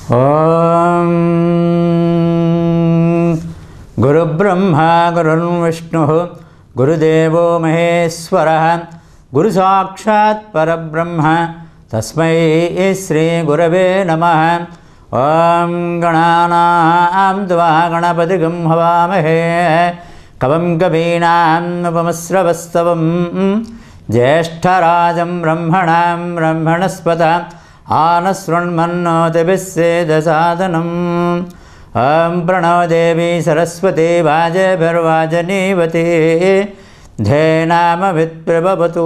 ఓం గురుబ్రహ్మ గురుర్విష్ణు గురుదేవో మహేశ్వర గురు సాక్షాత్ పరబ్రహ్మ తస్మై శ్రీ గురవే నమ ఓం గణానాం త్వా గణపతిగం హవామహే కవం కవీనాం ఉపమస్రవస్తవం జ్యేష్ఠరాజం బ్రహ్మణాం బ్రహ్మణస్పత ఆనశృణ్మన్నోతిభిస్సేదసాదనం ఓం ప్రణో దేవి సరస్వతి వాజభిర్వాజనీవతి ధేనామవిత్ప్రభవతు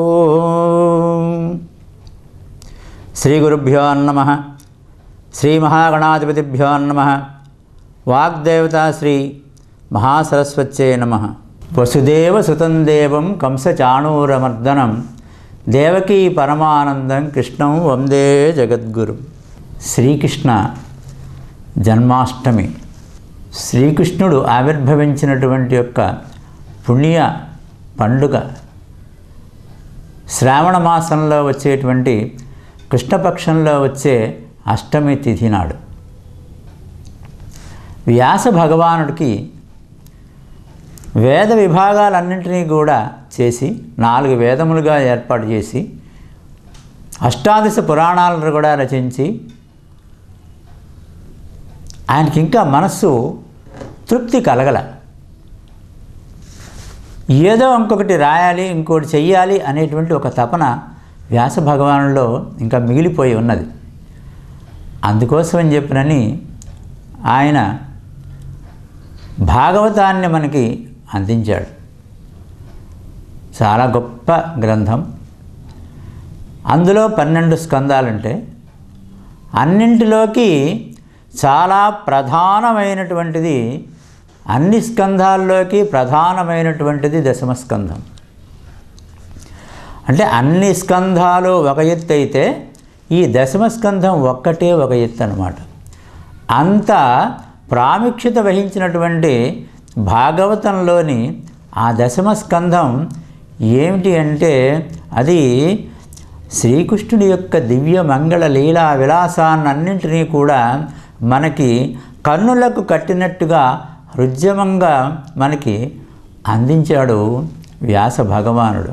శ్రీ గురుభ్యో నమ శ్రీ మహాగణాధిపతిభ్యో నమ వాగ్దేవతా శ్రీ మహాసరస్వత్యే నమ వసుదేవ సుతం దేవం కంసచాణూరమర్దనం దేవకీ పరమానందం కృష్ణం వందే జగద్గురు శ్రీకృష్ణ జన్మాష్టమి శ్రీకృష్ణుడు ఆవిర్భవించినటువంటి యొక్క పుణ్య పండుగ శ్రావణ మాసంలో వచ్చేటువంటి కృష్ణపక్షంలో వచ్చే అష్టమి తిథి నాడు వ్యాస భగవానుడికి వేద విభాగాలన్నింటినీ కూడా చేసి నాలుగు వేదములుగా ఏర్పాటు చేసి అష్టాదశ పురాణాలను కూడా రచించి ఆయనకి ఇంకా మనస్సు తృప్తి కలగల ఏదో ఇంకొకటి రాయాలి ఇంకోటి చెయ్యాలి అనేటువంటి ఒక తపన వ్యాస భగవానులో ఇంకా మిగిలిపోయి ఉన్నది అందుకోసమని చెప్పినని ఆయన భాగవతాన్ని మనకి అందించాడు చాలా గొప్ప గ్రంథం అందులో పన్నెండు స్కందాలుంటే అన్నింటిలోకి చాలా ప్రధానమైనటువంటిది అన్ని స్కంధాల్లోకి ప్రధానమైనటువంటిది దశమ స్కంధం అంటే అన్ని స్కంధాలు ఒక ఎత్తు అయితే ఈ దశమ స్కంధం ఒక్కటే ఒక ఎత్తు అనమాట అంత ప్రాముఖ్యత వహించినటువంటి భాగవతంలోని ఆ దశమ స్కంధం ఏమిటి అంటే అది శ్రీకృష్ణుడి యొక్క దివ్య మంగళ లీలా విలాసాన్నన్నింటినీ కూడా మనకి కన్నులకు కట్టినట్టుగా హృద్యమంగా మనకి అందించాడు వ్యాస భగవానుడు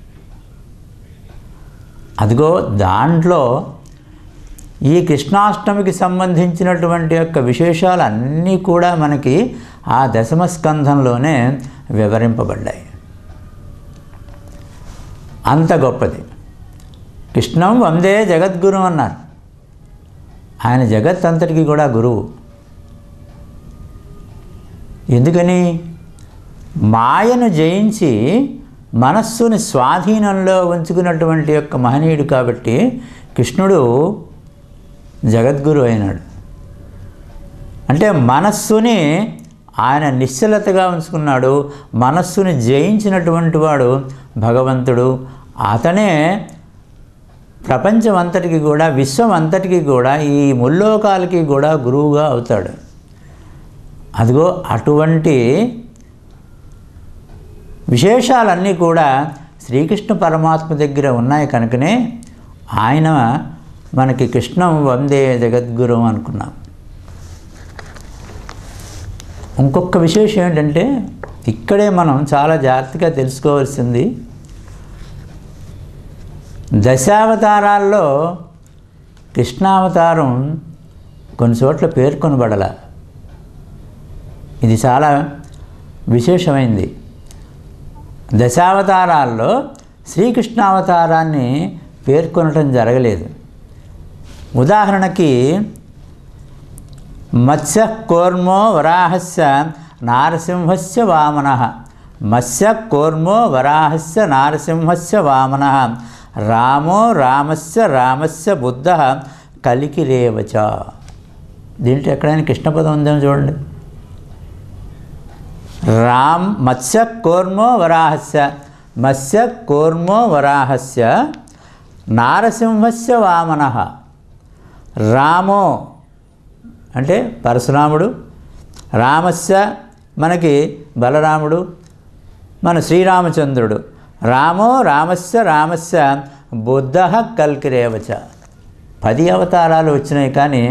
అదిగో దాంట్లో ఈ కృష్ణాష్టమికి సంబంధించినటువంటి యొక్క విశేషాలు అన్నీ కూడా మనకి ఆ దశమ స్కంధంలోనే వివరింపబడ్డాయి అంత గొప్పది కృష్ణం వందే జగద్గురు అన్నారు ఆయన జగత్ అంతటికి కూడా గురువు ఎందుకని మాయను జయించి మనస్సుని స్వాధీనంలో ఉంచుకున్నటువంటి యొక్క మహనీయుడు కాబట్టి కృష్ణుడు జగద్గురు అయినాడు అంటే మనస్సుని ఆయన నిశ్చలతగా ఉంచుకున్నాడు మనస్సుని జయించినటువంటి వాడు భగవంతుడు అతనే ప్రపంచం అంతటికి కూడా విశ్వం అంతటికి కూడా ఈ ముల్లోకాలకి కూడా గురువుగా అవుతాడు అదిగో అటువంటి విశేషాలన్నీ కూడా శ్రీకృష్ణ పరమాత్మ దగ్గర ఉన్నాయి కనుకనే ఆయన మనకి కృష్ణం వందే జగద్గురు అనుకున్నాం ఇంకొక విశేషం ఏంటంటే ఇక్కడే మనం చాలా జాగ్రత్తగా తెలుసుకోవాల్సింది దశావతారాల్లో కృష్ణావతారం కొన్ని చోట్ల పేర్కొనబడల ఇది చాలా విశేషమైంది దశావతారాల్లో శ్రీకృష్ణావతారాన్ని పేర్కొనటం జరగలేదు ఉదాహరణకి మత్స్య కూర్మో వరాహస్య నారసింహస్య వామన మత్స్య కూర్మో వరాహస్య నారసింహస్య వామన రామో రామస్య రామస్య బుద్ధ కలికిరేవచ దీంట్లో ఎక్కడైనా కృష్ణపదం ఉందేమో చూడండి రామ్ మత్స్య కూర్మో వరాహస్య మత్స్య కూర్మో వరాహస్య నారసింహస్య వామన రామో అంటే పరశురాముడు రామస్య మనకి బలరాముడు మన శ్రీరామచంద్రుడు రామో రామస్య రామస్య బుద్ధ కల్కిరేవచ పది అవతారాలు వచ్చినాయి కానీ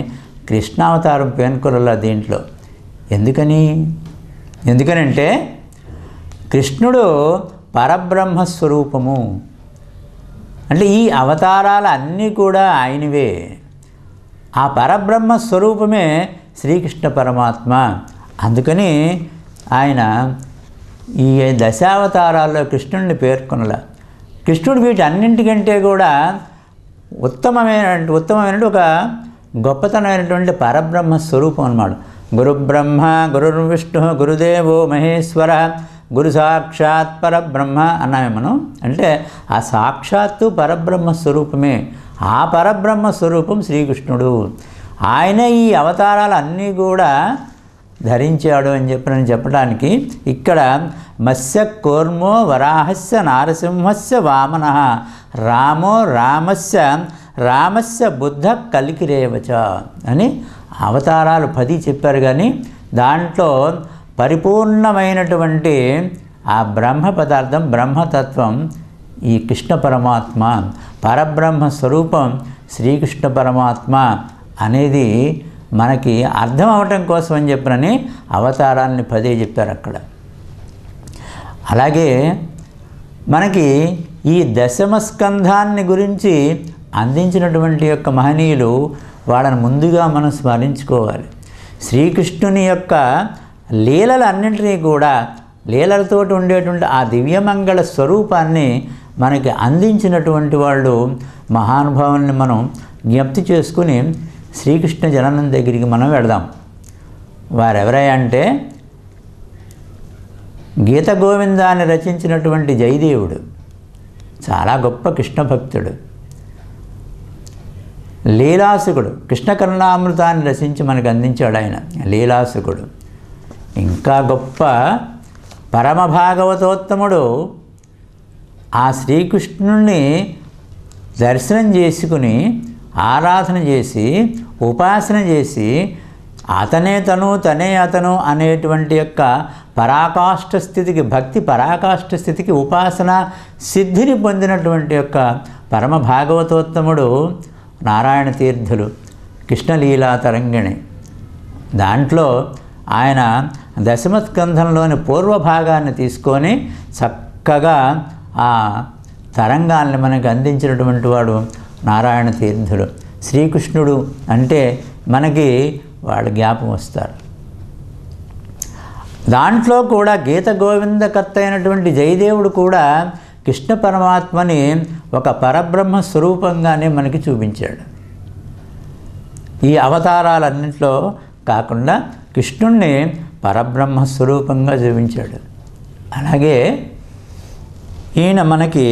కృష్ణావతారం పేర్కొనలా దీంట్లో ఎందుకని ఎందుకనంటే కృష్ణుడు పరబ్రహ్మ స్వరూపము అంటే ఈ అవతారాలు అన్నీ కూడా ఆయనవే ఆ పరబ్రహ్మ స్వరూపమే శ్రీకృష్ణ పరమాత్మ అందుకని ఆయన ఈ దశావతారాల్లో కృష్ణుడిని పేర్కొనల కృష్ణుడు వీటి అన్నింటికంటే కూడా ఉత్తమమైన ఉత్తమమైన ఒక గొప్పతనమైనటువంటి పరబ్రహ్మ స్వరూపం అన్నమాట గురు బ్రహ్మ గురు విష్ణు గురుదేవో మహేశ్వర గురు సాక్షాత్ పరబ్రహ్మ అన్నామే మనం అంటే ఆ సాక్షాత్తు పరబ్రహ్మ స్వరూపమే ఆ పరబ్రహ్మ స్వరూపం శ్రీకృష్ణుడు ఆయన ఈ అవతారాలు అన్నీ కూడా ధరించాడు అని చెప్పి నేను చెప్పడానికి ఇక్కడ మత్స్య కూర్మో వరాహస్య నారసింహస్య వామన రామో రామస్య రామస్య బుద్ధ కలికిరేవచ అని అవతారాలు పది చెప్పారు కానీ దాంట్లో పరిపూర్ణమైనటువంటి ఆ బ్రహ్మ పదార్థం బ్రహ్మతత్వం ఈ కృష్ణ పరమాత్మ పరబ్రహ్మ స్వరూపం శ్రీకృష్ణ పరమాత్మ అనేది మనకి అర్థం అవటం కోసం అని చెప్పినని అవతారాన్ని పదే చెప్పారు అక్కడ అలాగే మనకి ఈ దశమ స్కంధాన్ని గురించి అందించినటువంటి యొక్క మహనీయులు వాళ్ళని ముందుగా మనం స్మరించుకోవాలి శ్రీకృష్ణుని యొక్క లీలలన్నింటినీ కూడా లీలలతోటి ఉండేటువంటి ఆ దివ్యమంగళ స్వరూపాన్ని మనకి అందించినటువంటి వాళ్ళు మహానుభావుల్ని మనం జ్ఞప్తి చేసుకుని శ్రీకృష్ణ జననం దగ్గరికి మనం వెళదాం వారెవరై అంటే గీత గోవిందాన్ని రచించినటువంటి జయదేవుడు చాలా గొప్ప కృష్ణ భక్తుడు లీలాసుకుడు కృష్ణ కరుణామృతాన్ని రచించి మనకు అందించాడు ఆయన లీలాసుకుడు ఇంకా గొప్ప పరమ భాగవతోత్తముడు ఆ శ్రీకృష్ణుణ్ణి దర్శనం చేసుకుని ఆరాధన చేసి ఉపాసన చేసి అతనే తను తనే అతను అనేటువంటి యొక్క పరాకాష్ఠ స్థితికి భక్తి పరాకాష్ఠ స్థితికి ఉపాసన సిద్ధిని పొందినటువంటి యొక్క పరమ భాగవతోత్తముడు నారాయణ తీర్థులు కృష్ణలీలా తరంగిణి దాంట్లో ఆయన దశమస్కంధంలోని పూర్వ భాగాన్ని తీసుకొని చక్కగా ఆ తరంగాల్ని మనకు అందించినటువంటి వాడు నారాయణ తీర్థులు శ్రీకృష్ణుడు అంటే మనకి వాళ్ళు జ్ఞాపం వస్తారు దాంట్లో కూడా గీత గోవిందకర్త అయినటువంటి జయదేవుడు కూడా కృష్ణ పరమాత్మని ఒక పరబ్రహ్మ స్వరూపంగానే మనకి చూపించాడు ఈ అవతారాలన్నింటిలో కాకుండా కృష్ణుణ్ణి పరబ్రహ్మ స్వరూపంగా చూపించాడు అలాగే ఈయన మనకి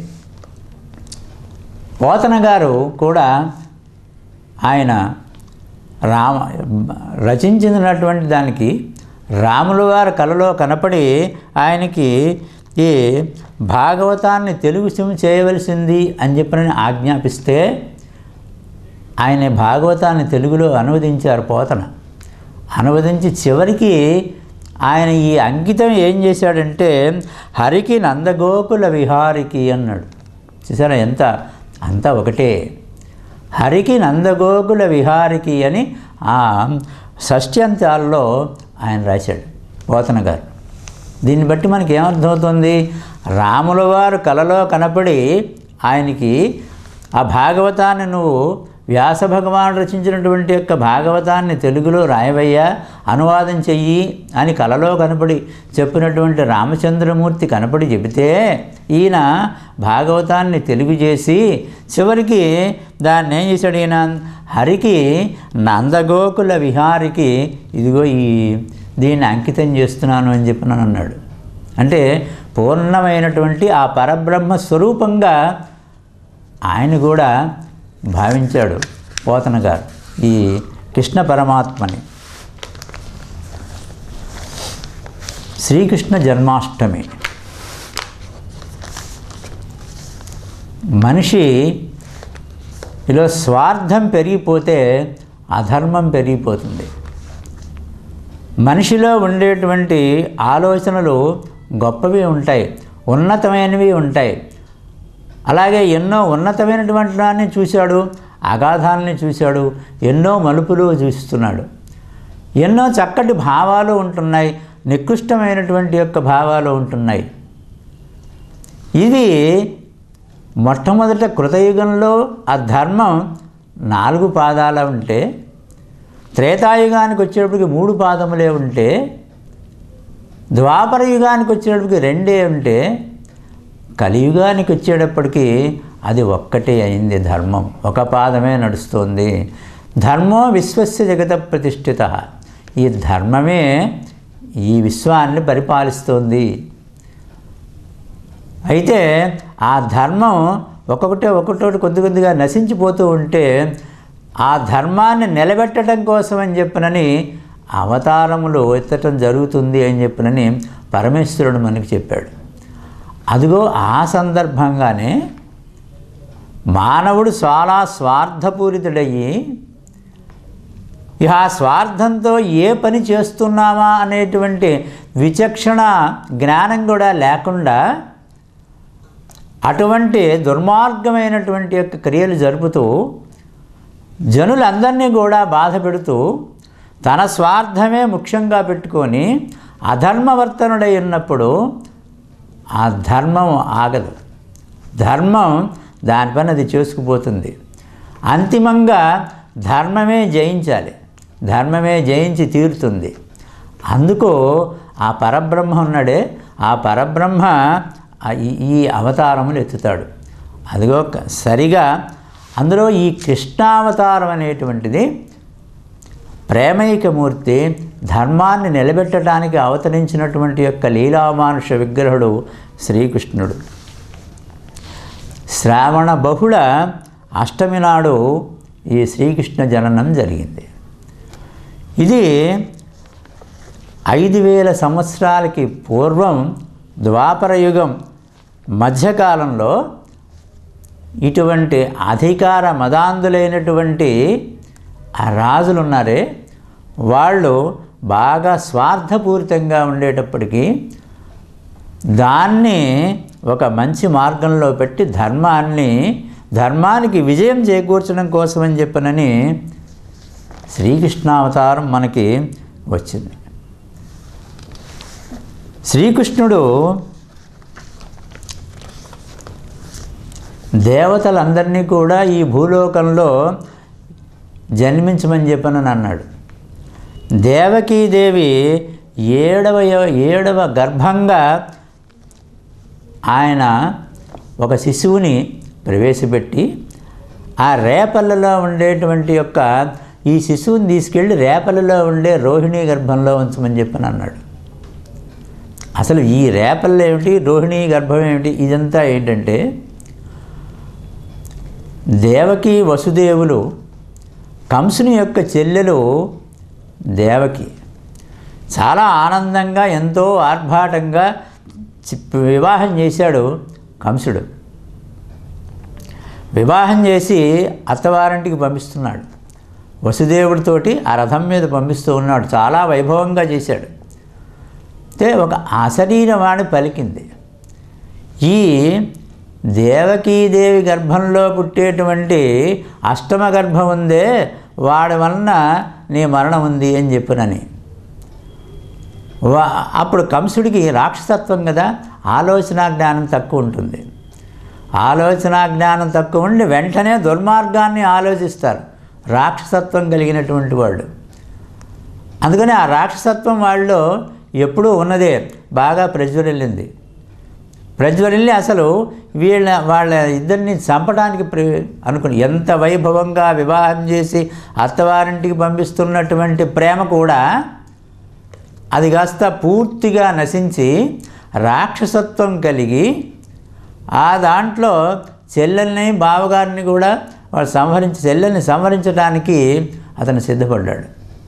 పోతన గారు కూడా ఆయన రామ రచించినటువంటి దానికి రాముల వారి కలలో కనపడి ఆయనకి ఈ భాగవతాన్ని తెలుగు సిమ్ చేయవలసింది అని చెప్పని ఆజ్ఞాపిస్తే ఆయన భాగవతాన్ని తెలుగులో అనువదించారు పోతన అనువదించి చివరికి ఆయన ఈ అంకితం ఏం చేశాడంటే హరికి నందగోకుల విహారికి అన్నాడు చూసారా ఎంత అంతా ఒకటే హరికి నందగోకుల విహారికి అని ఆ షష్ట్యంతాల్లో ఆయన రాశాడు పోతన గారు దీన్ని బట్టి మనకి ఏమర్థమవుతుంది రాముల వారు కలలో కనపడి ఆయనకి ఆ భాగవతాన్ని నువ్వు వ్యాస భగవానుడు రచించినటువంటి యొక్క భాగవతాన్ని తెలుగులో రాయవయ్యా అనువాదం చెయ్యి అని కలలో కనపడి చెప్పినటువంటి రామచంద్రమూర్తి కనపడి చెబితే ఈయన భాగవతాన్ని తెలుగు చేసి చివరికి దాన్ని ఏం చేశాడు ఈయన హరికి నందగోకుల విహారికి ఇదిగో ఈ దీన్ని అంకితం చేస్తున్నాను అని చెప్పినాను అన్నాడు అంటే పూర్ణమైనటువంటి ఆ పరబ్రహ్మ స్వరూపంగా ఆయన కూడా భావించాడు పోతన గారు ఈ కృష్ణ పరమాత్మని శ్రీకృష్ణ జన్మాష్టమి మనిషి ఇలా స్వార్థం పెరిగిపోతే అధర్మం పెరిగిపోతుంది మనిషిలో ఉండేటువంటి ఆలోచనలు గొప్పవి ఉంటాయి ఉన్నతమైనవి ఉంటాయి అలాగే ఎన్నో ఉన్నతమైనటువంటి దాన్ని చూశాడు అగాధాలని చూశాడు ఎన్నో మలుపులు చూస్తున్నాడు ఎన్నో చక్కటి భావాలు ఉంటున్నాయి నికృష్టమైనటువంటి యొక్క భావాలు ఉంటున్నాయి ఇది మొట్టమొదట కృతయుగంలో ఆ ధర్మం నాలుగు పాదాల ఉంటే త్రేతాయుగానికి వచ్చేటప్పటికి మూడు పాదములే ఉంటే ద్వాపర యుగానికి వచ్చేటప్పటికి రెండే ఉంటే కలియుగానికి వచ్చేటప్పటికి అది ఒక్కటే అయింది ధర్మం ఒక పాదమే నడుస్తుంది ధర్మో విశ్వస్య జగత ప్రతిష్ఠిత ఈ ధర్మమే ఈ విశ్వాన్ని పరిపాలిస్తుంది అయితే ఆ ధర్మం ఒక్కొక్కటే ఒక్కొక్కటి కొద్ది కొద్దిగా నశించిపోతూ ఉంటే ఆ ధర్మాన్ని నిలబెట్టడం కోసం అని చెప్పినని అవతారములు ఎత్తటం జరుగుతుంది అని చెప్పినని పరమేశ్వరుడు మనకి చెప్పాడు అదిగో ఆ సందర్భంగానే మానవుడు చాలా స్వార్థపూరితుడయ్యి ఇక ఆ స్వార్థంతో ఏ పని చేస్తున్నామా అనేటువంటి విచక్షణ జ్ఞానం కూడా లేకుండా అటువంటి దుర్మార్గమైనటువంటి యొక్క క్రియలు జరుపుతూ జనులందరినీ కూడా బాధ పెడుతూ తన స్వార్థమే ముఖ్యంగా పెట్టుకొని అధర్మవర్తనుడై ఉన్నప్పుడు ఆ ధర్మం ఆగదు ధర్మం దానిపైన అది చేసుకుపోతుంది అంతిమంగా ధర్మమే జయించాలి ధర్మమే జయించి తీరుతుంది అందుకు ఆ పరబ్రహ్మ ఉన్నాడే ఆ పరబ్రహ్మ ఆ ఈ- ఈ అవతారములు ఎత్తుతాడు అదిగో క- సరిగా అందులో ఈ కృష్ణావతారం అనేటువంటిది ప్రేమైకమూర్తి ధర్మాన్ని నిలబెట్టడానికి అవతరించినటువంటి యొక్క లీలామానుష విగ్రహుడు శ్రీకృష్ణుడు శ్రావణ బహుళ అష్టమి నాడు ఈ శ్రీకృష్ణ జననం జరిగింది ఇది ఐదు వేల సంవత్సరాలకి పూర్వం ద్వాపర యుగం మధ్యకాలంలో ఇటువంటి అధికార మదాంధులైనటువంటి ఆ రాజులు ఉన్నారే వాళ్ళు బాగా స్వార్థపూరితంగా ఉండేటప్పటికీ దాన్ని ఒక మంచి మార్గంలో పెట్టి ధర్మాన్ని ధర్మానికి విజయం చేకూర్చడం కోసమని చెప్పనని శ్రీకృష్ణావతారం మనకి వచ్చింది శ్రీకృష్ణుడు దేవతలందరినీ కూడా ఈ భూలోకంలో జన్మించమని చెప్పనని అన్నాడు దేవకీదేవి ఏడవ ఏడవ గర్భంగా ఆయన ఒక శిశువుని ప్రవేశపెట్టి ఆ రేపల్లలో ఉండేటువంటి యొక్క ఈ శిశువుని తీసుకెళ్ళి రేపల్లలో ఉండే రోహిణీ గర్భంలో ఉంచమని చెప్పని అన్నాడు అసలు ఈ రేపల్లో ఏమిటి రోహిణీ గర్భం ఏమిటి ఇదంతా ఏంటంటే దేవకి వసుదేవులు కంసుని యొక్క చెల్లెలు దేవకి చాలా ఆనందంగా ఎంతో ఆర్భాటంగా చి- వివాహం చేశాడు కంసుడు వివాహం చేసి అత్తవారింటికి పంపిస్తున్నాడు వసుదేవుడితోటి ఆ రథం మీద పంపిస్తూ ఉన్నాడు చాలా వైభవంగా చేశాడు అయితే ఒక అశరీరవాణి పలికింది ఈ దేవకీదేవి గర్భంలో పుట్టేటువంటి అష్టమ గర్భం ఉందే వాడి వలన నీ మరణం ఉంది అని చెప్పినని వా అప్పుడు కంసుడికి రాక్షసత్వం కదా ఆలోచన జ్ఞానం తక్కువ ఉంటుంది ఆలోచన జ్ఞానం తక్కువ ఉండి వెంటనే దుర్మార్గాన్ని ఆలోచిస్తారు రాక్షసత్వం కలిగినటువంటి వాళ్ళు అందుకని ఆ రాక్షసత్వం వాళ్ళలో ఎప్పుడూ ఉన్నదే బాగా ప్రజ్వరిల్లింది ప్రజ్వరిల్లి అసలు వీళ్ళ వాళ్ళ ఇద్దరిని చంపడానికి ప్ర అనుకుని ఎంత వైభవంగా వివాహం చేసి అత్తవారింటికి పంపిస్తున్నటువంటి ప్రేమ కూడా అది కాస్త పూర్తిగా నశించి రాక్షసత్వం కలిగి ఆ దాంట్లో చెల్లెల్ని బావగారిని కూడా వాడు సంహరించి చెల్లెల్ని సంహరించడానికి అతను సిద్ధపడ్డాడు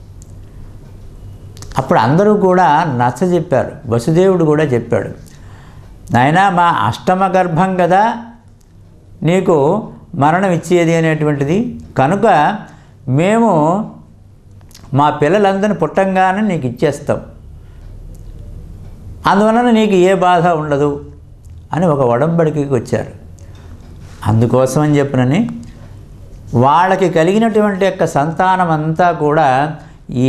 అప్పుడు అందరూ కూడా నచ్చ చెప్పారు వసుదేవుడు కూడా చెప్పాడు నాయనా మా అష్టమ గర్భం కదా నీకు మరణం ఇచ్చేది అనేటువంటిది కనుక మేము మా పిల్లలందరిని పుట్టంగానే నీకు ఇచ్చేస్తాం అందువలన నీకు ఏ బాధ ఉండదు అని ఒక ఒడంబడికి వచ్చారు అందుకోసమని చెప్పినని వాళ్ళకి కలిగినటువంటి యొక్క సంతానం అంతా కూడా ఈ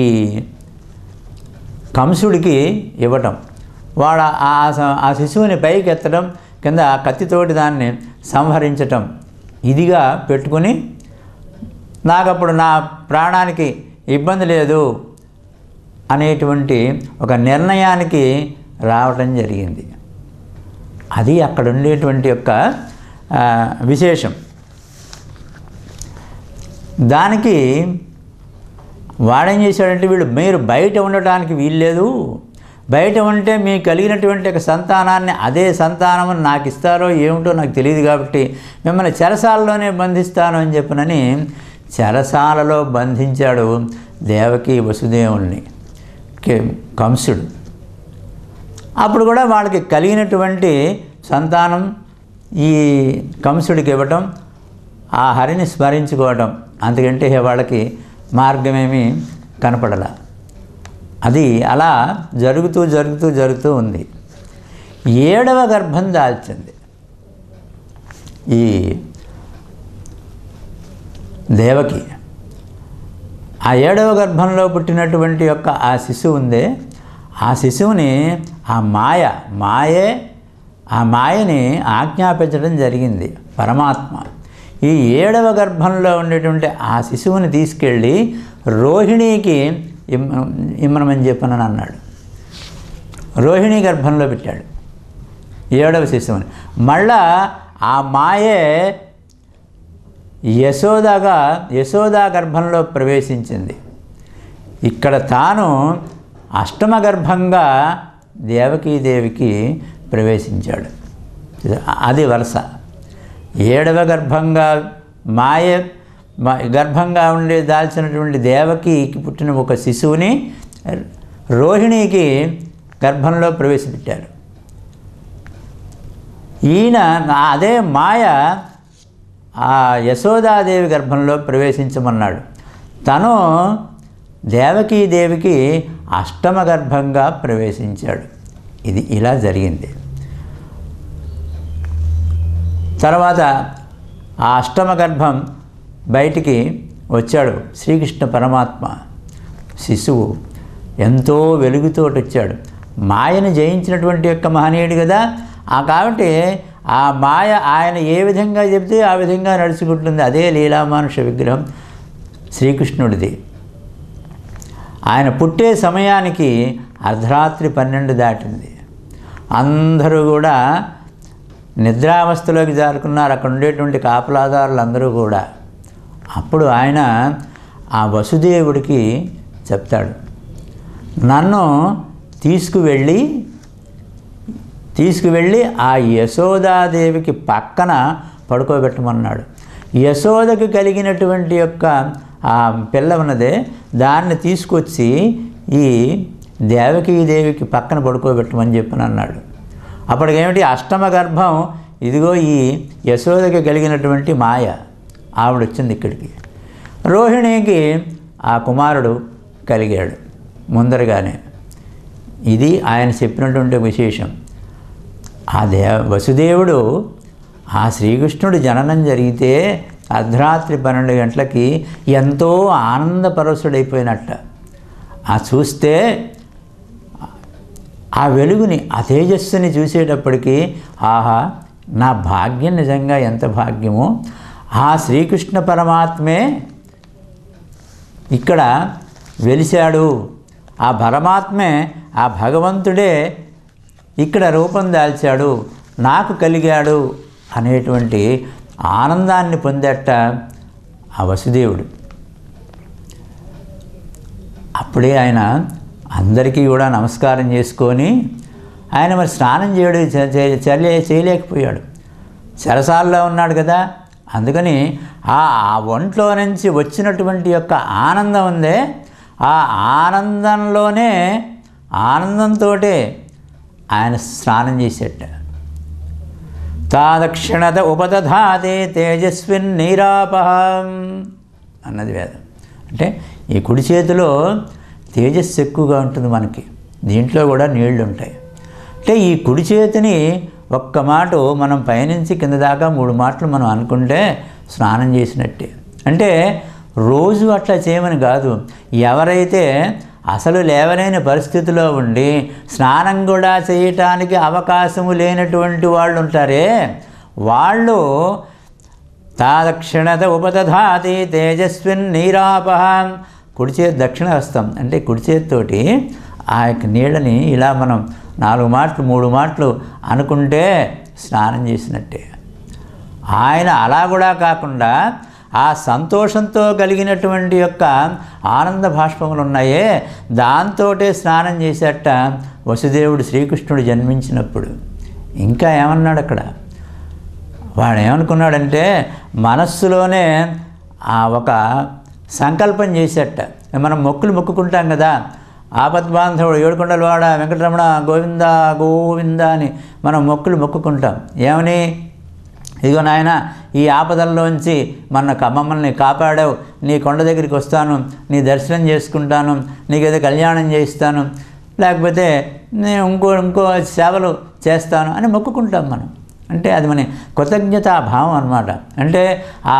కంసుడికి ఇవ్వటం వాడు ఆ స- ఆ శిశువుని పైకి ఎత్తడం కింద కత్తితోటి దాన్ని సంహరించటం ఇదిగా పెట్టుకుని నాకు అప్పుడు నా ప్రాణానికి ఇబ్బంది లేదు అనేటువంటి ఒక నిర్ణయానికి రావటం జరిగింది అది అక్కడ ఉండేటువంటి యొక్క ఆ, విశేషం దానికి వాడేం చేశాడంటే వీళ్ళు మీరు బయట ఉండటానికి వీల్లేదు బయట ఉంటే మీకు కలిగినటువంటి ఒక సంతానాన్ని అదే సంతానం నాకు ఇస్తారో ఏమిటో నాకు తెలియదు కాబట్టి మిమ్మల్ని చెరసాలలోనే బంధిస్తాను అని చెప్పినని చెరసాలలో బంధించాడు దేవకి వసుదేవుణ్ణి కే- కంసుడు అప్పుడు కూడా వాళ్ళకి కలిగినటువంటి సంతానం ఈ కంసుడికి ఇవ్వటం ఆ హరిని స్మరించుకోవటం అందుకంటే వాళ్ళకి మార్గమేమీ కనపడల అది అలా జరుగుతూ జరుగుతూ జరుగుతూ ఉంది ఏడవ గర్భం దాల్చింది ఈ దేవకి ఆ ఏడవ గర్భంలో పుట్టినటువంటి యొక్క ఆ శిశువు ఉందే ఆ శిశువుని ఆ మాయ మాయే ఆ మాయని ఆజ్ఞాపించడం జరిగింది పరమాత్మ ఈ ఏడవ గర్భంలో ఉండేటువంటి ఆ శిశువుని తీసుకెళ్ళి రోహిణికి ఇమ్ ఇమ్మనమని చెప్పనని అన్నాడు రోహిణి గర్భంలో పెట్టాడు ఏడవ శిశువుని మళ్ళా ఆ మాయే యశోదగా యశోదా గర్భంలో ప్రవేశించింది ఇక్కడ తాను అష్టమ గర్భంగా దేవకీదేవికి ప్రవేశించాడు అది వరుస ఏడవ గర్భంగా మాయ మా- గర్భంగా ఉండే దాల్చినటువంటి దేవకికి పుట్టిన ఒక శిశువుని రోహిణికి గర్భంలో ప్రవేశపెట్టారు ఈయన అదే మాయ ఆ యశోదాదేవి గర్భంలో ప్రవేశించమన్నాడు తను దేవకీదేవికి అష్టమ గర్భంగా ప్రవేశించాడు ఇది ఇలా జరిగింది తర్వాత ఆ అష్టమ గర్భం బయటికి వచ్చాడు శ్రీకృష్ణ పరమాత్మ శిశువు ఎంతో వెలుగుతోటి వచ్చాడు మాయను జయించినటువంటి యొక్క మహనీయుడు కదా ఆ కాబట్టి ఆ మాయ ఆయన ఏ విధంగా చెబితే ఆ విధంగా నడుచుకుంటుంది అదే లీలామానుష విగ్రహం శ్రీకృష్ణుడిది ఆయన పుట్టే సమయానికి అర్ధరాత్రి పన్నెండు దాటింది అందరూ కూడా నిద్రావస్థలోకి జారుకున్నారు అక్కడ ఉండేటువంటి కాపలాదారులు అందరూ కూడా అప్పుడు ఆయన ఆ వసుదేవుడికి చెప్తాడు నన్ను తీసుకువెళ్ళి తీసుకువెళ్ళి ఆ యశోదాదేవికి పక్కన పడుకోబెట్టమన్నాడు యశోదకి కలిగినటువంటి యొక్క ఆ పిల్ల ఉన్నదే దాన్ని తీసుకొచ్చి ఈ దేవకీదేవికి పక్కన పడుకోబెట్టమని చెప్పని అన్నాడు అప్పటికేమిటి అష్టమ గర్భం ఇదిగో ఈ యశోదకి కలిగినటువంటి మాయ ఆవిడ వచ్చింది ఇక్కడికి రోహిణికి ఆ కుమారుడు కలిగాడు ముందరగానే ఇది ఆయన చెప్పినటువంటి విశేషం ఆ దే వసుదేవుడు ఆ శ్రీకృష్ణుడు జననం జరిగితే అర్ధరాత్రి పన్నెండు గంటలకి ఎంతో ఆనందపరవశుడైపోయినట్ట ఆ చూస్తే ఆ వెలుగుని ఆ తేజస్సుని చూసేటప్పటికి ఆహా నా భాగ్యం నిజంగా ఎంత భాగ్యమో ఆ శ్రీకృష్ణ పరమాత్మే ఇక్కడ వెలిశాడు ఆ పరమాత్మే ఆ భగవంతుడే ఇక్కడ రూపం దాల్చాడు నాకు కలిగాడు అనేటువంటి ఆనందాన్ని పొందట ఆ వసుదేవుడు అప్పుడే ఆయన అందరికీ కూడా నమస్కారం చేసుకొని ఆయన మరి స్నానం చేయడు చే- చే- చేయలే చేయలేకపోయాడు చెరసాల్లో ఉన్నాడు కదా అందుకని ఆ ఆ ఒంట్లో నుంచి వచ్చినటువంటి యొక్క ఆనందం ఉందే ఆ ఆనందంలోనే ఆనందంతో ఆయన స్నానం చేసేట తాదక్షిణత ఉపదధాతే తేజస్విన్ నీరాపహం అన్నది వేదం అంటే ఈ కుడి చేతిలో తేజస్సు ఎక్కువగా ఉంటుంది మనకి దీంట్లో కూడా నీళ్లు ఉంటాయి అంటే ఈ కుడి చేతిని ఒక్క మాట మనం పైనుంచి కింద దాకా మూడు మాటలు మనం అనుకుంటే స్నానం చేసినట్టే అంటే రోజు అట్లా చేయమని కాదు ఎవరైతే అసలు లేవలేని పరిస్థితిలో ఉండి స్నానం కూడా చేయటానికి అవకాశము లేనటువంటి వాళ్ళు ఉంటారే వాళ్ళు తాదక్షిణత ఉపదధాతి తేజస్విన్ నీరాపహ కుడి చేతి దక్షిణ హస్తం అంటే కుడి చేతితోటి ఆ యొక్క నీళ్ళని ఇలా మనం నాలుగు మాటలు మూడు మాటలు అనుకుంటే స్నానం చేసినట్టే ఆయన అలా కూడా కాకుండా ఆ సంతోషంతో కలిగినటువంటి యొక్క ఆనంద భాష్పములు ఉన్నాయే దాంతోటే స్నానం చేసేట వసుదేవుడు శ్రీకృష్ణుడు జన్మించినప్పుడు ఇంకా ఏమన్నాడు అక్కడ వాడు ఏమనుకున్నాడంటే మనస్సులోనే ఆ ఒక సంకల్పం చేసేట మనం మొక్కులు మొక్కుకుంటాం కదా ఆపద్బాంధవుడు ఏడుకొండల వాడ వెంకటరమణ గోవింద గోవింద అని మనం మొక్కులు మొక్కుకుంటాం ఏమని ఇదిగో నాయన ఈ ఆపదల్లోంచి మన క- మమ్మల్ని కాపాడావు నీ కొండ దగ్గరికి వస్తాను నీ దర్శనం చేసుకుంటాను నీకేదో కళ్యాణం చేయిస్తాను లేకపోతే నేను ఇంకో ఇంకో సేవలు చేస్తాను అని మొక్కుకుంటాం మనం అంటే అది మన కృతజ్ఞతా భావం అనమాట అంటే ఆ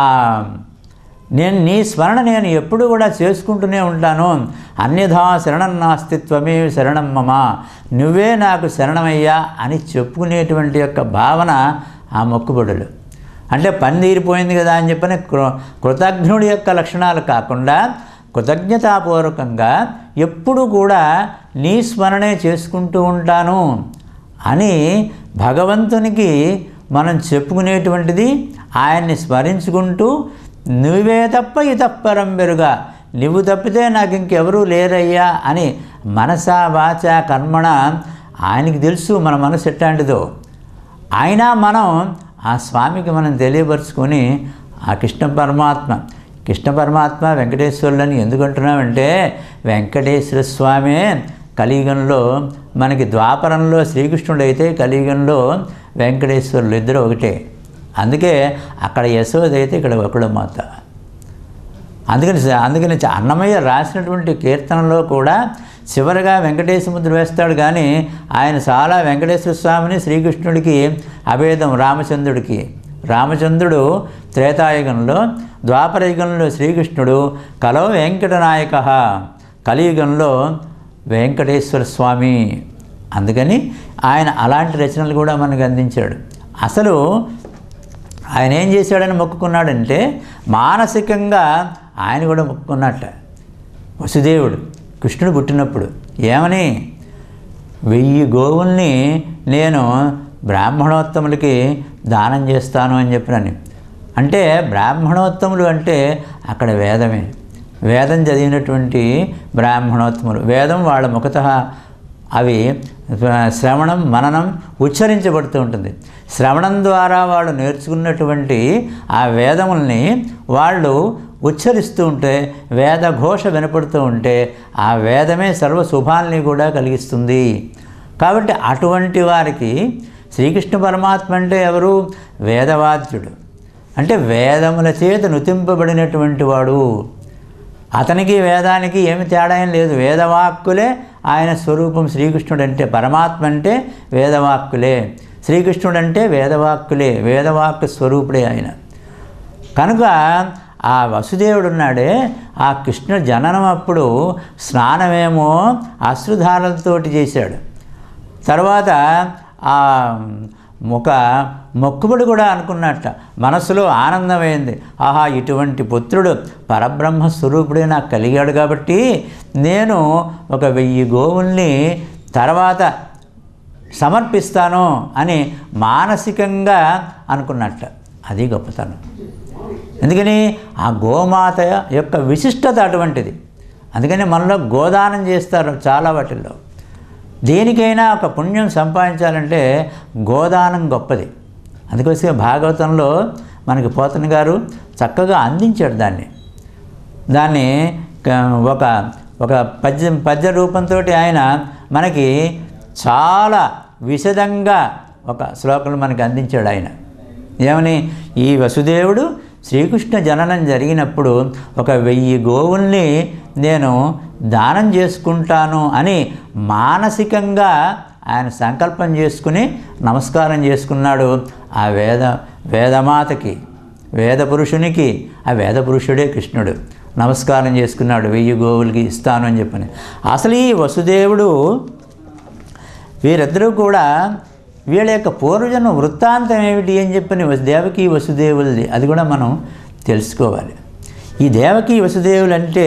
నేను నీ స్మరణ నేను ఎప్పుడు కూడా చేసుకుంటూనే ఉంటాను అన్యథా శరణం నాస్తిత్వమే శరణం మమ నువ్వే నాకు శరణమయ్యా అని చెప్పుకునేటువంటి యొక్క భావన ఆ మొక్కుబడులు అంటే పని తీరిపోయింది కదా అని చెప్పని కృ కృతజ్ఞుడి యొక్క లక్షణాలు కాకుండా కృతజ్ఞతాపూర్వకంగా ఎప్పుడు కూడా నీ స్మరణే చేసుకుంటూ ఉంటాను అని భగవంతునికి మనం చెప్పుకునేటువంటిది ఆయన్ని స్మరించుకుంటూ నువ్వే తప్ప ఇతప్పరం బెరుగా నువ్వు తప్పితే నాకు ఇంకెవరూ లేరయ్యా అని మనసా వాచ కర్మణ ఆయనకి తెలుసు మన మనసు ఎట్లాంటిదో అయినా మనం ఆ స్వామికి మనం తెలియపరుచుకొని ఆ కృష్ణ పరమాత్మ కృష్ణ పరమాత్మ వెంకటేశ్వరులని ఎందుకు అంటున్నామంటే వెంకటేశ్వర స్వామే కలియుగంలో మనకి ద్వాపరంలో శ్రీకృష్ణుడు అయితే కలియుగంలో వెంకటేశ్వరులు ఇద్దరు ఒకటే అందుకే అక్కడ యశోద అయితే ఇక్కడ ఒకడమాత అందుకని అందుకని చ- అన్నమయ్య రాసినటువంటి కీర్తనలో కూడా చివరిగా వెంకటేశ్వర ముద్ర వేస్తాడు కానీ ఆయన చాలా వెంకటేశ్వర స్వామిని శ్రీకృష్ణుడికి అభేదం రామచంద్రుడికి రామచంద్రుడు త్రేతాయుగంలో ద్వాపరయుగంలో శ్రీకృష్ణుడు కలో వెంకటనాయక కలియుగంలో వెంకటేశ్వర స్వామి అందుకని ఆయన అలాంటి రచనలు కూడా మనకు అందించాడు అసలు ఆయన ఏం చేశాడని మొక్కుకున్నాడంటే మానసికంగా ఆయన కూడా మొక్కుకున్నట్ట వసుదేవుడు కృష్ణుడు పుట్టినప్పుడు ఏమని వెయ్యి గోవుల్ని నేను బ్రాహ్మణోత్తములకి దానం చేస్తాను అని చెప్పినని అంటే బ్రాహ్మణోత్తములు అంటే అక్కడ వేదమే వేదం చదివినటువంటి బ్రాహ్మణోత్తములు వేదం వాళ్ళ ముఖత అవి శ్రవణం మననం ఉచ్చరించబడుతూ ఉంటుంది శ్రవణం ద్వారా వాళ్ళు నేర్చుకున్నటువంటి ఆ వేదముల్ని వాళ్ళు ఉచ్చరిస్తూ ఉంటే వేద ఘోష వినపడుతూ ఉంటే ఆ వేదమే సర్వ శుభాల్ని కూడా కలిగిస్తుంది కాబట్టి అటువంటి వారికి శ్రీకృష్ణ పరమాత్మ అంటే ఎవరు వేదవాద్యుడు అంటే వేదముల చేత నుతింపబడినటువంటి వాడు అతనికి వేదానికి ఏమి తేడా ఏం లేదు వేదవాక్కులే ఆయన స్వరూపం శ్రీకృష్ణుడు అంటే పరమాత్మ అంటే వేదవాక్కులే శ్రీకృష్ణుడు అంటే వేదవాక్కులే వేదవాక్కు స్వరూపుడే ఆయన కనుక ఆ వసుదేవుడు ఉన్నాడే ఆ కృష్ణ జననం అప్పుడు స్నానమేమో అశ్రుధారలతోటి చేశాడు తర్వాత ఆ ఒక మొక్కుబడి కూడా అనుకున్నట్ట మనసులో ఆనందమైంది ఆహా ఇటువంటి పుత్రుడు పరబ్రహ్మ స్వరూపుడే నాకు కలిగాడు కాబట్టి నేను ఒక వెయ్యి గోవుల్ని తర్వాత సమర్పిస్తాను అని మానసికంగా అనుకున్నట్ట అది గొప్పతనం ఎందుకని ఆ గోమాత యొక్క విశిష్టత అటువంటిది అందుకని మనలో గోదానం చేస్తారు చాలా వాటిల్లో దేనికైనా ఒక పుణ్యం సంపాదించాలంటే గోదానం గొప్పది అందుకోసం భాగవతంలో మనకి పోతన గారు చక్కగా అందించాడు దాన్ని దాన్ని క- ఒక ఒక పద్య పద్య రూపంతో ఆయన మనకి చాలా విశదంగా ఒక శ్లోకం మనకి అందించాడు ఆయన ఏమని ఈ వసుదేవుడు శ్రీకృష్ణ జననం జరిగినప్పుడు ఒక వెయ్యి గోవుల్ని నేను దానం చేసుకుంటాను అని మానసికంగా ఆయన సంకల్పం చేసుకుని నమస్కారం చేసుకున్నాడు ఆ వేద వేదమాతకి వేద పురుషునికి ఆ వేద పురుషుడే కృష్ణుడు నమస్కారం చేసుకున్నాడు వెయ్యి గోవులకి ఇస్తాను అని చెప్పని అసలు ఈ వసుదేవుడు వీరిద్దరూ కూడా వీళ్ళ యొక్క పూర్వజన్మ వృత్తాంతం ఏమిటి అని చెప్పని వసు- దేవకి వసుదేవులది అది కూడా మనం తెలుసుకోవాలి ఈ దేవకి వసుదేవులు అంటే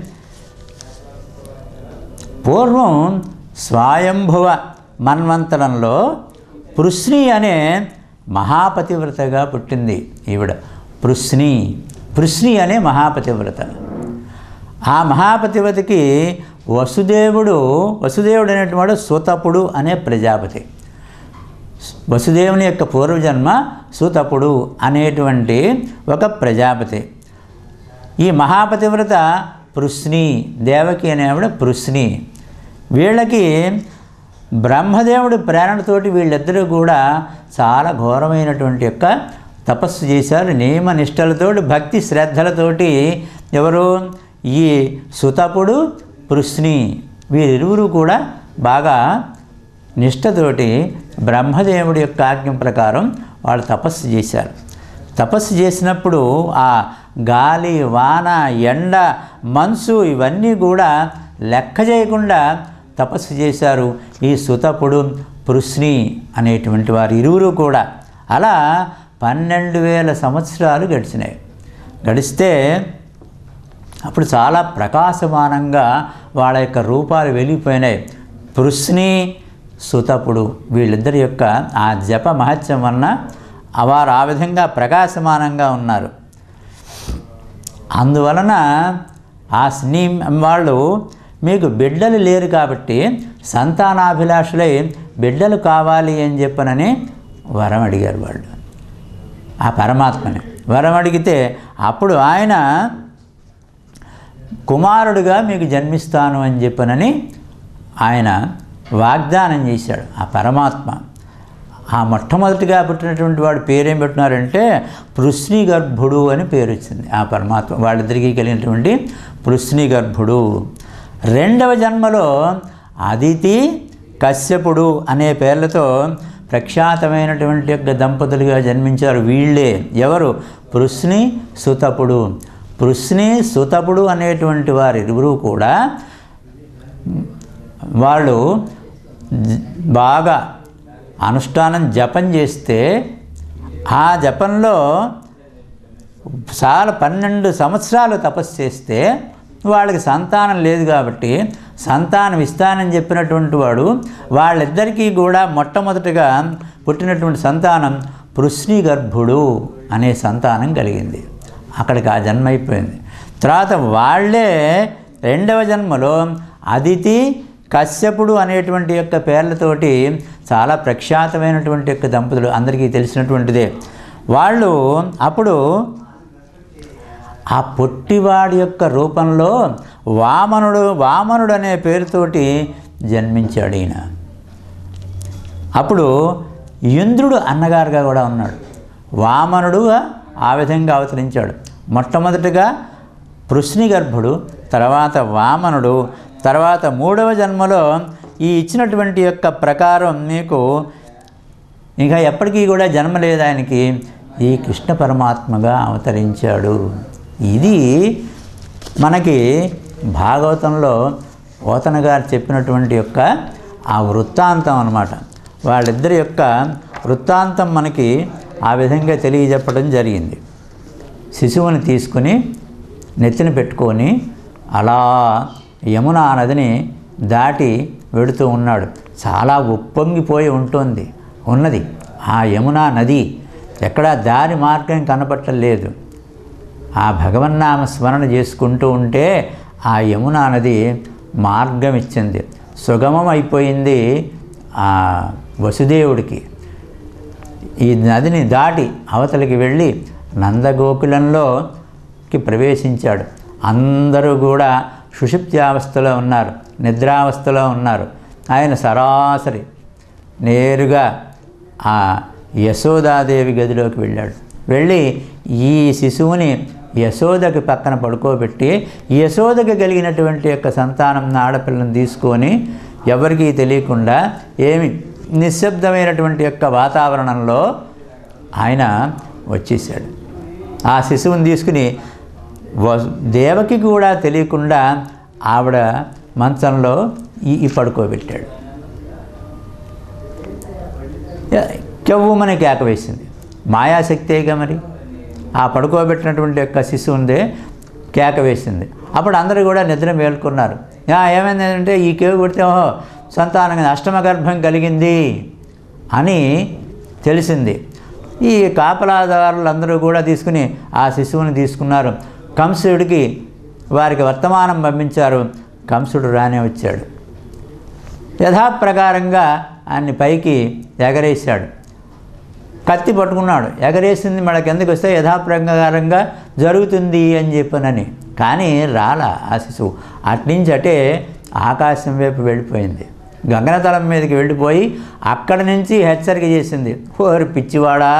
పూర్వం స్వయంభువ మన్వంతరంలో పృశ్ని అనే మహాపతివ్రతగా పుట్టింది ఈవిడ పృశ్ని పృశ్ని అనే మహాపతివ్రత ఆ మహాపతివతికి వసుదేవుడు వసుదేవుడు అనేటువంటి సుతపుడు అనే ప్రజాపతి వసుదేవుని యొక్క పూర్వజన్మ సుతపుడు అనేటువంటి ఒక ప్రజాపతి ఈ మహాపతివ్రత పృశ్ని దేవకి అనేవిడ పృశ్ని వీళ్ళకి బ్రహ్మదేవుడి ప్రేరణతోటి వీళ్ళిద్దరూ కూడా చాలా ఘోరమైనటువంటి యొక్క తపస్సు చేశారు నియమ నిష్టలతోటి భక్తి శ్రద్ధలతోటి ఎవరు ఈ సుతపుడు పృశ్ని వీరిరువురు కూడా బాగా నిష్టతోటి బ్రహ్మదేవుడి యొక్క ఆజ్ఞ ప్రకారం వాళ్ళు తపస్సు చేశారు తపస్సు చేసినప్పుడు ఆ గాలి వాన ఎండ మనసు ఇవన్నీ కూడా లెక్క చేయకుండా తపస్సు చేశారు ఈ సుతపుడు పృశ్ని అనేటువంటి వారు ఇరువురు కూడా అలా పన్నెండు వేల సంవత్సరాలు గడిచినాయి గడిస్తే అప్పుడు చాలా ప్రకాశమానంగా వాళ్ళ యొక్క రూపాలు వెలిగిపోయినాయి పృశ్ని సుతపుడు వీళ్ళిద్దరి యొక్క ఆ జప మహత్యం వలన వారు ఆ విధంగా ప్రకాశమానంగా ఉన్నారు అందువలన ఆ స్నీ వాళ్ళు మీకు బిడ్డలు లేరు కాబట్టి సంతానాభిలాషులై బిడ్డలు కావాలి అని చెప్పనని వరం అడిగారు వాళ్ళు ఆ పరమాత్మని వరం అడిగితే అప్పుడు ఆయన కుమారుడుగా మీకు జన్మిస్తాను అని చెప్పనని ఆయన వాగ్దానం చేశాడు ఆ పరమాత్మ ఆ మొట్టమొదటిగా పుట్టినటువంటి వాడు పేరేం పెట్టినారంటే పృశ్ని గర్భుడు అని పేరు వచ్చింది ఆ పరమాత్మ వాళ్ళిద్దరికీ కలిగినటువంటి పృశ్ని గర్భుడు రెండవ జన్మలో అదితి కశ్యపుడు అనే పేర్లతో ప్రఖ్యాతమైనటువంటి యొక్క దంపతులుగా జన్మించారు వీళ్ళే ఎవరు పృశ్ని సుతపుడు పృశ్ని సుతపుడు అనేటువంటి వారిరువురు కూడా వాళ్ళు జ- బాగా అనుష్ఠానం జపం చేస్తే ఆ జపంలో చాలా పన్నెండు సంవత్సరాలు తపస్సు చేస్తే వాళ్ళకి సంతానం లేదు కాబట్టి సంతానం ఇస్తానని చెప్పినటువంటి వాడు వాళ్ళిద్దరికీ కూడా మొట్టమొదటిగా పుట్టినటువంటి సంతానం పృశ్ని గర్భుడు అనే సంతానం కలిగింది అక్కడికి ఆ జన్మ అయిపోయింది తర్వాత వాళ్ళే రెండవ జన్మలో అదితి కశ్యపుడు అనేటువంటి యొక్క పేర్లతోటి చాలా ప్రఖ్యాతమైనటువంటి యొక్క దంపతులు అందరికీ తెలిసినటువంటిదే వాళ్ళు అప్పుడు ఆ పొట్టివాడి యొక్క రూపంలో వామనుడు వామనుడు అనే పేరుతోటి జన్మించాడు ఈయన అప్పుడు ఇంద్రుడు అన్నగారుగా కూడా ఉన్నాడు వామనుడుగా ఆ విధంగా అవతరించాడు మొట్టమొదటిగా పృశ్ని గర్భుడు తర్వాత వామనుడు తర్వాత మూడవ జన్మలో ఈ ఇచ్చినటువంటి యొక్క ప్రకారం మీకు ఇంకా ఎప్పటికీ కూడా జన్మ లేదు ఆయనకి ఈ కృష్ణ పరమాత్మగా అవతరించాడు ఇది మనకి భాగవతంలో ఓతన గారు చెప్పినటువంటి యొక్క ఆ వృత్తాంతం అన్నమాట వాళ్ళిద్దరి యొక్క వృత్తాంతం మనకి ఆ విధంగా తెలియజెప్పడం జరిగింది శిశువుని తీసుకుని నెత్తిన పెట్టుకొని అలా యమునా నదిని దాటి వెడుతూ ఉన్నాడు చాలా ఉప్పొంగిపోయి ఉంటుంది ఉన్నది ఆ యమునా నది ఎక్కడా దారి మార్గం కనపట్టలేదు ఆ భగవన్నామ స్మరణ చేసుకుంటూ ఉంటే ఆ యమునా నది మార్గం ఇచ్చింది సుగమం అయిపోయింది ఆ వసుదేవుడికి ఈ నదిని దాటి అవతలికి వెళ్ళి నందగోకులంలోకి ప్రవేశించాడు అందరూ కూడా సుషుప్త్యావస్థలో ఉన్నారు నిద్రావస్థలో ఉన్నారు ఆయన సరాసరి నేరుగా ఆ యశోదాదేవి గదిలోకి వెళ్ళాడు వెళ్ళి ఈ శిశువుని యశోదకి పక్కన పడుకోబెట్టి యశోదకి కలిగినటువంటి యొక్క సంతానం ఆడపిల్లని తీసుకొని ఎవరికీ తెలియకుండా ఏమి నిశ్శబ్దమైనటువంటి యొక్క వాతావరణంలో ఆయన వచ్చేసాడు ఆ శిశువుని తీసుకుని వ- దేవకి కూడా తెలియకుండా ఆవిడ మంచంలో ఈ ఈ పడుకోబెట్టాడు కెవ్వుమని కేక వేసింది మాయాశక్తేగా మరి ఆ పడుకోబెట్టినటువంటి యొక్క శిశువు ఉందే కేక వేసింది అప్పుడు అందరూ కూడా నిద్ర మేల్కొన్నారు "యా, ఏమైంది అంటే ఈ కేవు కొడితే ఓహో సంతానం అష్టమ గర్భం కలిగింది అని తెలిసింది ఈ కాపలాదారులందరూ కూడా తీసుకుని ఆ శిశువుని తీసుకున్నారు కంసుడికి వారికి వర్తమానం పంపించారు కంసుడు రానే వచ్చాడు యథాప్రకారంగా ఆయన్ని పైకి ఎగరేశాడు కత్తి పట్టుకున్నాడు ఎగరేసింది మనకి ఎందుకు వస్తే యథాప్రకారంగా జరుగుతుంది అని చెప్పనని కానీ రాల ఆ శిశువు అట్నుంచి అటే ఆకాశం వైపు వెళ్ళిపోయింది గగనతలం మీదకి వెళ్ళిపోయి అక్కడి నుంచి హెచ్చరిక చేసింది ఓరి పిచ్చివాడా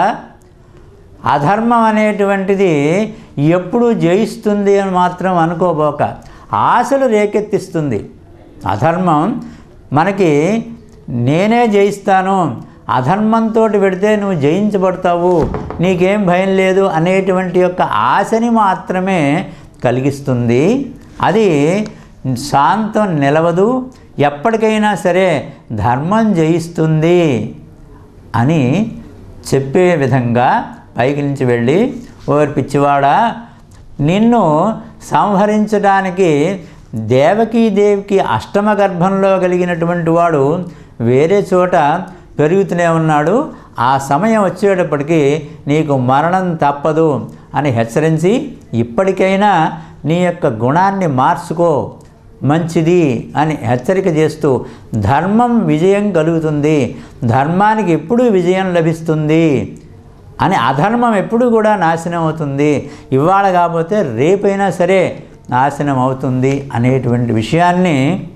అధర్మం అనేటువంటిది ఎప్పుడు జయిస్తుంది అని మాత్రం అనుకోబోక ఆశలు రేకెత్తిస్తుంది అధర్మం మనకి నేనే జయిస్తాను అధర్మంతో పెడితే నువ్వు జయించబడతావు నీకేం భయం లేదు అనేటువంటి యొక్క ఆశని మాత్రమే కలిగిస్తుంది అది శాంతం నిలవదు ఎప్పటికైనా సరే ధర్మం జయిస్తుంది అని చెప్పే విధంగా పైకి నుంచి వెళ్ళి ఓరి పిచ్చివాడా నిన్ను సంహరించడానికి దేవకీదేవికి అష్టమ గర్భంలో కలిగినటువంటి వాడు వేరే చోట పెరుగుతూనే ఉన్నాడు ఆ సమయం వచ్చేటప్పటికి నీకు మరణం తప్పదు అని హెచ్చరించి ఇప్పటికైనా నీ యొక్క గుణాన్ని మార్చుకో మంచిది అని హెచ్చరిక చేస్తూ ధర్మం విజయం కలుగుతుంది ధర్మానికి ఎప్పుడూ విజయం లభిస్తుంది అని అధర్మం ఎప్పుడు కూడా నాశనం అవుతుంది ఇవాళ కాకపోతే రేపైనా సరే నాశనం అవుతుంది అనేటువంటి విషయాన్ని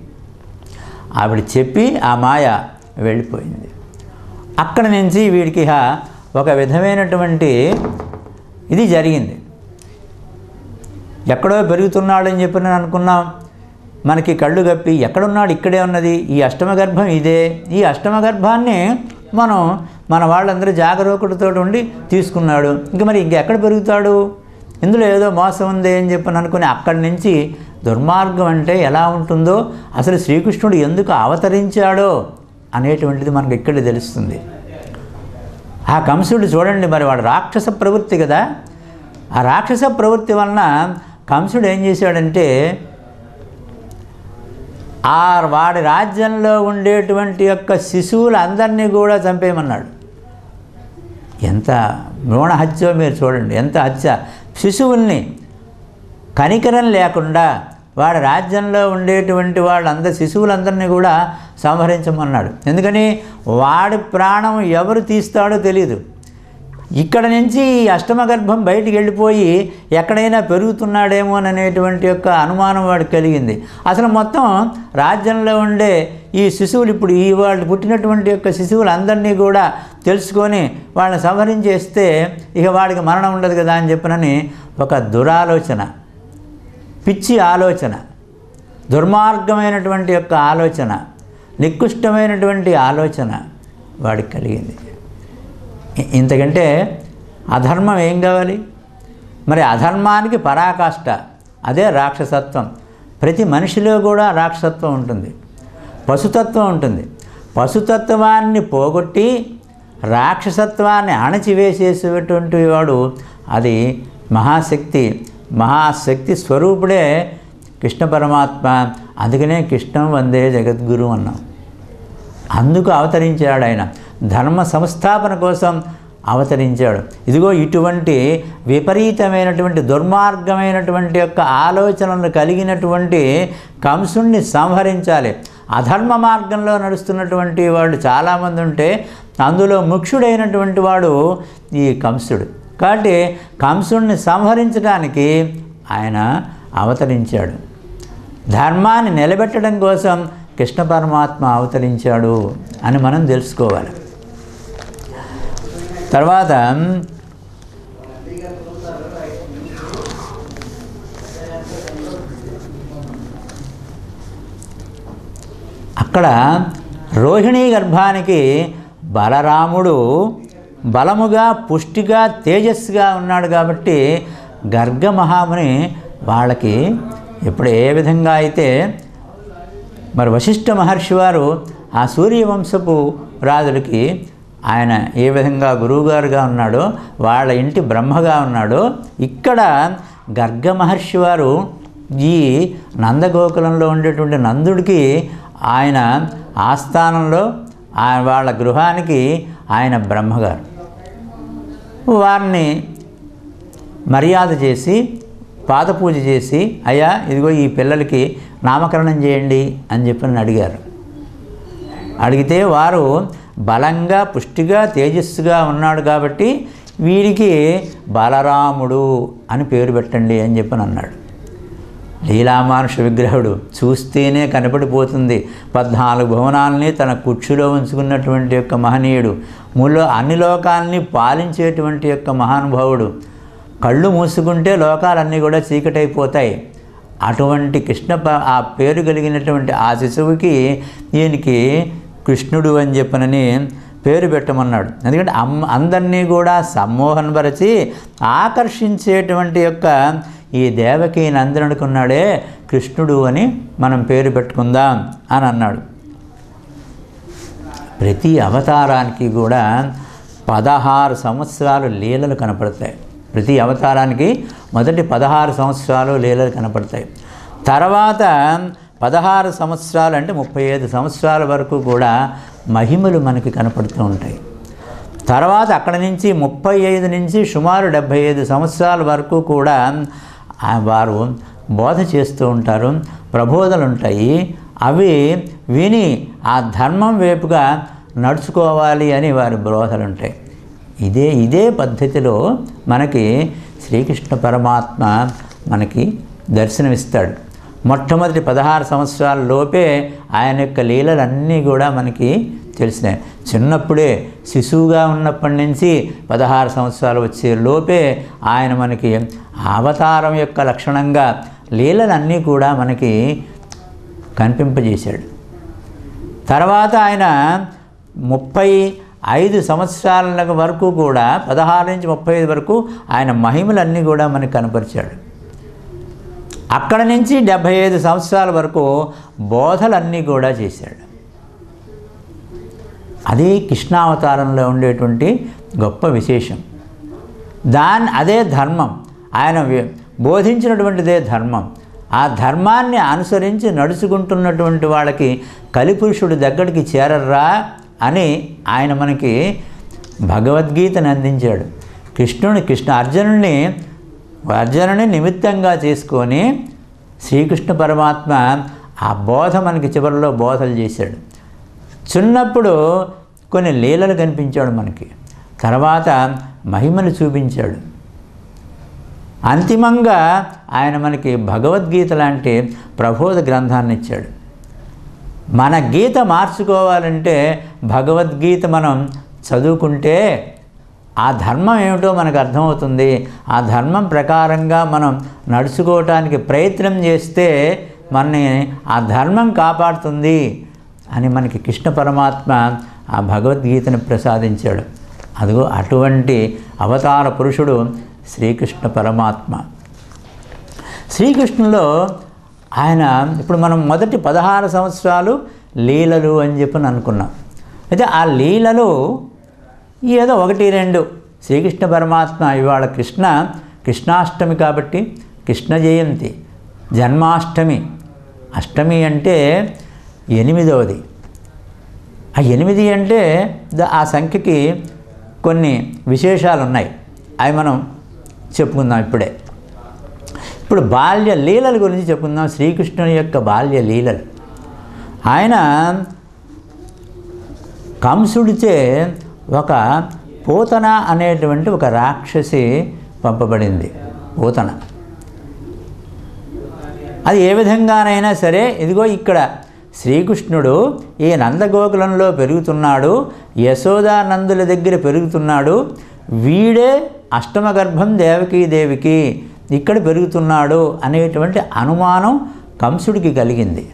ఆవిడ చెప్పి ఆ మాయ వెళ్ళిపోయింది అక్కడ నుంచి వీడికి ఇహ ఒక విధమైనటువంటి ఇది జరిగింది ఎక్కడో పెరుగుతున్నాడని చెప్పి నేను అనుకున్నాం మనకి కళ్ళు కప్పి ఎక్కడున్నాడు ఇక్కడే ఉన్నది ఈ అష్టమ గర్భం ఇదే ఈ అష్టమ గర్భాన్ని మనం మన వాళ్ళందరూ జాగరూకుడితో ఉండి తీసుకున్నాడు ఇంక మరి ఇంకెక్కడ పెరుగుతాడు ఇందులో ఏదో మోసం ఉంది అని చెప్పి అనుకుని అక్కడి నుంచి దుర్మార్గం అంటే ఎలా ఉంటుందో అసలు శ్రీకృష్ణుడు ఎందుకు అవతరించాడో అనేటువంటిది మనకు ఇక్కడ తెలుస్తుంది ఆ కంసుడు చూడండి మరి వాడు రాక్షస ప్రవృత్తి కదా ఆ రాక్షస ప్రవృత్తి వలన కంసుడు ఏం చేశాడంటే ఆ వాడి రాజ్యంలో ఉండేటువంటి యొక్క శిశువులందరినీ కూడా చంపేయమన్నాడు ఎంత భ్రూణ హత్యో మీరు చూడండి ఎంత హత్య శిశువుల్ని కనికరం లేకుండా వాడి రాజ్యంలో ఉండేటువంటి వాళ్ళందరి శిశువులందరినీ కూడా సంహరించమన్నాడు ఎందుకని వాడి ప్రాణం ఎవరు తీస్తాడో తెలియదు ఇక్కడ నుంచి ఈ అష్టమ గర్భం బయటికి వెళ్ళిపోయి ఎక్కడైనా పెరుగుతున్నాడేమో అనేటువంటి యొక్క అనుమానం వాడికి కలిగింది అసలు మొత్తం రాజ్యంలో ఉండే ఈ శిశువులు ఇప్పుడు ఈ వాళ్ళు పుట్టినటువంటి యొక్క శిశువులందరినీ కూడా తెలుసుకొని వాళ్ళని సంహరించేస్తే ఇక వాడికి మరణం ఉండదు కదా అని చెప్పనని ఒక దురాలోచన పిచ్చి ఆలోచన దుర్మార్గమైనటువంటి యొక్క ఆలోచన నికృష్టమైనటువంటి ఆలోచన వాడికి కలిగింది ఇ- ఇంతకంటే అధర్మం ఏం కావాలి మరి అధర్మానికి పరాకాష్ట అదే రాక్షసత్వం ప్రతి మనిషిలో కూడా రాక్షసత్వం ఉంటుంది పశుతత్వం ఉంటుంది పశుతత్వాన్ని పోగొట్టి రాక్షసత్వాన్ని అణచివేసేసేటువంటి వాడు అది మహాశక్తి మహాశక్తి స్వరూపుడే కృష్ణ పరమాత్మ అందుకనే కృష్ణం వందే జగద్గురు అన్నాం అందుకు అవతరించాడు ఆయన ధర్మ సంస్థాపన కోసం అవతరించాడు ఇదిగో ఇటువంటి విపరీతమైనటువంటి దుర్మార్గమైనటువంటి యొక్క ఆలోచనలు కలిగినటువంటి కంసుణ్ణి సంహరించాలి అధర్మ మార్గంలో నడుస్తున్నటువంటి వాళ్ళు చాలామంది ఉంటే అందులో ముఖ్యుడైనటువంటి వాడు ఈ కంసుడు కాబట్టి కంసుడిని సంహరించడానికి ఆయన అవతరించాడు ధర్మాన్ని నిలబెట్టడం కోసం కృష్ణ పరమాత్మ అవతరించాడు అని మనం తెలుసుకోవాలి తర్వాత అక్కడ రోహిణీ గర్భానికి బలరాముడు బలముగా పుష్టిగా తేజస్సుగా ఉన్నాడు కాబట్టి గర్గ మహాముని వాళ్ళకి ఇప్పుడు ఏ విధంగా అయితే మరి వశిష్ఠ మహర్షి వారు ఆ సూర్యవంశపు రాజులకి ఆయన ఏ విధంగా గురువుగారుగా ఉన్నాడో వాళ్ళ ఇంటి బ్రహ్మగా ఉన్నాడో ఇక్కడ గర్గ మహర్షి వారు ఈ నందగోకులంలో ఉండేటువంటి నందుడికి ఆయన ఆస్థానంలో ఆయన వాళ్ళ గృహానికి ఆయన బ్రహ్మగారు వారిని మర్యాద చేసి పాదపూజ చేసి అయ్యా ఇదిగో ఈ పిల్లలకి నామకరణం చేయండి అని చెప్పి నన్ను అడిగారు అడిగితే వారు బలంగా పుష్టిగా తేజస్సుగా ఉన్నాడు కాబట్టి వీడికి బలరాముడు అని పేరు పెట్టండి అని చెప్పని అన్నాడు లీలామానుష విగ్రహుడు చూస్తేనే కనపడిపోతుంది పద్నాలుగు భువనాల్ని తన కుర్చీలో ఉంచుకున్నటువంటి యొక్క మహనీయుడు ములో అన్ని లోకాల్ని పాలించేటువంటి యొక్క మహానుభావుడు కళ్ళు మూసుకుంటే లోకాలన్నీ కూడా చీకటైపోతాయి అటువంటి కృష్ణ ప- ఆ పేరు కలిగినటువంటి ఆ శిశువుకి ఈయనకి కృష్ణుడు అని చెప్పనని పేరు పెట్టమన్నాడు ఎందుకంటే అమ్మ అందరినీ కూడా సమ్మోహనపరిచి ఆకర్షించేటువంటి యొక్క ఈ దేవకి నందనుడుకున్నాడే కృష్ణుడు అని మనం పేరు పెట్టుకుందాం అని అన్నాడు ప్రతి అవతారానికి కూడా పదహారు సంవత్సరాలు లీలలు కనపడతాయి ప్రతి అవతారానికి మొదటి పదహారు సంవత్సరాలు లీలలు కనపడతాయి తర్వాత పదహారు సంవత్సరాలు అంటే ముప్పై ఐదు సంవత్సరాల వరకు కూడా మహిమలు మనకి కనపడుతూ ఉంటాయి తర్వాత అక్కడ నుంచి ముప్పై ఐదు నుంచి సుమారు డెబ్భై ఐదు సంవత్సరాల వరకు కూడా ఆ వారు బోధ చేస్తూ ఉంటారు ప్రబోధలు ఉంటాయి అవి విని ఆ ధర్మం వైపుగా నడుచుకోవాలి అని వారి బోధలు ఉంటాయి ఇదే ఇదే పద్ధతిలో మనకి శ్రీకృష్ణ పరమాత్మ మనకి దర్శనమిస్తాడు మొట్టమొదటి పదహారు సంవత్సరాల లోపే ఆయన యొక్క లీలలన్నీ కూడా మనకి తెలిసినాయి చిన్నప్పుడే శిశువుగా ఉన్నప్పటి నుంచి పదహారు సంవత్సరాలు వచ్చే లోపే ఆయన మనకి అవతారం యొక్క లక్షణంగా లీలలన్నీ కూడా మనకి కనిపింపజేశాడు తర్వాత ఆయన ముప్పై ఐదు సంవత్సరాల వరకు కూడా పదహారు నుంచి ముప్పై ఐదు వరకు ఆయన మహిమలన్నీ కూడా మనకు కనపరిచాడు అక్కడ నుంచి డెబ్భై ఐదు సంవత్సరాల వరకు బోధలన్నీ కూడా చేశాడు అది కృష్ణావతారంలో ఉండేటువంటి గొప్ప విశేషం దాని అదే ధర్మం ఆయన వి- బోధించినటువంటిదే ధర్మం ఆ ధర్మాన్ని అనుసరించి నడుచుకుంటున్నటువంటి వాళ్ళకి కలిపురుషుడు దగ్గరికి చేరర్రా అని ఆయన మనకి భగవద్గీతను అందించాడు కృష్ణుని కృష్ణ అర్జునుడిని అర్జునుని నిమిత్తంగా చేసుకొని శ్రీకృష్ణ పరమాత్మ ఆ బోధ మనకి చివరిలో బోధలు చేశాడు చిన్నప్పుడు కొన్ని లీలలు కనిపించాడు మనకి తర్వాత మహిమను చూపించాడు అంతిమంగా ఆయన మనకి భగవద్గీత లాంటి ప్రబోధ గ్రంథాన్ని ఇచ్చాడు మన గీత మార్చుకోవాలంటే భగవద్గీత మనం చదువుకుంటే ఆ ధర్మం ఏమిటో మనకు అర్థమవుతుంది ఆ ధర్మం ప్రకారంగా మనం నడుచుకోవటానికి ప్రయత్నం చేస్తే మనని ఆ ధర్మం కాపాడుతుంది అని మనకి కృష్ణ పరమాత్మ ఆ భగవద్గీతను ప్రసాదించాడు అదిగో అటువంటి అవతార పురుషుడు శ్రీకృష్ణ పరమాత్మ శ్రీకృష్ణులో ఆయన ఇప్పుడు మనం మొదటి పదహారు సంవత్సరాలు లీలలు అని చెప్పి అనుకున్నాం అయితే ఆ లీలలు ఏదో ఒకటి రెండు శ్రీకృష్ణ పరమాత్మ ఇవాళ కృష్ణ కృష్ణాష్టమి కాబట్టి కృష్ణ జయంతి జన్మాష్టమి అష్టమి అంటే ఎనిమిదవది ఆ ఎనిమిది అంటే ద- ఆ సంఖ్యకి కొన్ని విశేషాలు ఉన్నాయి అవి మనం చెప్పుకుందాం ఇప్పుడే ఇప్పుడు బాల్య లీలల గురించి చెప్పుకుందాం శ్రీకృష్ణుని యొక్క బాల్య లీలలు ఆయన కంసుడిచే ఒక పూతన అనేటువంటి ఒక రాక్షసి పంపబడింది పూతన అది ఏ విధంగానైనా సరే ఇదిగో ఇక్కడ శ్రీకృష్ణుడు ఈ నందగోకులంలో పెరుగుతున్నాడు యశోదానందుల దగ్గర పెరుగుతున్నాడు వీడే అష్టమ గర్భం దేవకీదేవికి ఇక్కడ పెరుగుతున్నాడు అనేటువంటి అనుమానం కంసుడికి కలిగింది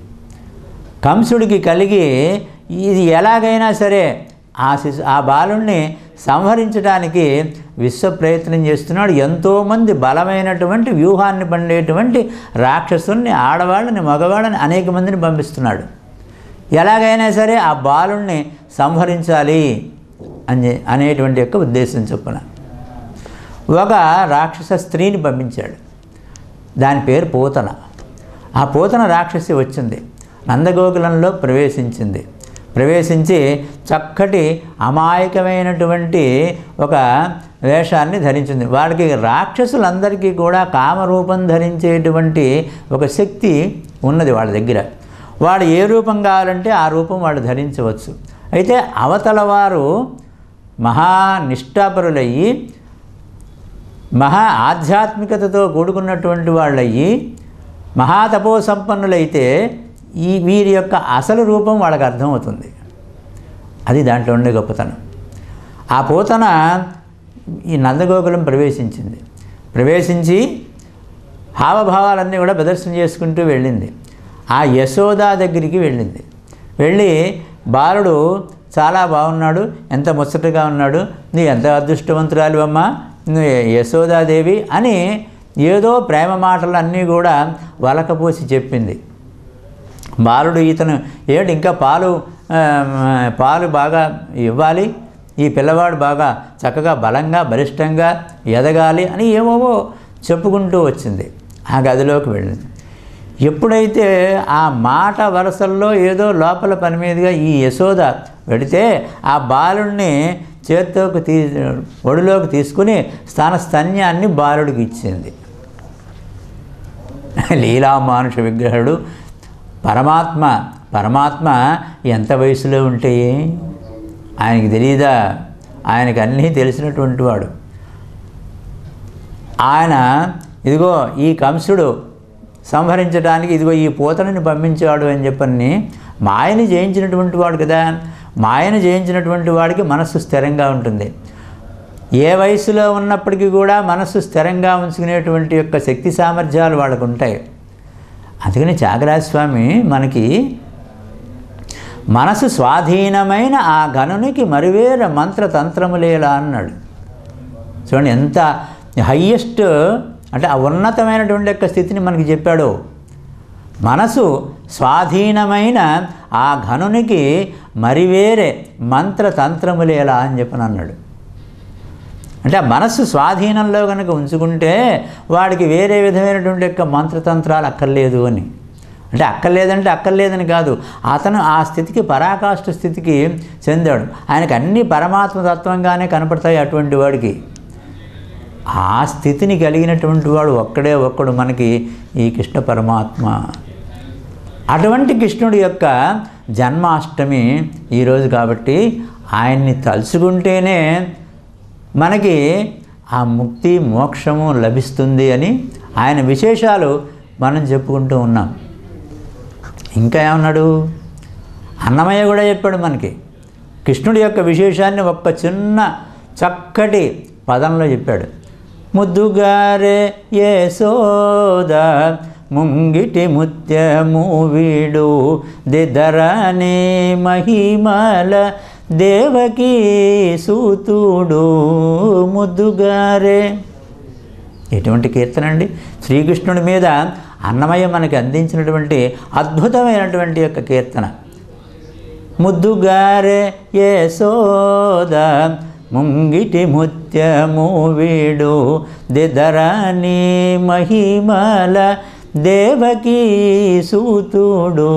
కంసుడికి కలిగి ఇది ఎలాగైనా సరే ఆ శిశు ఆ బాలుణ్ణి సంహరించడానికి విశ్వ ప్రయత్నం చేస్తున్నాడు ఎంతోమంది బలమైనటువంటి వ్యూహాన్ని పండేటువంటి రాక్షసుల్ని ఆడవాళ్ళని మగవాళ్ళని అనేక మందిని పంపిస్తున్నాడు ఎలాగైనా సరే ఆ బాలుణ్ణి సంహరించాలి అని అనేటువంటి యొక్క ఉద్దేశం చొప్పున ఒక రాక్షస స్త్రీని పంపించాడు దాని పేరు పూతన ఆ పూతన రాక్షసి వచ్చింది నందగోకులంలో ప్రవేశించింది ప్రవేశించి చక్కటి అమాయకమైనటువంటి ఒక వేషాన్ని ధరించింది వాళ్ళకి రాక్షసులందరికీ కూడా కామరూపం ధరించేటువంటి ఒక శక్తి ఉన్నది వాళ్ళ దగ్గర వాడు ఏ రూపం కావాలంటే ఆ రూపం వాడు ధరించవచ్చు అయితే అవతల వారు మహా నిష్ఠాపరులయ్యి మహా ఆధ్యాత్మికతతో కూడుకున్నటువంటి వాళ్ళయ్యి మహాతపో సంపన్నులైతే ఈ వీరి యొక్క అసలు రూపం వాళ్ళకి అర్థమవుతుంది అది దాంట్లో ఉండే గొప్పతనం ఆ పూతన ఈ నందగోకులం ప్రవేశించింది ప్రవేశించి హావభావాలన్నీ కూడా ప్రదర్శన చేసుకుంటూ వెళ్ళింది ఆ యశోద దగ్గరికి వెళ్ళింది వెళ్ళి బాలుడు చాలా బాగున్నాడు ఎంత ముచ్చటగా ఉన్నాడు నీ ఎంత అదృష్టవంతురాలు అమ్మా నువ్వు యశోదాదేవి అని ఏదో ప్రేమ మాటలు అన్నీ కూడా వలకపోసి చెప్పింది బాలుడు ఇతను ఏంటి ఇంకా పాలు ఆ, పాలు బాగా ఇవ్వాలి ఈ పిల్లవాడు బాగా చక్కగా బలంగా బలిష్టంగా ఎదగాలి అని ఏమోవో చెప్పుకుంటూ వచ్చింది ఆ గదిలోకి వెళ్ళింది ఎప్పుడైతే ఆ మాట వరసల్లో ఏదో లోపల పని మీదుగా ఈ యశోద వెడితే ఆ బాలుడిని చేత్తోకి తీ ఒడిలోకి తీసుకుని స్థాన స్తన్యాన్ని బాలుడికి ఇచ్చింది లీలా మానుష విగ్రహుడు పరమాత్మ పరమాత్మ ఎంత వయసులో ఉంటే ఆయనకి తెలియదా ఆయనకి అన్నీ తెలిసినటువంటి వాడు ఆయన ఇదిగో ఈ కంసుడు సంహరించడానికి ఇదిగో ఈ పూతనని పంపించాడు అని చెప్పని మాయని జయించినటువంటి వాడు కదా మాయను జయించినటువంటి వాడికి మనస్సు స్థిరంగా ఉంటుంది ఏ వయసులో ఉన్నప్పటికీ కూడా మనస్సు స్థిరంగా ఉంచుకునేటువంటి యొక్క శక్తి సామర్థ్యాలు వాళ్ళకు ఉంటాయి అందుకని త్యాగరాజస్వామి మనకి మనసు స్వాధీనమైన ఆ గనునికి మరివేర మంత్రతంత్రములేలా అన్నాడు చూడండి ఎంత హయ్యెస్ట్ అంటే ఆ ఉన్నతమైనటువంటి యొక్క స్థితిని మనకి చెప్పాడు మనసు స్వాధీనమైన ఆ ఘనునికి మరి వేరే మంత్రతంత్రములేలా అని చెప్పని అన్నాడు అంటే ఆ మనస్సు స్వాధీనంలో కనుక ఉంచుకుంటే వాడికి వేరే విధమైనటువంటి యొక్క మంత్రతంత్రాలు అక్కర్లేదు అని అంటే అక్కర్లేదంటే అక్కర్లేదని కాదు అతను ఆ స్థితికి పరాకాష్ఠ స్థితికి చెందాడు ఆయనకు అన్ని పరమాత్మ తత్వంగానే కనపడతాయి అటువంటి వాడికి ఆ స్థితిని కలిగినటువంటి వాడు ఒక్కడే ఒక్కడు మనకి ఈ కృష్ణ పరమాత్మ అటువంటి కృష్ణుడి యొక్క జన్మాష్టమి ఈరోజు కాబట్టి ఆయన్ని తలుచుకుంటేనే మనకి ఆ ముక్తి మోక్షము లభిస్తుంది అని ఆయన విశేషాలు మనం చెప్పుకుంటూ ఉన్నాం ఇంకా ఏమన్నాడు అన్నమయ్య కూడా చెప్పాడు మనకి కృష్ణుడి యొక్క విశేషాన్ని ఒక్క చిన్న చక్కటి పదంలో చెప్పాడు ముద్దుగారే యశోద ముంగిటి ముత్యము వీడు దిదరనే మహిమల దేవకి సూతుడు ముద్దుగారే ఎటువంటి కీర్తన అండి శ్రీకృష్ణుడి మీద అన్నమయ్య మనకి అందించినటువంటి అద్భుతమైనటువంటి యొక్క కీర్తన ముద్దుగారే యశోద ముంగిటి ముత్యము వీడు దిదరాని మహిమల దేవకి సూతుడు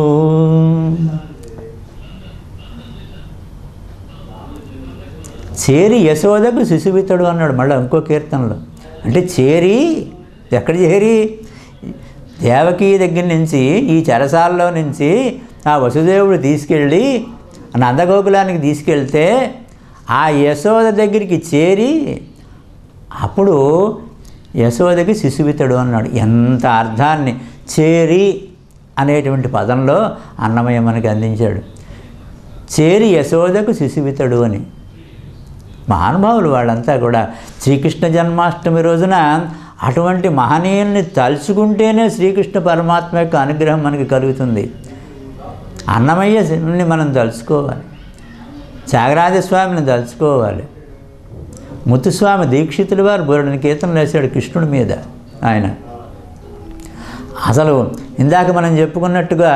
చేరి యశోదకు శిశువితడు అన్నాడు మళ్ళీ ఇంకో కీర్తనలో అంటే చేరి ఎక్కడ చేరి దేవకీ దగ్గర నుంచి ఈ చెరసాలలో నుంచి ఆ వసుదేవుడు తీసుకెళ్ళి నందగోకులానికి తీసుకెళ్తే ఆ యశోద దగ్గరికి చేరి అప్పుడు యశోదకి శిశువితడు అన్నాడు ఎంత అర్థాన్ని చేరి అనేటువంటి పదంలో అన్నమయ్య మనకి అందించాడు చేరి యశోదకు శిశువితడు అని మహానుభావులు వాళ్ళంతా కూడా శ్రీకృష్ణ జన్మాష్టమి రోజున అటువంటి మహనీయుల్ని తలుచుకుంటేనే శ్రీకృష్ణ పరమాత్మ యొక్క అనుగ్రహం మనకి కలుగుతుంది అన్నమయ్యని మనం తలుచుకోవాలి త్యాగరాజస్వామిని తలుచుకోవాలి ముత్తుస్వామి దీక్షితుల వారు బోరడని కీర్తనలు వేశాడు కృష్ణుడి మీద ఆయన అసలు ఇందాక మనం చెప్పుకున్నట్టుగా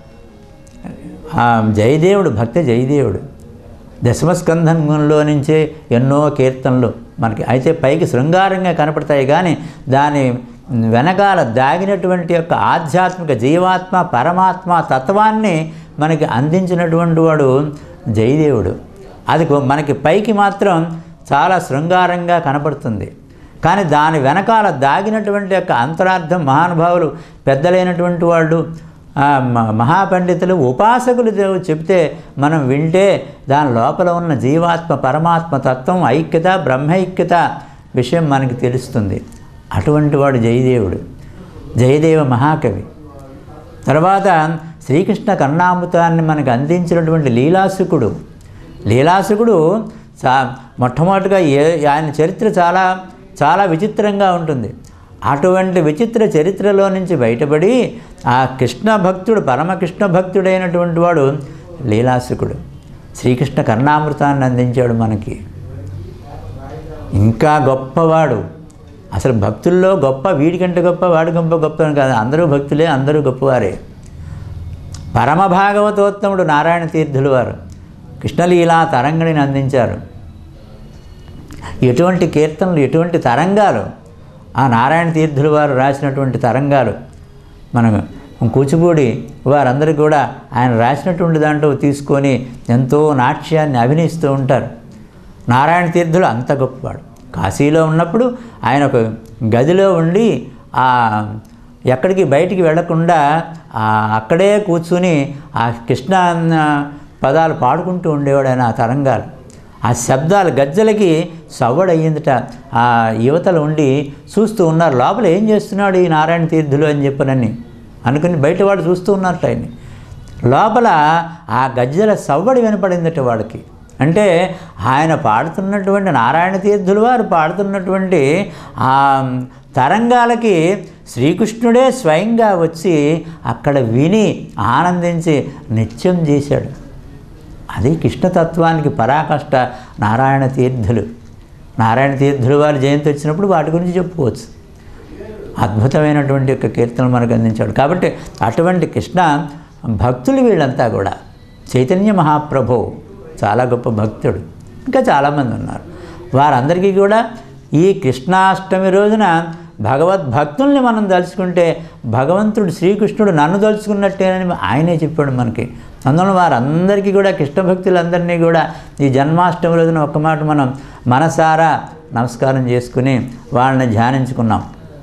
ఆ జయదేవుడు భక్త జయదేవుడు దశమస్కంధంలో నుంచే ఎన్నో కీర్తనలు మనకి అయితే పైకి శృంగారంగా కనపడతాయి కానీ దాని వెనకాల దాగినటువంటి యొక్క ఆధ్యాత్మిక జీవాత్మ పరమాత్మ తత్వాన్ని మనకి అందించినటువంటి వాడు జయదేవుడు అది కొ- మనకి పైకి మాత్రం చాలా శృంగారంగా కనపడుతుంది కానీ దాని వెనకాల దాగినటువంటి యొక్క అంతరార్థం మహానుభావులు పెద్దలైనటువంటి వాళ్ళు ఆ, మ- మహాపండితులు ఉపాసకులు దేవు- చెప్తే మనం వింటే దాని లోపల ఉన్న జీవాత్మ పరమాత్మ తత్వం ఐక్యత బ్రహ్మైక్యత విషయం మనకి తెలుస్తుంది అటువంటి వాడు జయదేవుడు జయదేవ మహాకవి తర్వాత శ్రీకృష్ణ కర్ణామృతాన్ని మనకు అందించినటువంటి లీలాసుకుడు లీలాసుకుడు చా మొట్టమొదటిగా ఏ ఆయన చరిత్ర చాలా చాలా విచిత్రంగా ఉంటుంది అటువంటి విచిత్ర చరిత్రలో నుంచి బయటపడి ఆ కృష్ణ భక్తుడు పరమకృష్ణ భక్తుడైనటువంటి వాడు లీలాసుకుడు శ్రీకృష్ణ కర్ణామృతాన్ని అందించాడు మనకి ఇంకా గొప్పవాడు అసలు భక్తుల్లో గొప్ప వీడికంటే గొప్ప వాడి గొప్ప గొప్ప అని కాదు అందరూ భక్తులే అందరూ గొప్పవారే పరమ భాగవతోత్తముడు నారాయణ తీర్థులు వారు కృష్ణలీలా తరంగిణిని అందించారు ఎటువంటి కీర్తనలు ఎటువంటి తరంగాలు ఆ నారాయణ తీర్థులు వారు రాసినటువంటి తరంగాలు మనం కూచిపూడి వారందరూ కూడా ఆయన రాసినటువంటి దాంట్లో తీసుకొని ఎంతో నాట్యాన్ని అభినయిస్తూ ఉంటారు నారాయణ తీర్థులు అంత గొప్పవాడు కాశీలో ఉన్నప్పుడు ఆయన ఒక గదిలో ఉండి ఆ ఎక్కడికి బయటికి వెళ్లకుండా ఆ అక్కడే కూర్చుని ఆ కృష్ణ ఆ, పదాలు పాడుకుంటూ ఉండేవాడు ఆయన ఆ తరంగాలు ఆ శబ్దాలు గజ్జలకి సవ్వడయ్యిందిట ఆ యువతలు ఉండి చూస్తూ ఉన్నారు లోపల ఏం చేస్తున్నాడు ఈ నారాయణ తీర్థులు అని చెప్పనని అనుకుని బయట వాళ్ళు చూస్తూ ఉన్నట్టు ఆయన్ని లోపల ఆ గజ్జల సవ్వడి వినపడిందట వాడికి అంటే ఆయన పాడుతున్నటువంటి నారాయణ తీర్థులు వారు పాడుతున్నటువంటి ఆ తరంగాలకి శ్రీకృష్ణుడే స్వయంగా వచ్చి అక్కడ విని ఆనందించి నిత్యం చేశాడు అది కృష్ణతత్వానికి పరాకష్ట నారాయణ తీర్థులు నారాయణ తీర్థులు వారి జయంతి వచ్చినప్పుడు వాటి గురించి చెప్పుకోవచ్చు అద్భుతమైనటువంటి యొక్క కీర్తనలు మనకు అందించాడు కాబట్టి అటువంటి కృష్ణ భక్తులు వీళ్ళంతా కూడా చైతన్య మహాప్రభు చాలా గొప్ప భక్తుడు ఇంకా చాలామంది ఉన్నారు వారందరికీ కూడా ఈ కృష్ణాష్టమి రోజున భగవద్భక్తుల్ని మనం తలుచుకుంటే భగవంతుడు శ్రీకృష్ణుడు నన్ను తలుచుకున్నట్టేనని ఆయనే చెప్పాడు మనకి అందువల్ల వారందరికీ కూడా కృష్ణ భక్తులందరినీ కూడా ఈ జన్మాష్టమి రోజున ఒక్క మాట మనం మనసారా నమస్కారం చేసుకుని వాళ్ళని ధ్యానించుకున్నాం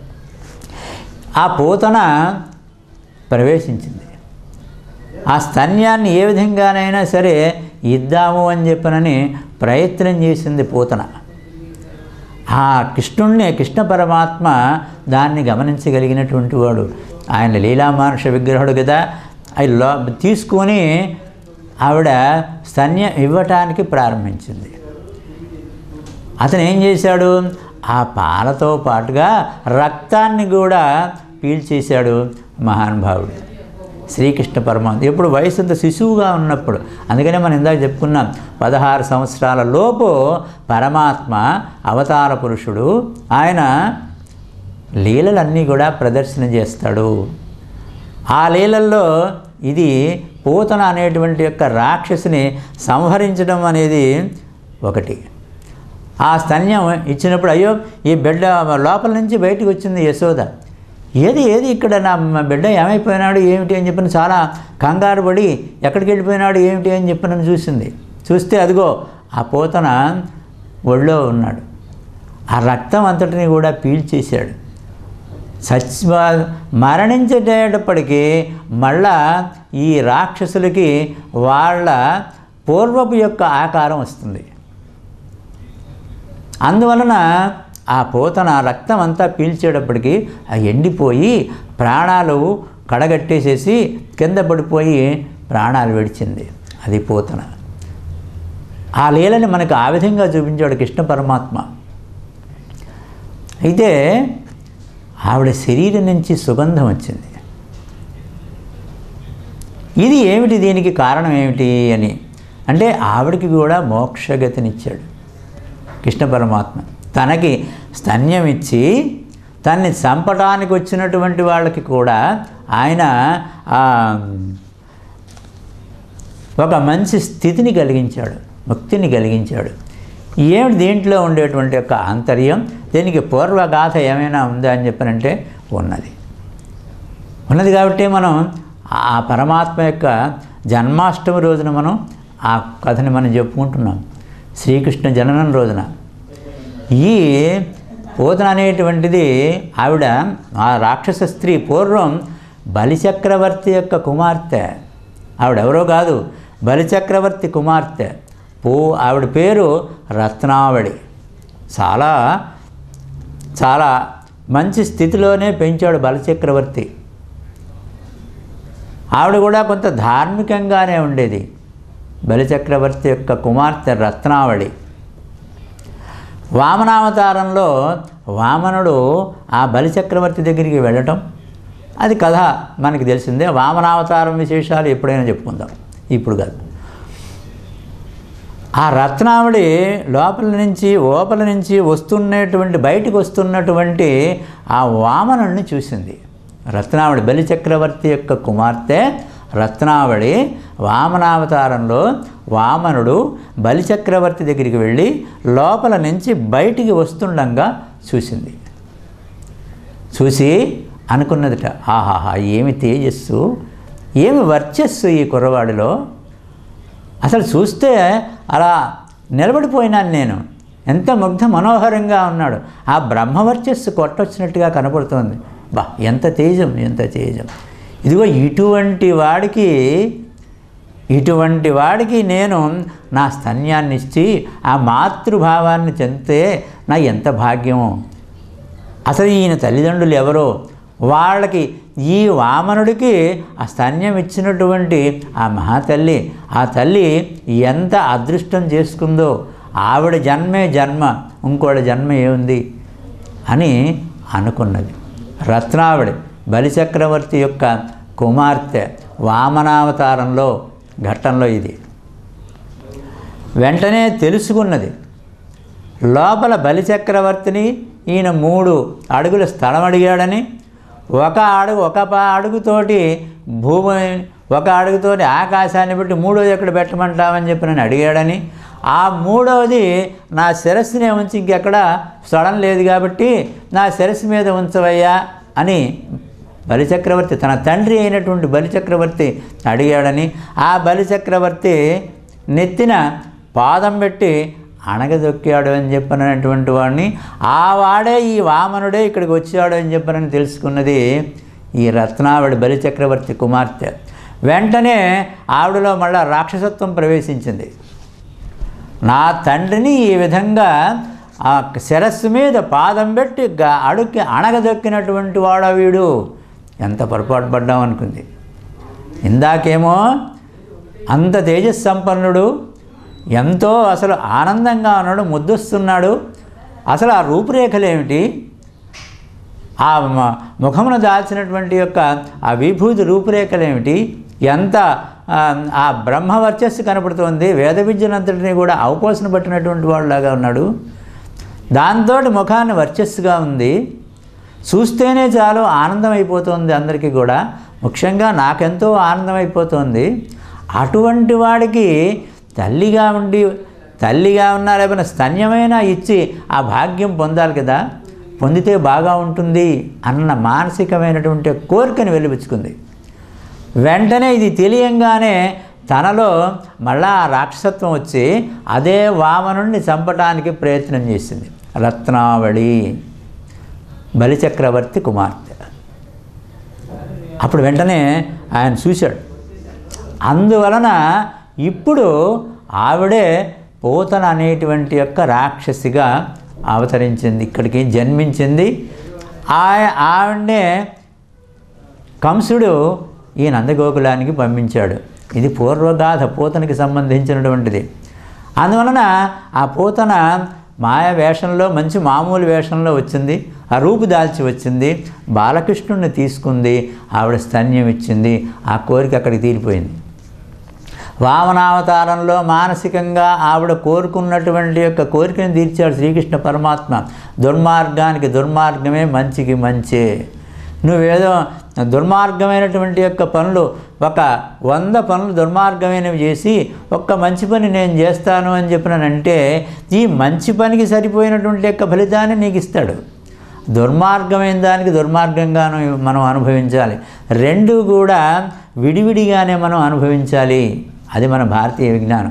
ఆ పూతన ప్రవేశించింది ఆ స్తన్యాన్ని ఏ విధంగానైనా సరే ఇద్దాము అని చెప్పనని ప్రయత్నం చేసింది పూతన ఆ కృష్ణుణ్ణి కృష్ణ పరమాత్మ దాన్ని గమనించగలిగినటువంటి వాడు ఆయన లీలామానుష విగ్రహుడు కదా అవి లో తీసుకొని ఆవిడ స్తన్యం ఇవ్వటానికి ప్రారంభించింది అతను ఏం చేశాడు ఆ పాలతో పాటుగా రక్తాన్ని కూడా పీల్చేశాడు మహానుభావుడు శ్రీకృష్ణ పరమాత్మ ఎప్పుడు వయసు అంత శిశువుగా ఉన్నప్పుడు అందుకనే మనం ఇందాక చెప్పుకున్నాం పదహారు సంవత్సరాల లోపు పరమాత్మ అవతార పురుషుడు ఆయన లీలలన్నీ కూడా ప్రదర్శన చేస్తాడు ఆ లీలల్లో ఇది పూతన అనేటువంటి యొక్క రాక్షసిని సంహరించడం అనేది ఒకటి ఆ స్తన్యం ఇచ్చినప్పుడు అయ్యో ఈ బిడ్డ లోపల నుంచి బయటికి వచ్చింది యశోద ఏది ఏది ఇక్కడ నా బిడ్డ ఏమైపోయినాడు ఏమిటి అని చెప్పిన చాలా కంగారు పడి ఎక్కడికి వెళ్ళిపోయినాడు ఏమిటి అని చెప్పిన చూసింది చూస్తే అదిగో ఆ పోతన ఒళ్ళో ఉన్నాడు ఆ రక్తం అంతటిని కూడా పీల్చేశాడు సత్య మరణించేటప్పటికీ మళ్ళా ఈ రాక్షసులకి వాళ్ళ పూర్వపు యొక్క ఆకారం వస్తుంది అందువలన ఆ పోతన రక్తం అంతా పీల్చేటప్పటికి ఆ ఎండిపోయి ప్రాణాలు కడగట్టేసేసి కింద పడిపోయి ప్రాణాలు విడిచింది అది పోతన ఆ లీలని మనకు ఆ విధంగా చూపించాడు కృష్ణ పరమాత్మ అయితే ఆవిడ శరీరం నుంచి సుగంధం వచ్చింది ఇది ఏమిటి దీనికి కారణం ఏమిటి అని అంటే ఆవిడకి కూడా మోక్షగతినిచ్చాడు కృష్ణ పరమాత్మ తనకి స్తన్యం ఇచ్చి తన్ని చంపడానికి వచ్చినటువంటి వాళ్ళకి కూడా ఆయన ఆ, ఒక మంచి స్థితిని కలిగించాడు ముక్తిని కలిగించాడు ఏమిటి దీంట్లో ఉండేటువంటి యొక్క ఆంతర్యం దీనికి పూర్వగాథ ఏమైనా ఉందా అని చెప్పనంటే ఉన్నది ఉన్నది కాబట్టి మనం ఆ పరమాత్మ యొక్క జన్మాష్టమి రోజున మనం ఆ కథని మనం చెప్పుకుంటున్నాం శ్రీకృష్ణ జననం రోజున ఈ పోతన అనేటువంటిది ఆవిడ ఆ రాక్షస స్త్రీ పూర్వం బలిచక్రవర్తి యొక్క కుమార్తె ఆవిడెవరో కాదు బలిచక్రవర్తి కుమార్తె పో ఆవిడ పేరు రత్నావళి చాలా చాలా మంచి స్థితిలోనే పెంచాడు బలచక్రవర్తి ఆవిడ కూడా కొంత ధార్మికంగానే ఉండేది బలిచక్రవర్తి యొక్క కుమార్తె రత్నావళి వామనావతారంలో వామనుడు ఆ బలిచక్రవర్తి దగ్గరికి వెళ్ళటం అది కథ మనకి తెలిసిందే వామనావతారం విశేషాలు ఎప్పుడైనా చెప్పుకుందాం ఇప్పుడు కాదు ఆ రత్నావళి లోపల నుంచి ఓపల నుంచి వస్తున్నటువంటి బయటికి వస్తున్నటువంటి ఆ వామనుడిని చూసింది రత్నావళి బలిచక్రవర్తి యొక్క కుమార్తె రత్నావళి వామనావతారంలో వామనుడు బలిచక్రవర్తి దగ్గరికి వెళ్ళి లోపల నుంచి బయటికి వస్తుండగా చూసింది చూసి అనుకున్నదిట ఆహాహా ఏమి తేజస్సు ఏమి వర్చస్సు ఈ కుర్రవాడిలో అసలు చూస్తే అలా నిలబడిపోయినాను నేను ఎంత ముగ్ధ మనోహరంగా ఉన్నాడు ఆ బ్రహ్మవర్చస్సు కొట్టొచ్చినట్టుగా కనపడుతోంది బా ఎంత తేజం ఎంత తేజం ఇదిగో ఇటువంటి వాడికి ఇటువంటి వాడికి నేను నా స్తన్యాన్ని ఇచ్చి ఆ మాతృభావాన్ని చెందితే నా ఎంత భాగ్యమో అసలు ఈయన తల్లిదండ్రులు ఎవరో వాళ్ళకి ఈ వామనుడికి ఆ స్తన్యం ఇచ్చినటువంటి ఆ మహాతల్లి ఆ తల్లి ఎంత అదృష్టం చేసుకుందో ఆవిడ జన్మే జన్మ ఇంకోటి జన్మ ఏముంది అని అనుకున్నది రత్నావళి బలిచక్రవర్తి యొక్క కుమార్తె వామనావతారంలో ఘట్టంలో ఇది వెంటనే తెలుసుకున్నది లోపల బలిచక్రవర్తిని ఈయన మూడు అడుగుల స్థలం అడిగాడని ఒక అడుగు ఒక పా అడుగుతోటి భూమి ఒక అడుగుతోటి ఆకాశాన్ని పెట్టి మూడోది ఎక్కడ పెట్టమంటామని చెప్పి నన్ను అడిగాడని ఆ మూడవది నా శిరస్సునే ఉంచి ఇంకెక్కడ స్థలం లేదు కాబట్టి నా శిరస్సు మీద ఉంచవయ్యా అని బలిచక్రవర్తి తన తండ్రి అయినటువంటి బలిచక్రవర్తి అడిగాడని ఆ బలిచక్రవర్తి నెత్తిన పాదం పెట్టి అణగదొక్కాడు అని చెప్పనటువంటి వాడిని ఆ వాడే ఈ వామనుడే ఇక్కడికి వచ్చాడు అని చెప్పనని తెలుసుకున్నది ఈ రత్నావళి బలిచక్రవర్తి కుమార్తె వెంటనే ఆవిడలో మళ్ళా రాక్షసత్వం ప్రవేశించింది నా తండ్రిని ఈ విధంగా ఆ శిరస్సు మీద పాదం పెట్టి గ- అడుక్కి అణగదొక్కినటువంటి వాడా వీడు ఎంత పొరపాటు పడ్డాం అనుకుంది ఇందాకేమో అంత తేజస్సంపన్నుడు ఎంతో అసలు ఆనందంగా ఉన్నాడు ముద్దొస్తున్నాడు అసలు ఆ రూపురేఖలు ఏమిటి ఆ మ- ముఖమున దాల్చినటువంటి యొక్క ఆ విభూతి రూపురేఖలు ఏమిటి ఎంత ఆ, ఆ బ్రహ్మవర్చస్సు కనపడుతోంది వేద విద్యనంతటిని కూడా అవపోసన పట్టినటువంటి వాళ్ళలాగా ఉన్నాడు దాంతో ముఖాన్ని వర్చస్సుగా ఉంది చూస్తేనే చాలు ఆనందం అయిపోతుంది అందరికీ కూడా ముఖ్యంగా నాకెంతో ఆనందం అయిపోతుంది అటువంటి వాడికి తల్లిగా ఉండి తల్లిగా ఉన్నా లేకపోతే స్తన్యమైనా ఇచ్చి ఆ భాగ్యం పొందాలి కదా పొందితే బాగా ఉంటుంది అన్న మానసికమైనటువంటి కోరికను వెలిపించుకుంది వెంటనే ఇది తెలియంగానే తనలో మళ్ళా ఆ రాక్షసత్వం వచ్చి అదే వామనుణ్ణి చంపటానికి ప్రయత్నం చేసింది రత్నావళి బలిచక్రవర్తి కుమార్తె అప్పుడు వెంటనే ఆయన చూశాడు అందువలన ఇప్పుడు ఆవిడే పోతన అనేటువంటి యొక్క రాక్షసిగా అవతరించింది ఇక్కడికి జన్మించింది ఆ ఆవిడనే కంసుడు ఈ నందగోకులానికి పంపించాడు ఇది పూర్వగాథ పూతనకి సంబంధించినటువంటిది అందువలన ఆ పూతన మాయ వేషంలో మంచి మామూలు వేషంలో వచ్చింది ఆ రూపు దాల్చి వచ్చింది బాలకృష్ణుడిని తీసుకుంది ఆవిడ స్తన్యం ఇచ్చింది ఆ కోరిక అక్కడికి తీరిపోయింది వామనావతారంలో మానసికంగా ఆవిడ కోరుకున్నటువంటి యొక్క కోరికను తీర్చాడు శ్రీకృష్ణ పరమాత్మ దుర్మార్గానికి దుర్మార్గమే మంచికి మంచే నువ్వేదో దుర్మార్గమైనటువంటి యొక్క పనులు ఒక వంద పనులు దుర్మార్గమైనవి చేసి ఒక్క మంచి పని నేను చేస్తాను అని చెప్పినానంటే ఈ మంచి పనికి సరిపోయినటువంటి యొక్క ఫలితాన్ని నీకు ఇస్తాడు దుర్మార్గమైన దానికి దుర్మార్గంగాను మనం అనుభవించాలి రెండు కూడా విడివిడిగానే మనం అనుభవించాలి అది మన భారతీయ విజ్ఞానం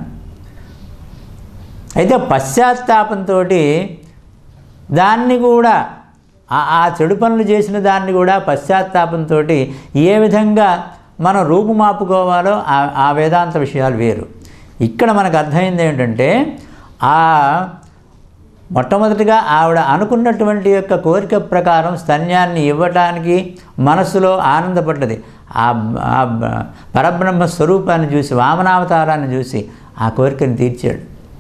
అయితే పశ్చాత్తాపంతో దాన్ని కూడా ఆ- ఆ చెడు పనులు చేసిన దాన్ని కూడా పశ్చాత్తాపంతో ఏ విధంగా మనం రూపుమాపుకోవాలో ఆ ఆ వేదాంత విషయాలు వేరు ఇక్కడ మనకు అర్థమైంది ఏంటంటే ఆ మొట్టమొదటిగా ఆవిడ అనుకున్నటువంటి యొక్క కోరిక ప్రకారం స్తన్యాన్ని ఇవ్వటానికి మనసులో ఆనందపడ్డది ఆ ఆ పరబ్రహ్మ స్వరూపాన్ని చూసి వామనావతారాన్ని చూసి ఆ కోరికను తీర్చాడు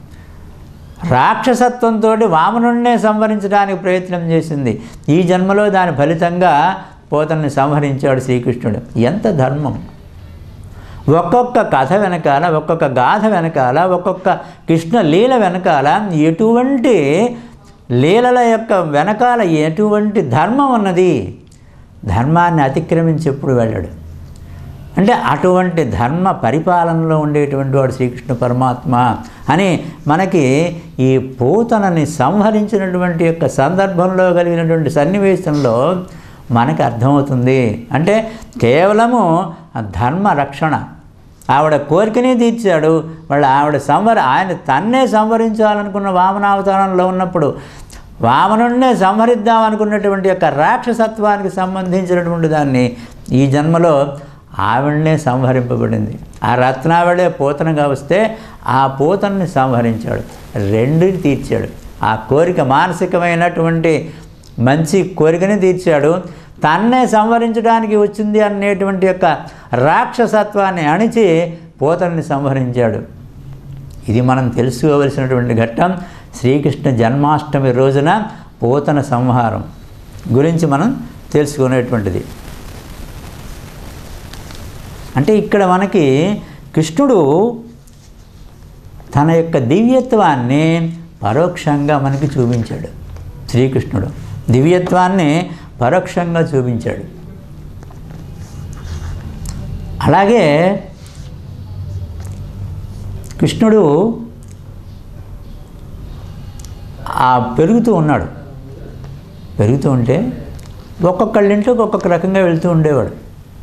రాక్షసత్వంతో వామనుణ్ణే సంహరించడానికి ప్రయత్నం చేసింది ఈ జన్మలో దాని ఫలితంగా పోతన్ని సంహరించాడు శ్రీకృష్ణుడు ఎంత ధర్మం ఒక్కొక్క కథ వెనకాల ఒక్కొక్క గాథ వెనకాల ఒక్కొక్క కృష్ణ లీల వెనకాల ఎటువంటి లీలల యొక్క వెనకాల ఎటువంటి ధర్మం ఉన్నది ధర్మాన్ని అతిక్రమించి ఎప్పుడు వెళ్ళాడు అంటే అటువంటి ధర్మ పరిపాలనలో ఉండేటువంటి వాడు శ్రీకృష్ణ పరమాత్మ అని మనకి ఈ పూతనని సంహరించినటువంటి యొక్క సందర్భంలో కలిగినటువంటి సన్నివేశంలో మనకి అర్థమవుతుంది అంటే కేవలము ఆ ధర్మ రక్షణ ఆవిడ కోరికనే తీర్చాడు వాళ్ళ ఆవిడ సంవర ఆయన తన్నే సంవరించాలనుకున్న వామనావతారంలో ఉన్నప్పుడు వామనుడినే సంహరిద్దాం అనుకున్నటువంటి యొక్క రాక్షసత్వానికి సంబంధించినటువంటి దాన్ని ఈ జన్మలో ఆవిడనే సంహరింపబడింది ఆ రత్నావళే పూతనగా వస్తే ఆ పూతన్ని సంహరించాడు రెండుని తీర్చాడు ఆ కోరిక మానసికమైనటువంటి మంచి కోరికని తీర్చాడు తన్నే సంహరించడానికి వచ్చింది అనేటువంటి యొక్క రాక్షసత్వాన్ని అణిచి పూతన్ని సంహరించాడు ఇది మనం తెలుసుకోవలసినటువంటి ఘట్టం శ్రీకృష్ణ జన్మాష్టమి రోజున పూతన సంహారం గురించి మనం తెలుసుకునేటువంటిది అంటే ఇక్కడ మనకి కృష్ణుడు తన యొక్క దివ్యత్వాన్ని పరోక్షంగా మనకి చూపించాడు శ్రీకృష్ణుడు దివ్యత్వాన్ని పరోక్షంగా చూపించాడు అలాగే కృష్ణుడు ఆ పెరుగుతూ ఉన్నాడు పెరుగుతూ ఉంటే ఒక్కొక్కళ్ళ ఇంట్లోకి ఒక్కొక్క రకంగా వెళ్తూ ఉండేవాడు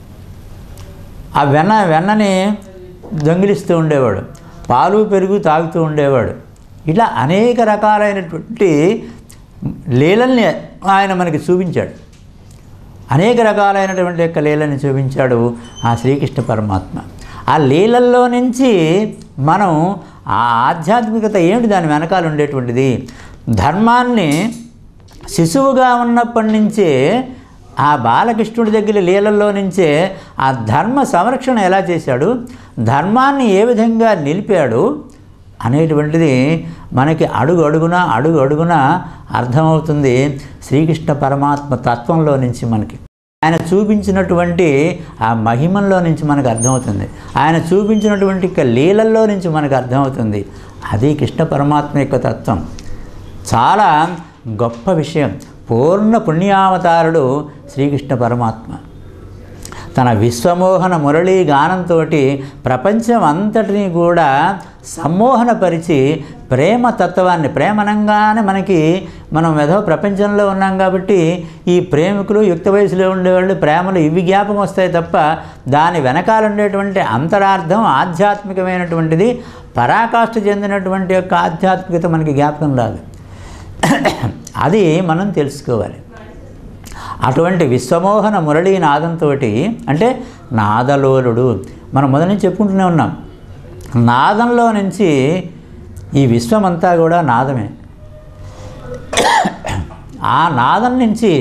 ఆ వెన్న వెన్నని దొంగిలిస్తూ ఉండేవాడు పాలు పెరుగు తాగుతూ ఉండేవాడు ఇలా అనేక రకాలైనటువంటి లీలల్ని ఆయన మనకి చూపించాడు అనేక రకాలైనటువంటి యొక్క లీలని చూపించాడు ఆ శ్రీకృష్ణ పరమాత్మ ఆ లీలల్లో నుంచి మనం ఆ ఆధ్యాత్మికత ఏమిటి దాని వెనకాల ఉండేటువంటిది ధర్మాన్ని శిశువుగా ఉన్నప్పటి నుంచే ఆ బాలకృష్ణుడి దగ్గర లీలల్లో నుంచే ఆ ధర్మ సంరక్షణ ఎలా చేశాడు ధర్మాన్ని ఏ విధంగా నిలిపాడు అనేటువంటిది మనకి అడుగు అడుగున అడుగు అడుగున అర్థమవుతుంది శ్రీకృష్ణ పరమాత్మ తత్వంలో నుంచి మనకి ఆయన చూపించినటువంటి ఆ మహిమల్లో నుంచి మనకు అర్థమవుతుంది ఆయన చూపించినటువంటి యొక్క లీలల్లో నుంచి మనకు అర్థమవుతుంది అది కృష్ణ పరమాత్మ యొక్క తత్వం చాలా గొప్ప విషయం పూర్ణ పుణ్యావతారుడు శ్రీకృష్ణ పరమాత్మ తన విశ్వమోహన మురళీ గానంతో ప్రపంచం అంతటినీ కూడా సమ్మోహనపరిచి ప్రేమ తత్వాన్ని ప్రేమనంగానే మనకి మనం ఏదో ప్రపంచంలో ఉన్నాం కాబట్టి ఈ ప్రేమికులు యుక్త వయసులో ఉండేవాళ్ళు ప్రేమలు ఇవి జ్ఞాపకం వస్తాయి తప్ప దాని వెనకాల ఉండేటువంటి అంతరార్థం ఆధ్యాత్మికమైనటువంటిది పరాకాష్ఠ చెందినటువంటి యొక్క ఆధ్యాత్మికత మనకి జ్ఞాపకం రాదు అది మనం తెలుసుకోవాలి అటువంటి విశ్వమోహన మురళీ నాదంతో అంటే నాదలోలుడు మనం మొదటి నుంచి చెప్పుకుంటూనే ఉన్నాం నాదంలో నుంచి ఈ విశ్వమంతా కూడా నాదమే ఆ నాదం నుంచి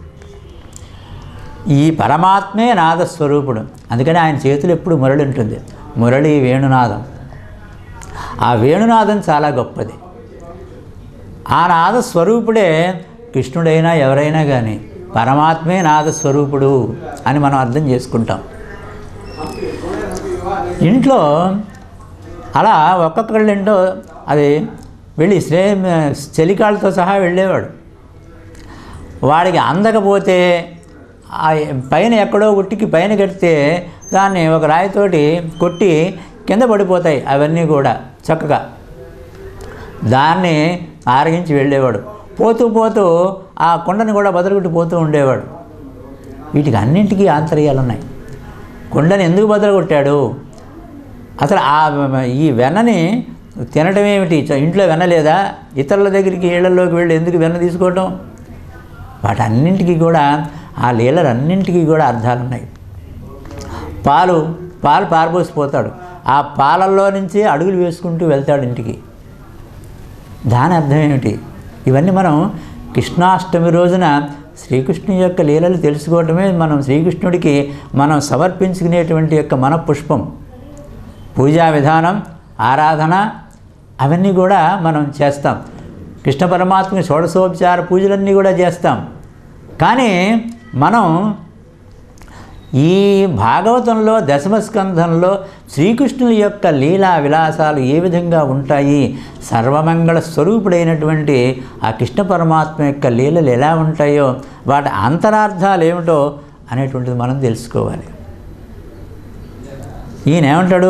ఈ పరమాత్మే నాదస్వరూపుడు అందుకని ఆయన చేతులు ఎప్పుడు మురళి ఉంటుంది మురళి వేణునాదం ఆ వేణునాదం చాలా గొప్పది ఆ నాద స్వరూపుడే కృష్ణుడైనా ఎవరైనా కానీ పరమాత్మే నాద స్వరూపుడు అని మనం అర్థం చేసుకుంటాం ఇంట్లో అలా ఒక్కొక్కళ్ళేంటో అది వెళ్ళి శ్రే చెలికాళ్ళతో సహా వెళ్ళేవాడు వాడికి అందకపోతే ఆ పైన ఎక్కడో ఉట్టికి పైన కడితే దాన్ని ఒక రాయితోటి కొట్టి కింద పడిపోతాయి అవన్నీ కూడా చక్కగా దాన్ని ఆరగించి వెళ్ళేవాడు పోతూ పోతూ ఆ కొండని కూడా బదలుగుట్టి పోతూ ఉండేవాడు వీటికి అన్నింటికీ ఆంతర్యాలు ఉన్నాయి కొండని ఎందుకు బదలగొట్టాడు అసలు ఆ ఈ వెన్నని తినటం ఏమిటి చ- ఇంట్లో వెన్న లేదా ఇతరుల దగ్గరికి ఇళ్లలోకి వెళ్ళి ఎందుకు వెన్న తీసుకోవటం వాటన్నింటికీ కూడా ఆ లీలలన్నింటికీ కూడా అర్థాలు ఉన్నాయి పాలు పాలు పారబోసిపోతాడు ఆ పాలల్లో నుంచి అడుగులు వేసుకుంటూ వెళ్తాడు ఇంటికి దాని అర్థం ఏమిటి ఇవన్నీ మనం కృష్ణాష్టమి రోజున శ్రీకృష్ణుని యొక్క లీలలు తెలుసుకోవటమే మనం శ్రీకృష్ణుడికి మనం సమర్పించుకునేటువంటి యొక్క మన పుష్పం పూజా విధానం ఆరాధన అవన్నీ కూడా మనం చేస్తాం కృష్ణ పరమాత్మకి షోడశోపచార పూజలన్నీ కూడా చేస్తాం కానీ మనం ఈ భాగవతంలో దశమస్కంధంలో శ్రీకృష్ణుని యొక్క లీలా విలాసాలు ఏ విధంగా ఉంటాయి సర్వమంగళ స్వరూపుడైనటువంటి ఆ కృష్ణ పరమాత్మ యొక్క లీలలు ఎలా ఉంటాయో వాటి అంతరార్థాలు ఏమిటో అనేటువంటిది మనం తెలుసుకోవాలి ఈయన ఏమంటాడు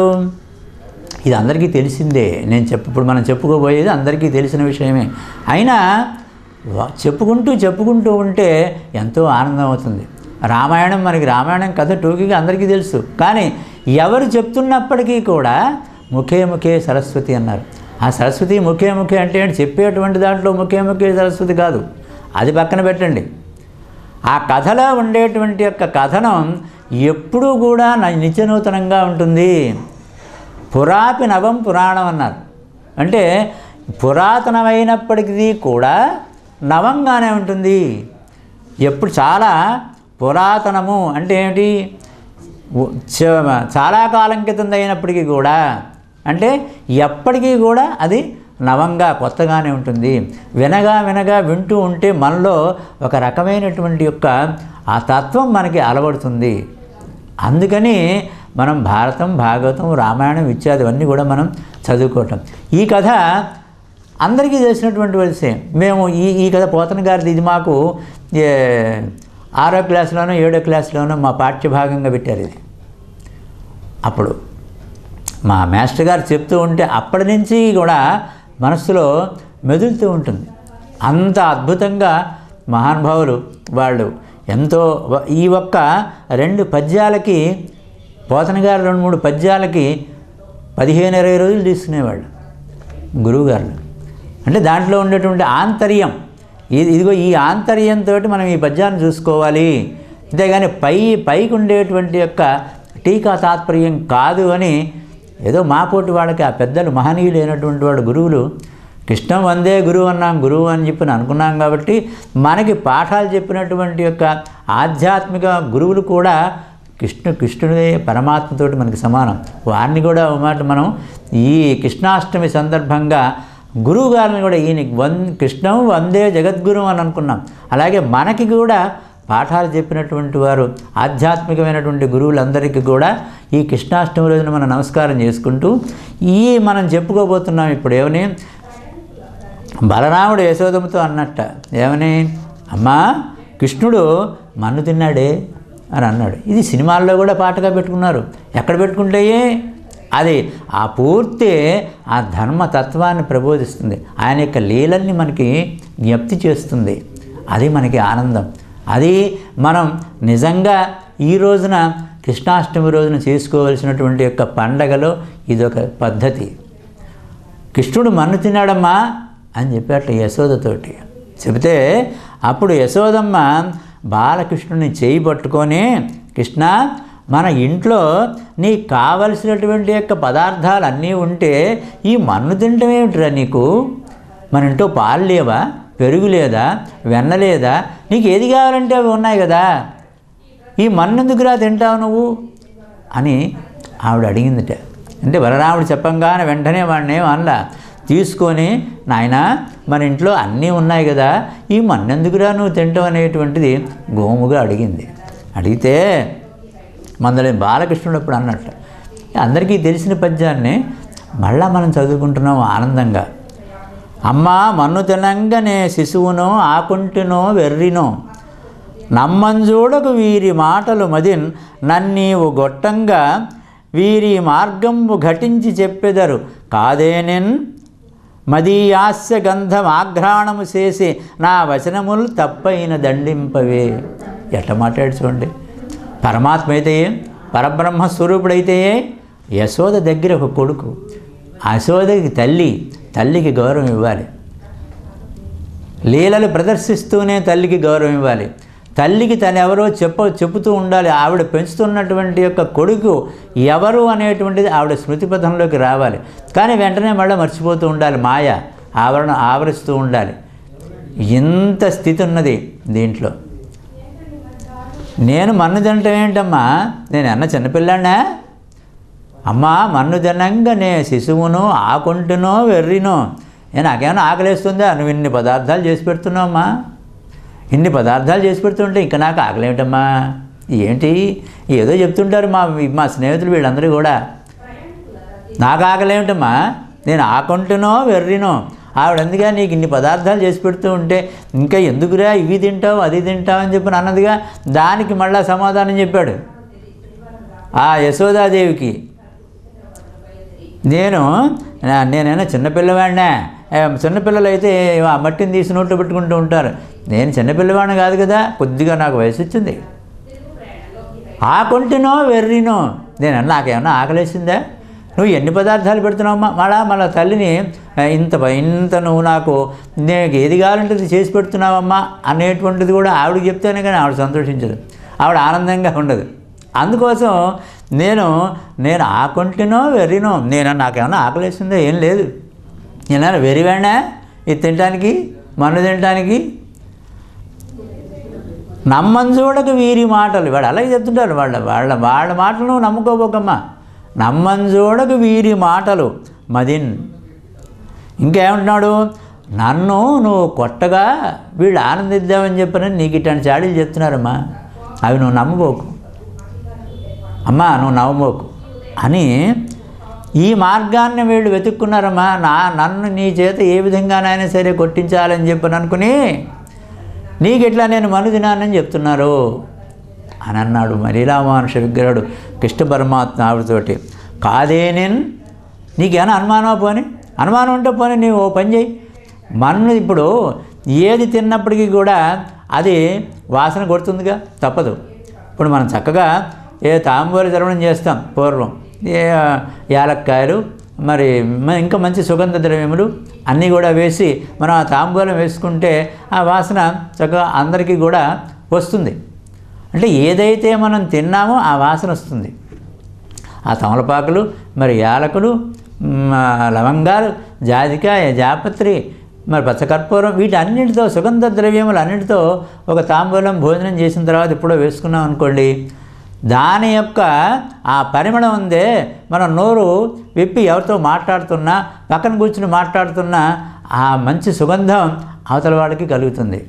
ఇది అందరికీ తెలిసిందే నేను చెప్పు ఇప్పుడు మనం చెప్పుకోబోయేది అందరికీ తెలిసిన విషయమే అయినా వా- చెప్పుకుంటూ చెప్పుకుంటూ ఉంటే ఎంతో ఆనందం అవుతుంది రామాయణం మనకి రామాయణం కథ టూకీగా అందరికీ తెలుసు కానీ ఎవరు చెప్తున్నప్పటికీ కూడా ముఖే ముఖే సరస్వతి అన్నారు ఆ సరస్వతి ముఖే ముఖే అంటే ఏంటి చెప్పేటువంటి దాంట్లో ముఖే ముఖే సరస్వతి కాదు అది పక్కన పెట్టండి ఆ కథలో ఉండేటువంటి యొక్క కథనం ఎప్పుడూ కూడా న- నిత్యనూతనంగా ఉంటుంది పురాపి నవం పురాణం అన్నారు అంటే పురాతనమైనప్పటికీ కూడా నవంగానే ఉంటుంది ఎప్పుడు చాలా పురాతనము అంటే ఏమిటి ఉ- చ- చాలా కాలం క్రితం అయినప్పటికీ కూడా అంటే ఎప్పటికీ కూడా అది నవంగా కొత్తగానే ఉంటుంది వినగా వినగా వింటూ ఉంటే మనలో ఒక రకమైనటువంటి యొక్క ఆ తత్వం మనకి అలవడుతుంది అందుకని మనం భారతం భాగవతం రామాయణం ఇత్యాదివన్నీ కూడా మనం చదువుకోవటం ఈ కథ అందరికీ తెలిసినటువంటి విషయం మేము ఈ ఈ కథ పోతన గారిది ఇది మాకు ఏ, ఆరో క్లాసులోనో ఏడో క్లాసులోనో మా పాఠ్యభాగంగా పెట్టారు ఇది అప్పుడు మా మాస్టర్ గారు చెప్తూ ఉంటే అప్పటి నుంచి కూడా మనస్సులో మెదులుతూ ఉంటుంది అంత అద్భుతంగా మహానుభావులు వాళ్ళు ఎంతో వ- ఈ ఒక్క రెండు పద్యాలకి పోతన గారు రెండు మూడు పద్యాలకి పదిహేను ఇరవై రోజులు తీసుకునేవాళ్ళు గురువుగారు అంటే దాంట్లో ఉండేటువంటి ఆంతర్యం ఇది ఇదిగో ఈ ఆంతర్యంతో మనం ఈ పద్యాన్ని చూసుకోవాలి అంతేగాని పై పైకి ఉండేటువంటి యొక్క టీకా తాత్పర్యం కాదు అని ఏదో మాపోటి వాళ్ళకి ఆ పెద్దలు మహనీయులు అయినటువంటి వాడు గురువులు కృష్ణం వందే గురువు అన్నాం గురువు అని చెప్పి అనుకున్నాం కాబట్టి మనకి పాఠాలు చెప్పినటువంటి యొక్క ఆధ్యాత్మిక గురువులు కూడా కృష్ణు కృష్ణుడే పరమాత్మతోటి మనకి సమానం వారిని కూడా ఒక మాట మనం ఈ కృష్ణాష్టమి సందర్భంగా గురువు గారిని కూడా ఈయన వన్ కృష్ణం వందే జగద్గురు అని అనుకున్నాం అలాగే మనకి కూడా పాఠాలు చెప్పినటువంటి వారు ఆధ్యాత్మికమైనటువంటి గురువులందరికీ కూడా ఈ కృష్ణాష్టమి రోజున మనం నమస్కారం చేసుకుంటూ ఈ మనం చెప్పుకోబోతున్నాం ఇప్పుడు ఏమని బలరాముడు యశోదమ్మతో అన్నట్ట ఏమని అమ్మా కృష్ణుడు మన్ను తిన్నాడే అని అన్నాడు ఇది సినిమాల్లో కూడా పాటగా పెట్టుకున్నారు ఎక్కడ పెట్టుకుంటాయే అది ఆ పూర్తి ఆ ధర్మతత్వాన్ని ప్రబోధిస్తుంది ఆయన యొక్క లీలల్ని మనకి జ్ఞప్తి చేస్తుంది అది మనకి ఆనందం అది మనం నిజంగా ఈ రోజున కృష్ణాష్టమి రోజున చేసుకోవలసినటువంటి యొక్క పండగలో ఇదొక పద్ధతి కృష్ణుడు మన్ను తిన్నాడమ్మా అని చెప్పాట యశోదతోటి చెబితే అప్పుడు యశోదమ్మ బాలకృష్ణుని చేయి పట్టుకొని కృష్ణ మన ఇంట్లో నీకు కావలసినటువంటి యొక్క పదార్థాలు అన్నీ ఉంటే ఈ మన్ను తినటం ఏమిటిరా నీకు మన ఇంట్లో పాలు లేవా పెరుగు లేదా వెన్న లేదా నీకు ఏది కావాలంటే అవి ఉన్నాయి కదా ఈ మన్ను ఎందుకురా తింటావు నువ్వు అని ఆవిడ అడిగిందిట అంటే బలరాముడు చెప్పంగానే వెంటనే వాడిని ఏం అనలా తీసుకొని నాయన మన ఇంట్లో అన్నీ ఉన్నాయి కదా ఈ మన్ను ఎందుకురా నువ్వు తింటావు అనేటువంటిది గోముగా అడిగింది అడిగితే మందలే బాలకృష్ణుడు అప్పుడు అన్నట్టు అందరికీ తెలిసిన పద్యాన్ని మళ్ళా మనం చదువుకుంటున్నాం ఆనందంగా అమ్మా మన్ను తినంగనే శిశువునో ఆకుంటినో వెర్రినో నమ్మంజూడకు వీరి మాటలు మదిన్ నన్నీవు గొట్టంగా వీరి మార్గంబు ఘటించి చెప్పెదరు కాదేనెన్ మదీయాస్య గంధం ఆఘ్రాణము చేసి నా వచనములు తప్పైన దండింపవే ఎట్ట మాట్లాడు చూడండి పరమాత్మ అయితే పరబ్రహ్మ స్వరూపుడైతే యశోద దగ్గర ఒక కొడుకు యశోదకి తల్లి తల్లికి గౌరవం ఇవ్వాలి లీలలు ప్రదర్శిస్తూనే తల్లికి గౌరవం ఇవ్వాలి తల్లికి తను ఎవరో చెప్ప చెబుతూ ఉండాలి ఆవిడ పెంచుతున్నటువంటి యొక్క కొడుకు ఎవరు అనేటువంటిది ఆవిడ స్మృతిపథంలోకి రావాలి కానీ వెంటనే మళ్ళీ మర్చిపోతూ ఉండాలి మాయ ఆవరణ ఆవరిస్తూ ఉండాలి ఇంత స్థితి ఉన్నది దీంట్లో నేను మన్ను తినటం ఏంటమ్మా నేను అన్న చిన్నపిల్లాడినా అమ్మా మన్ను తినంగానే శిశువును ఆకుంటునో వెర్రినో ఏ నాకేమైనా ఆకలేస్తుందా నువ్వు ఇన్ని పదార్థాలు చేసి పెడుతున్నావమ్మా ఇన్ని పదార్థాలు చేసి పెడుతుంటే ఇంకా నాకు ఆకలేమిటమ్మా ఏంటి ఏదో చెప్తుంటారు మా మా స్నేహితులు వీళ్ళందరూ కూడా నాకు ఆకలేమిటమ్మా నేను ఆకుంటునో వెర్రినో ఆవిడ అందుగా నీకు ఇన్ని పదార్థాలు చేసి పెడుతూ ఉంటే ఇంకా ఎందుకురా ఇవి తింటావు అది తింటావు అని చెప్పి అన్నదిగా దానికి మళ్ళా సమాధానం చెప్పాడు ఆ యశోదాదేవికి నేను నా- నేనైనా చిన్నపిల్లవాడినా ఏ, చిన్నపిల్లలు అయితే ఆ మట్టిని తీసి నోట్లో పెట్టుకుంటూ ఉంటారు నేను చిన్నపిల్లవాడిని కాదు కదా కొద్దిగా నాకు వయసు వచ్చింది ఆ కొంటినో వెర్రినో నేను నాకేమన్నా ఆకలేసిందా నువ్వు ఎన్ని పదార్థాలు పెడుతున్నావమ్మా మళ్ళా మళ్ళా తల్లిని "ఆ, ఇంత ప- ఇంత నువ్వు నాకు నీకు ఏది కావాలంటే అది చేసి పెడుతున్నావమ్మా అనేటువంటిది కూడా ఆవిడకి చెప్తేనే కానీ ఆవిడ సంతోషించదు ఆవిడ ఆనందంగా ఉండదు అందుకోసం నేను నేను ఆ కొంటినో వెర్రినో నేను నాకేమన్నా ఆకలేసిందో ఏం లేదు నేను వెరివాడినా ఇది తినడానికి మన్ను తినడానికి నమ్మని చూడక వీరి మాటలు వాడు అలాగే చెప్తుంటారు వాళ్ళ వాళ్ళ వాళ్ళ మాటలు నువ్వు నమ్ముకోబోకమ్మా నమ్మని చూడక వీరి మాటలు మదిన్ ఇంకేమంటున్నాడు నన్ను నువ్వు కొట్టగా వీళ్ళు ఆనందిద్దామని చెప్పని నీకు ఇట్లాంటి చాడీలు చెప్తున్నారమ్మా అవి నువ్వు నమ్మబోకు అమ్మా నువ్వు నవ్వబోకు అని ఈ మార్గాన్ని వీళ్ళు వెతుక్కున్నారమ్మా నా నన్ను నీ చేత ఏ విధంగానైనా సరే కొట్టించాలని చెప్పని అనుకుని నీకు ఇట్లా నేను మను తినానని చెప్తున్నారు అని అన్నాడు మరీరామానుష విగ్రహుడు కృష్ణ పరమాత్మ ఆవిడతోటి కాదే నేను నీకేమైనా అనుమానమా పోని అనుమానం ఉంటే పోనీ నీవు ఓ పని చేయి మన్ను ఇప్పుడు ఏది తిన్నప్పటికీ కూడా అది వాసన కొడుతుందిగా తప్పదు ఇప్పుడు మనం చక్కగా ఏ తాంబూల చరవణం చేస్తాం పూర్వం ఏ యాలక్కాయలు మరి మ- ఇంకా మంచి సుగంధ ద్రవ్యములు అన్నీ కూడా వేసి మనం ఆ తాంబూలం వేసుకుంటే ఆ వాసన చక్కగా అందరికీ కూడా వస్తుంది అంటే ఏదైతే మనం తిన్నామో ఆ వాసన వస్తుంది ఆ తమలపాకులు మరి యాలకులు మ్, ఆ లవంగాలు జాజికాయ జాపత్రి మరి పచ్చకర్పూరం వీటన్నిటితో సుగంధ ద్రవ్యములు అన్నిటితో ఒక తాంబూలం భోజనం చేసిన తర్వాత ఎప్పుడో వేసుకున్నాం అనుకోండి దాని యొక్క ఆ పరిమళం ఉందే మనం నోరు విప్పి ఎవరితో మాట్లాడుతున్నా పక్కన కూర్చుని మాట్లాడుతున్నా ఆ మంచి సుగంధం అవతల వాడికి కలుగుతుంది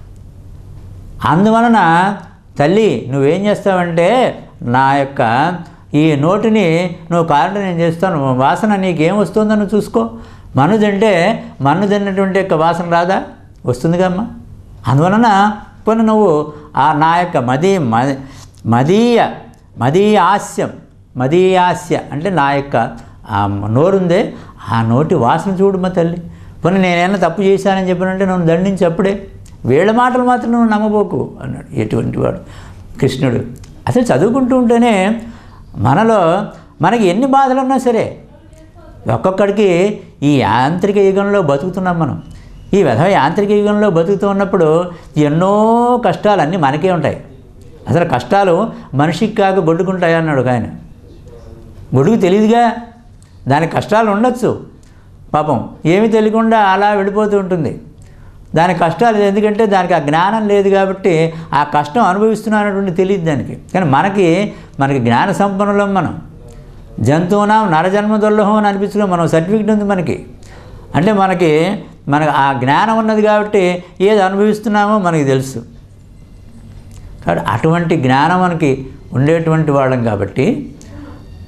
అందువలన తల్లి నువ్వేం చేస్తావంటే నా యొక్క ఈ నోటిని నువ్వు కారణం నేను చేస్తాను వాసన నీకేం వస్తుందో నువ్వు చూసుకో మన్ను తింటే మన్ను తిన్నటువంటి యొక్క వాసన రాదా వస్తుందిగా అమ్మా అందువలన కొన్ని నువ్వు ఆ నా యొక్క మదీ మ- మదీయ మదీయాస్యం మదీయాస్య అంటే నా యొక్క ఆ నోరుందే ఆ నోటి వాసన చూడు మా తల్లి పోనీ నేనైనా తప్పు చేశానని చెప్పినంటే నువ్వు దండించి అప్పుడే వీళ్ళ మాటలు మాత్రం నువ్వు నమ్మబోకు అన్నాడు ఎటువంటి వాడు కృష్ణుడు అసలు చదువుకుంటూ ఉంటేనే మనలో మనకి ఎన్ని బాధలు ఉన్నా సరే ఒక్కొక్కడికి ఈ యాంత్రిక యుగంలో బతుకుతున్నాం మనం ఈ విధ యాంత్రిక యుగంలో బతుకుతూ ఉన్నప్పుడు ఎన్నో కష్టాలు అన్నీ మనకే ఉంటాయి అసలు కష్టాలు మనిషికి కాక గొడ్డుకుంటాయి అన్నాడు ఒక ఆయన గొడుగు తెలియదుగా దానికి కష్టాలు ఉండొచ్చు పాపం ఏమీ తెలియకుండా అలా వెళ్ళిపోతూ ఉంటుంది దాని కష్టాలు ఎందుకంటే దానికి ఆ జ్ఞానం లేదు కాబట్టి ఆ కష్టం అనుభవిస్తున్నటువంటి తెలియదు దానికి కానీ మనకి మనకి జ్ఞాన సంపన్నులం మనం జంతువునాం నరజన్మ దుర్లభం అని అనిపించడం మనం సర్టిఫికెట్ ఉంది మనకి అంటే మనకి మనకు ఆ జ్ఞానం ఉన్నది కాబట్టి ఏది అనుభవిస్తున్నామో మనకి తెలుసు కాబట్టి అటువంటి జ్ఞానం మనకి ఉండేటువంటి వాళ్ళం కాబట్టి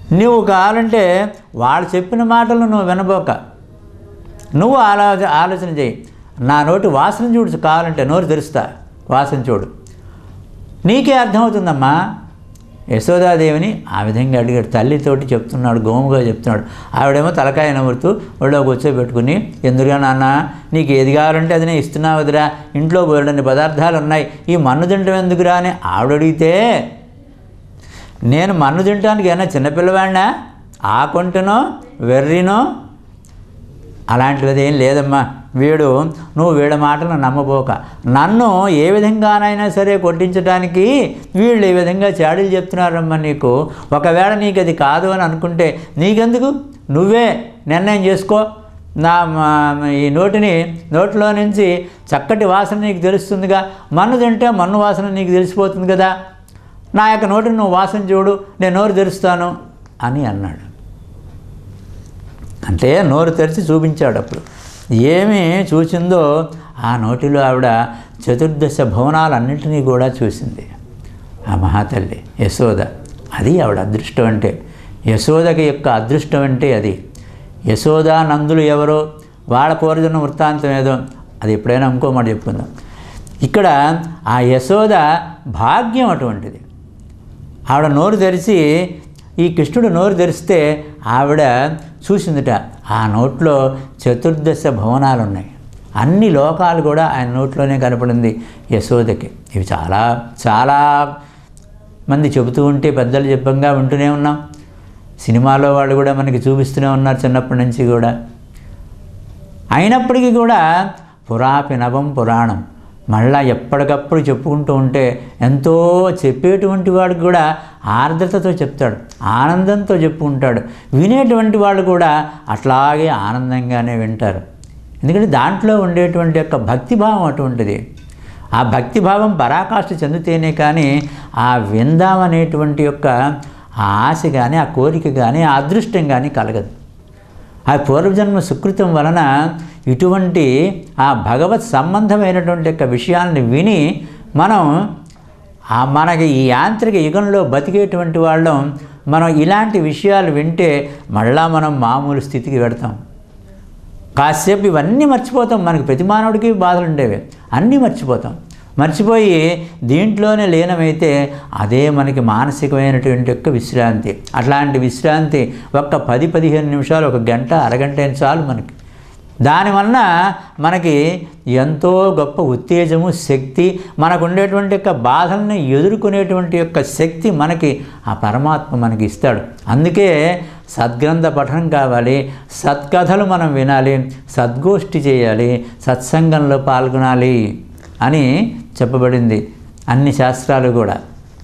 నువ్వు కావాలంటే వాళ్ళు చెప్పిన మాటలు నువ్వు వినబోక నువ్వు ఆలోచన ఆలోచన చేయి నా నోటి వాసన చూడు కావాలంటే నోరు తెరుస్తా వాసన చూడు నీకే అర్థమవుతుందమ్మా యశోదాదేవిని ఆ విధంగా అడిగాడు తల్లితోటి చెప్తున్నాడు గోముగా చెప్తున్నాడు ఆవిడేమో తలకాయ నవ్వుతూ ఒళ్ళో కూర్చోబెట్టుకుని ఎందుకుగా నాన్న నీకు ఏది కావాలంటే అది నేను ఇస్తున్నావు వదిరా ఇంట్లో బోలెడన్ని పదార్థాలు ఉన్నాయి ఈ మన్ను తింటం ఎందుకురా అని ఆవిడ అడిగితే నేను మన్ను తినడానికి ఏమైనా చిన్నపిల్లవాడినా ఆ కొంటనో వెర్రినో అలాంటిది ఏం లేదమ్మా వీడు నువ్వు వీడి మాటలను నమ్మబోక నన్ను ఏ విధంగానైనా సరే కొట్టించడానికి వీళ్ళు ఈ విధంగా చాడీలు చెప్తున్నారమ్మా నీకు ఒకవేళ నీకు అది కాదు అని అనుకుంటే నీకెందుకు నువ్వే నిర్ణయం చేసుకో నా మా- ఈ నోటిని నోటిలో నుంచి చక్కటి వాసన నీకు తెలుస్తుందిగా మన్ను తింటే మన్ను వాసన నీకు తెలిసిపోతుంది కదా నా యొక్క నోటిని నువ్వు వాసన చూడు నేను నోరు తెరుస్తాను అని అన్నాడు అంటే నోరు తెరిచి చూపించాడు అప్పుడు ఏమి చూసిందో ఆ నోటిలో ఆవిడ చతుర్దశ భవనాలన్నింటినీ కూడా చూసింది ఆ మహాతల్లి యశోద అది ఆవిడ అదృష్టం అంటే యశోదకి యొక్క అదృష్టం అంటే అది యశోద నందులు ఎవరో వాళ్ళ పూర్వజన్మ వృత్తాంతం ఏదో అది ఎప్పుడైనా ఇంకో మాట చెప్పుకుందాం ఇక్కడ ఆ యశోద భాగ్యం అటువంటిది ఆవిడ నోరు తెరిచి ఈ కృష్ణుడు నోరు తెరిస్తే ఆవిడ చూసిందిట ఆ నోట్లో చతుర్దశ భవనాలు ఉన్నాయి అన్ని లోకాలు కూడా ఆయన నోట్లోనే కనపడింది యశోదకి ఇవి చాలా చాలా మంది చెబుతూ ఉంటే పెద్దలు చెప్పంగా వింటూనే ఉన్నాం సినిమాలో వాళ్ళు కూడా మనకి చూపిస్తూనే ఉన్నారు చిన్నప్పటి నుంచి కూడా అయినప్పటికీ కూడా పురాపి నవం పురాణం మళ్ళా ఎప్పటికప్పుడు చెప్పుకుంటూ ఉంటే ఎంతో చెప్పేటువంటి వాడికి కూడా ఆర్ద్రతతో చెప్తాడు ఆనందంతో చెప్పుకుంటాడు వినేటువంటి వాళ్ళు కూడా అట్లాగే ఆనందంగానే వింటారు ఎందుకంటే దాంట్లో ఉండేటువంటి యొక్క భక్తిభావం అటువంటిది ఆ భక్తిభావం పరాకాష్ఠ చెందితేనే కానీ ఆ విందామనేటువంటి యొక్క ఆ ఆశ కానీ ఆ కోరిక కానీ ఆ అదృష్టం కానీ కలగదు ఆ పూర్వజన్మ సుకృతం వలన ఇటువంటి ఆ భగవత్ సంబంధమైనటువంటి యొక్క విషయాల్ని విని మనం ఆ మనకి ఈ యాంత్రిక యుగంలో బతికేటువంటి వాళ్ళం మనం ఇలాంటి విషయాలు వింటే మళ్ళా మనం మామూలు స్థితికి పెడతాం కాసేపు ఇవన్నీ మర్చిపోతాం మనకి ప్రతి మానవుడికి బాధలు ఉండేవి అన్నీ మర్చిపోతాం మర్చిపోయి దీంట్లోనే లీనమైతే అదే మనకి మానసికమైనటువంటి యొక్క విశ్రాంతి అట్లాంటి విశ్రాంతి ఒక్క పది పదిహేను నిమిషాలు ఒక గంట అరగంట అయిన చాలు మనకి దానివల్ల మనకి ఎంతో గొప్ప ఉత్తేజము శక్తి మనకు ఉండేటువంటి యొక్క బాధల్ని ఎదుర్కొనేటువంటి యొక్క శక్తి మనకి ఆ పరమాత్మ మనకి ఇస్తాడు అందుకే సద్గ్రంథ పఠనం కావాలి సత్కథలు మనం వినాలి సద్గోష్ఠి చేయాలి సత్సంగంలో పాల్గొనాలి అని చెప్పబడింది అన్ని శాస్త్రాలు కూడా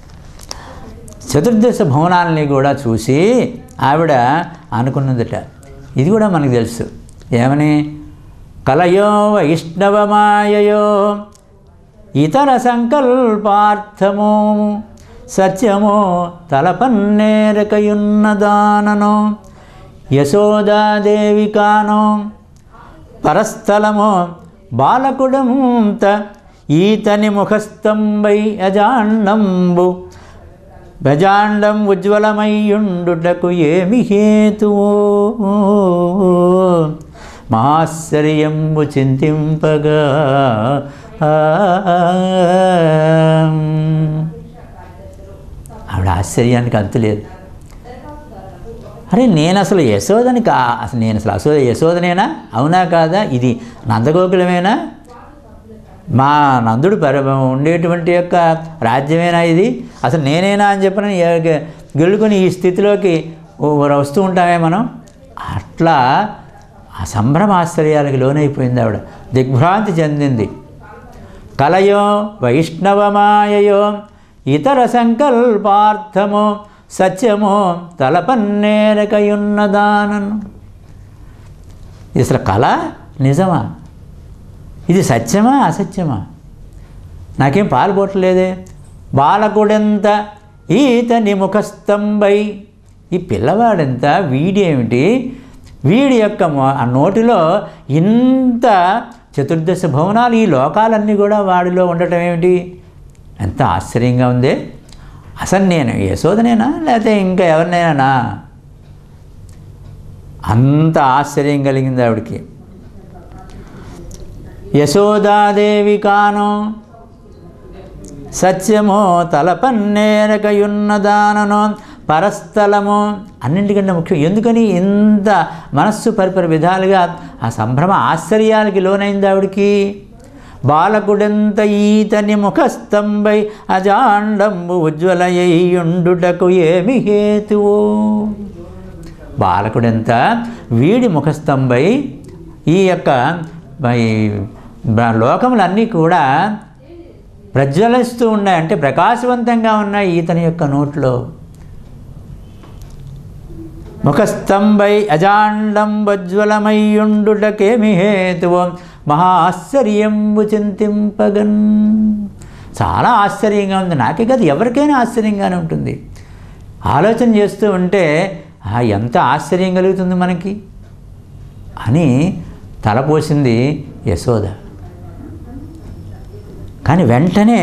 చతుర్దశ భవనాలని కూడా చూసి ఆవిడ అనుకున్నదట ఇది కూడా మనకు తెలుసు ఏమని కలయో వైష్ణవమాయయో ఇతర సంకల్పార్థమో సత్యమో తలపన్నేరకయున్నదాననో యశోదాదేవి కానో పరస్థలమో బాలకుడంత ఈతని ముఖస్తంభై అజాండంబు భజాండం ఉజ్వలమయ్యుండుటకు ఏమి హేతువో మహాశ్చర్యంబు చింతింపగా ఆవిడ ఆశ్చర్యానికి అంతు లేదు అరే నేను అసలు యశోదని కా అసలు నేను అసలు అసో యశోదనేనా అవునా కాదా ఇది నందగోకులమేనా మా నందుడు పర ఉండేటువంటి యొక్క రాజ్యమేనా ఇది అసలు నేనేనా అని చెప్పని ఏ- గెలుకొని ఈ స్థితిలోకి ఓ- వస్తూ ఉంటామే మనం అట్లా ఆ సంభ్రమ ఆశ్చర్యాలకు లోనైపోయింది ఆవిడ దిగ్భ్రాంతి చెందింది కలయో వైష్ణవమాయయో ఇతర సంకల్పార్థమో సత్యమో తలపన్నేరకయున్నదానను ఇది అసలు కళ నిజమా ఇది సత్యమా అసత్యమా నాకేం పాలు పోవట్లేదే బాలకుడెంత ఈతని ముఖస్తంభై ఈ పిల్లవాడెంత వీడేమిటి వీడి యొక్క మొ- ఆ నోటిలో ఇంత చతుర్దశ భవనాలు ఈ లోకాలన్నీ కూడా వాడిలో ఉండటం ఏమిటి ఎంత ఆశ్చర్యంగా ఉంది అసలు నేను యశోదనేనా లేకపోతే ఇంకా ఎవరినైనా అంత ఆశ్చర్యం కలిగింది ఆవిడికి యశోదాదేవి కాను సత్యమో తలపన్నేరకయున్నదానను పరస్థలము అన్నింటికంటే ముఖ్యం ఎందుకని ఇంత మనస్సు పరిపరి విధాలుగా ఆ సంభ్రమ ఆశ్చర్యాలకి లోనైంది ఆవిడికి బాలకుడెంత ఈతని ముఖస్తంభై అజాండంబు ఉజ్వలయ్యుండుటకు ఏమి హేతువు బాలకుడెంత వీడి ముఖస్తంభై ఈ యొక్క ఈ లోకములన్నీ కూడా ప్రజ్వలిస్తూ ఉన్నాయి అంటే ప్రకాశవంతంగా ఉన్నాయి ఈతని యొక్క నోట్లో ముఖస్తంభై అజాండం వజ్వలమయ్యుండుటకేమి హేతువు మహాశ్చర్యంబు చింతింపగన్ చాలా ఆశ్చర్యంగా ఉంది నాకే కాదు ఎవరికైనా ఆశ్చర్యంగానే ఉంటుంది ఆలోచన చేస్తూ ఉంటే ఆ ఎంత ఆశ్చర్యం కలుగుతుంది మనకి అని తలపోసింది యశోద కానీ వెంటనే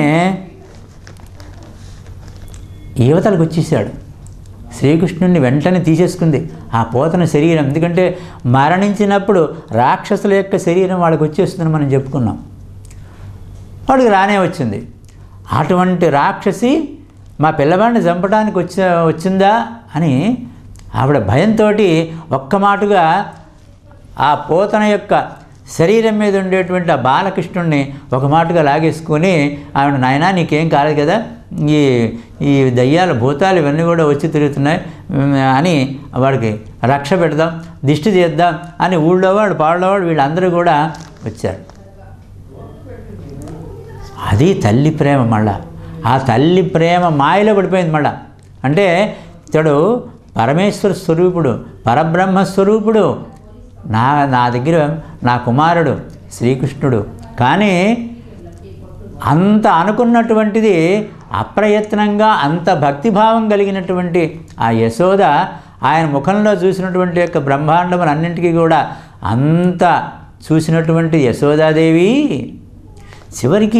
యువతలకు వచ్చేసాడు శ్రీకృష్ణుడిని వెంటనే తీసేసుకుంది ఆ పోతన శరీరం ఎందుకంటే మరణించినప్పుడు రాక్షసుల యొక్క శరీరం వాళ్ళకి వచ్చేస్తుందని మనం చెప్పుకున్నాం వాడికి రానే వచ్చింది అటువంటి రాక్షసి మా పిల్లవాడిని చంపడానికి వచ్చి వచ్చిందా అని ఆవిడ భయంతో ఒక్క మాటుగా ఆ పోతన యొక్క శరీరం మీద ఉండేటువంటి ఆ బాలకృష్ణుడిని ఒక మాటుగా లాగేసుకొని ఆవిడ నాయనా నీకేం కాలేదు కదా ఈ ఈ దయ్యాలు భూతాలు ఇవన్నీ కూడా వచ్చి తిరుగుతున్నాయి ఉమ్, అని వాడికి రక్ష పెడదాం దిష్టి చేద్దాం అని ఊళ్ళో వాడు పాళ్ళో వాడు వీళ్ళందరూ కూడా వచ్చారు అది తల్లి ప్రేమ మళ్ళా ఆ తల్లి ప్రేమ మాయలో పడిపోయింది మళ్ళా అంటే ఇతడు పరమేశ్వర స్వరూపుడు పరబ్రహ్మ స్వరూపుడు నా నా దగ్గర నా కుమారుడు శ్రీకృష్ణుడు కానీ అంత అనుకున్నటువంటిది అప్రయత్నంగా అంత భక్తిభావం కలిగినటువంటి ఆ యశోద ఆయన ముఖంలో చూసినటువంటి యొక్క బ్రహ్మాండములన్నింటికీ కూడా అంత చూసినటువంటి యశోదాదేవి చివరికి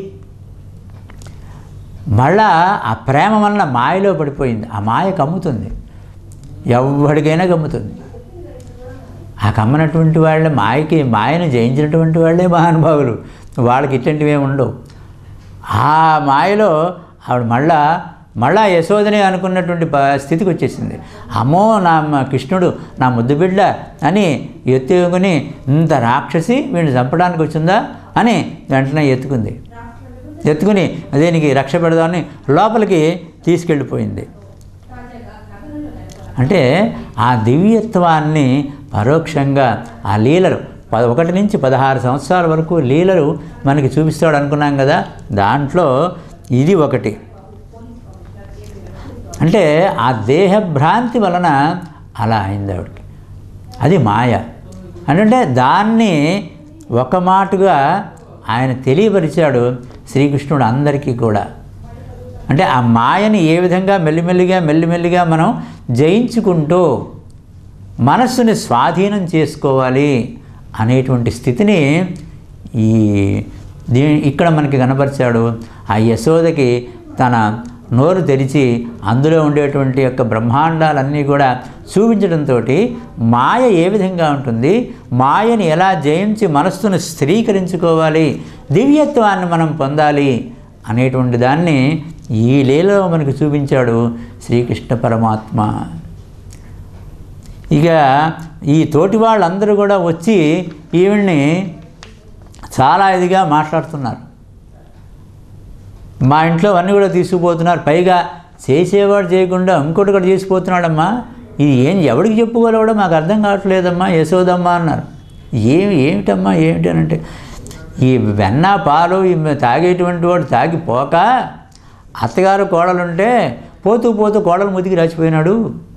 మళ్ళా ఆ ప్రేమ వలన మాయలో పడిపోయింది ఆ మాయ కమ్ముతుంది ఎవరికైనా కమ్ముతుంది ఆ కమ్మనటువంటి వాళ్ళ మాయకి మాయను జయించినటువంటి వాళ్ళే మహానుభావులు వాళ్ళకి ఇట్లాంటివి ఏమి ఉండవు ఆ మాయలో ఆవిడ మళ్ళా మళ్ళా యశోదని అనుకున్నటువంటి ప- స్థితికి వచ్చేసింది అమ్మో నా మ- కృష్ణుడు నా ముద్దు బిడ్డ అని ఎత్తుకుని ఇంత రాక్షసి వీడిని చంపడానికి వచ్చిందా అని వెంటనే ఎత్తుకుంది ఎత్తుకుని దేనికి రక్ష పెడదామని లోపలికి తీసుకెళ్ళిపోయింది అంటే ఆ దివ్యత్వాన్ని పరోక్షంగా ఆ లీలలు ప ఒకటి నుంచి పదహారు సంవత్సరాల వరకు లీలలు మనకి చూపిస్తాడు అనుకున్నాం కదా దాంట్లో ఇది ఒకటి అంటే ఆ దేహభ్రాంతి వలన అలా అయింది ఆవిడకి అది మాయ అంటే దాన్ని ఒక మాటుగా ఆయన తెలియపరిచాడు శ్రీకృష్ణుడు అందరికీ కూడా అంటే ఆ మాయని ఏ విధంగా మెల్లిమెల్లిగా మెల్లిమెల్లిగా మనం జయించుకుంటూ మనస్సుని స్వాధీనం చేసుకోవాలి అనేటువంటి స్థితిని ఈ దీ ఇక్కడ మనకి కనపరిచాడు ఆ యశోదకి తన నోరు తెరిచి అందులో ఉండేటువంటి యొక్క బ్రహ్మాండాలన్నీ కూడా చూపించడంతో మాయ ఏ విధంగా ఉంటుంది మాయని ఎలా జయించి మనస్సును స్థిరీకరించుకోవాలి దివ్యత్వాన్ని మనం పొందాలి అనేటువంటి దాన్ని ఈ లీలలో మనకు చూపించాడు శ్రీకృష్ణ పరమాత్మ ఇక ఈ తోటి వాళ్ళందరూ కూడా వచ్చి ఈవిడ్ని చాలా ఇదిగా మాట్లాడుతున్నారు మా ఇంట్లో అన్నీ కూడా తీసుకుపోతున్నారు పైగా చేసేవాడు చేయకుండా ఇంకోటి కూడా చేసిపోతున్నాడమ్మా ఇది ఏం ఎవడికి చెప్పుకోలేవడో మాకు అర్థం కావట్లేదమ్మా యశోదమ్మా అన్నారు ఏమి ఏమిటమ్మా ఏమిటి అని అంటే ఈ వెన్న పాలు ఈ తాగేటువంటి వాడు తాగిపోక అత్తగారు కోడలుంటే పోతూ పోతూ కోడలు ముతికి రాచిపోయినాడు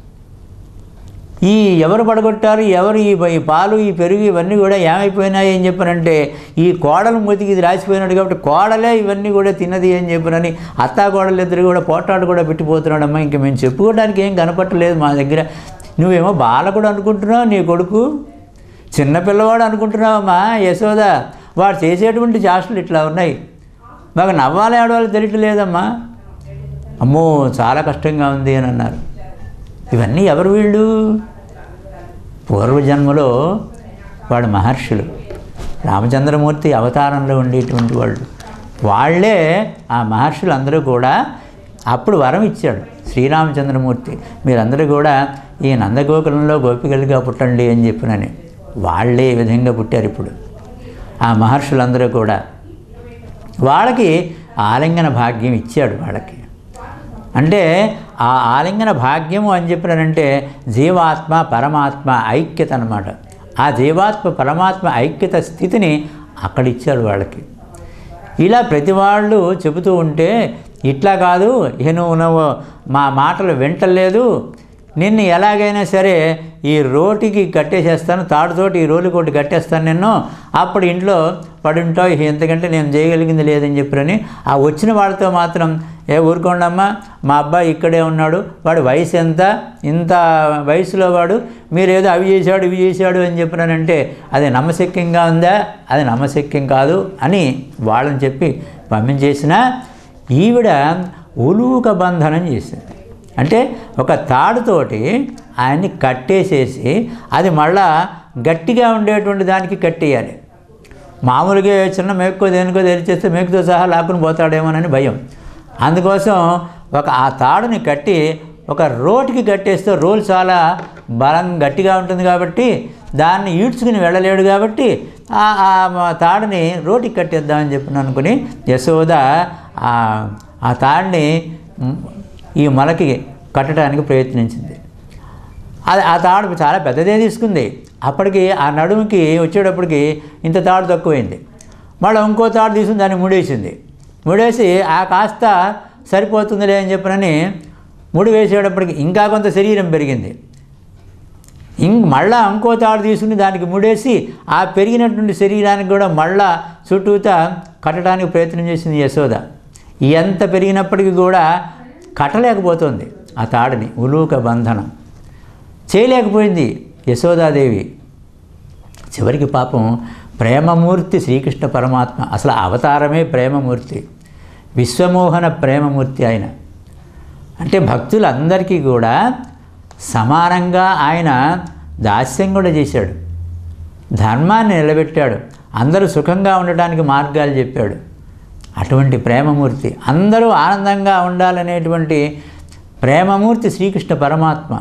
ఈ ఎవరు పడగొట్టారు ఎవరు ఈ ఈ పాలు ఈ పెరుగు ఇవన్నీ కూడా ఏమైపోయినాయి అని చెప్పానంటే ఈ కోడలు మూతికి ఇది రాసిపోయినాడు కాబట్టి కోడలే ఇవన్నీ కూడా తిన్నది అని చెప్పానని అత్తా కోడలు ఇద్దరు కూడా పోటాడు కూడా పెట్టిపోతున్నాడమ్మా ఇంక మేము చెప్పుకోవడానికి ఏం కనపట్టలేదు మా దగ్గర నువ్వేమో బాలకుడు అనుకుంటున్నావు నీ కొడుకు చిన్న పిల్లవాడు అనుకుంటున్నావమ్మా యశోద వాడు చేసేటువంటి చేష్టలు ఇట్లా ఉన్నాయి మాకు నవ్వాలి ఆడవాళ్ళు తెలియట్లేదమ్మా అమ్మో చాలా కష్టంగా ఉంది అని అన్నారు ఇవన్నీ ఎవరు వీళ్ళు పూర్వజన్మలో వాడు మహర్షులు రామచంద్రమూర్తి అవతారంలో ఉండేటువంటి వాళ్ళు వాళ్ళే ఆ మహర్షులు అందరూ కూడా అప్పుడు వరం ఇచ్చాడు శ్రీరామచంద్రమూర్తి మీరందరూ కూడా ఈ నందగోకులంలో గోపికలుగా పుట్టండి అని చెప్పినని వాళ్ళే ఈ విధంగా పుట్టారు ఇప్పుడు ఆ మహర్షులందరూ కూడా వాళ్ళకి ఆలింగన భాగ్యం ఇచ్చాడు వాళ్ళకి అంటే ఆ ఆలింగన భాగ్యము అని చెప్పినారంటే జీవాత్మ పరమాత్మ ఐక్యత అన్నమాట ఆ జీవాత్మ పరమాత్మ ఐక్యత స్థితిని అక్కడ ఇచ్చాడు వాళ్ళకి ఇలా ప్రతి వాళ్ళు చెబుతూ ఉంటే ఇట్లా కాదు ఇక నువ్వు నువ్వు మా మాటలు వింటలేదు నిన్ను ఎలాగైనా సరే ఈ రోటికి కట్టేసేస్తాను తాడుతోటి ఈ రోలు కొట్టి కట్టేస్తాను నిన్ను అప్పుడు ఇంట్లో పడుంటావు ఇక ఎంతకంటే నేను చేయగలిగింది లేదని చెప్పారని ఆ వచ్చిన వాళ్ళతో మాత్రం ఏ ఊరుకోండమ్మా మా అబ్బాయి ఇక్కడే ఉన్నాడు వాడి వయసు ఎంత ఇంత వయసులో వాడు మీరేదో అవి చేశాడు ఇవి చేశాడు అని చెప్పినానంటే అది నమ్మశక్యంగా ఉందా అది నమ్మశక్యం కాదు అని వాళ్ళని చెప్పి పంపించేసిన ఈవిడ ఉలూక బంధనం చేసింది అంటే ఒక తాడుతోటి ఆయన్ని కట్టేసేసి అది మళ్ళా గట్టిగా ఉండేటువంటి దానికి కట్టేయాలి మామూలుగా చిన్న మేకో దేనికో తెరిచేస్తే మేకుతో సహా లాక్కుని పోతాడేమోనని భయం అందుకోసం ఒక ఆ తాడుని కట్టి ఒక రోటికి కట్టేస్తే రోల్ చాలా బలం గట్టిగా ఉంటుంది కాబట్టి దాన్ని ఈడ్చుకుని వెళ్ళలేడు కాబట్టి ఆ ఆ తాడుని రోటికి కట్టేద్దామని చెప్పిన అనుకుని యశోద ఆ ఆ తాడిని మ్, ఈ మొలకి కట్టడానికి ప్రయత్నించింది అది ఆ తాడు చాలా పెద్దదే తీసుకుంది అప్పటికి ఆ నడుముకి వచ్చేటప్పటికి ఇంత తాడు తక్కువైంది మళ్ళీ ఇంకో తాడు తీసుకుని దాన్ని ముడేసింది ముడేసి ఆ కాస్త సరిపోతుందిలే అని చెప్పనని ముడి వేసేటప్పటికి ఇంకా కొంత శరీరం పెరిగింది ఇంక మళ్ళా ఇంకో తాడు తీసుకుని దానికి ముడేసి ఆ పెరిగినటువంటి శరీరానికి కూడా మళ్ళా చుట్టూతా కట్టడానికి ప్రయత్నం చేసింది యశోద ఎంత పెరిగినప్పటికీ కూడా కట్టలేకపోతుంది ఆ తాడుని ఉలూక బంధనం చేయలేకపోయింది యశోదాదేవి చివరికి పాపం ప్రేమమూర్తి శ్రీకృష్ణ పరమాత్మ అసలు అవతారమే ప్రేమమూర్తి విశ్వమోహన ప్రేమమూర్తి ఆయన అంటే భక్తులందరికీ కూడా సమానంగా ఆయన దాస్యం కూడా చేశాడు ధర్మాన్ని నిలబెట్టాడు అందరూ సుఖంగా ఉండటానికి మార్గాలు చెప్పాడు అటువంటి ప్రేమమూర్తి అందరూ ఆనందంగా ఉండాలనేటువంటి ప్రేమమూర్తి శ్రీకృష్ణ పరమాత్మ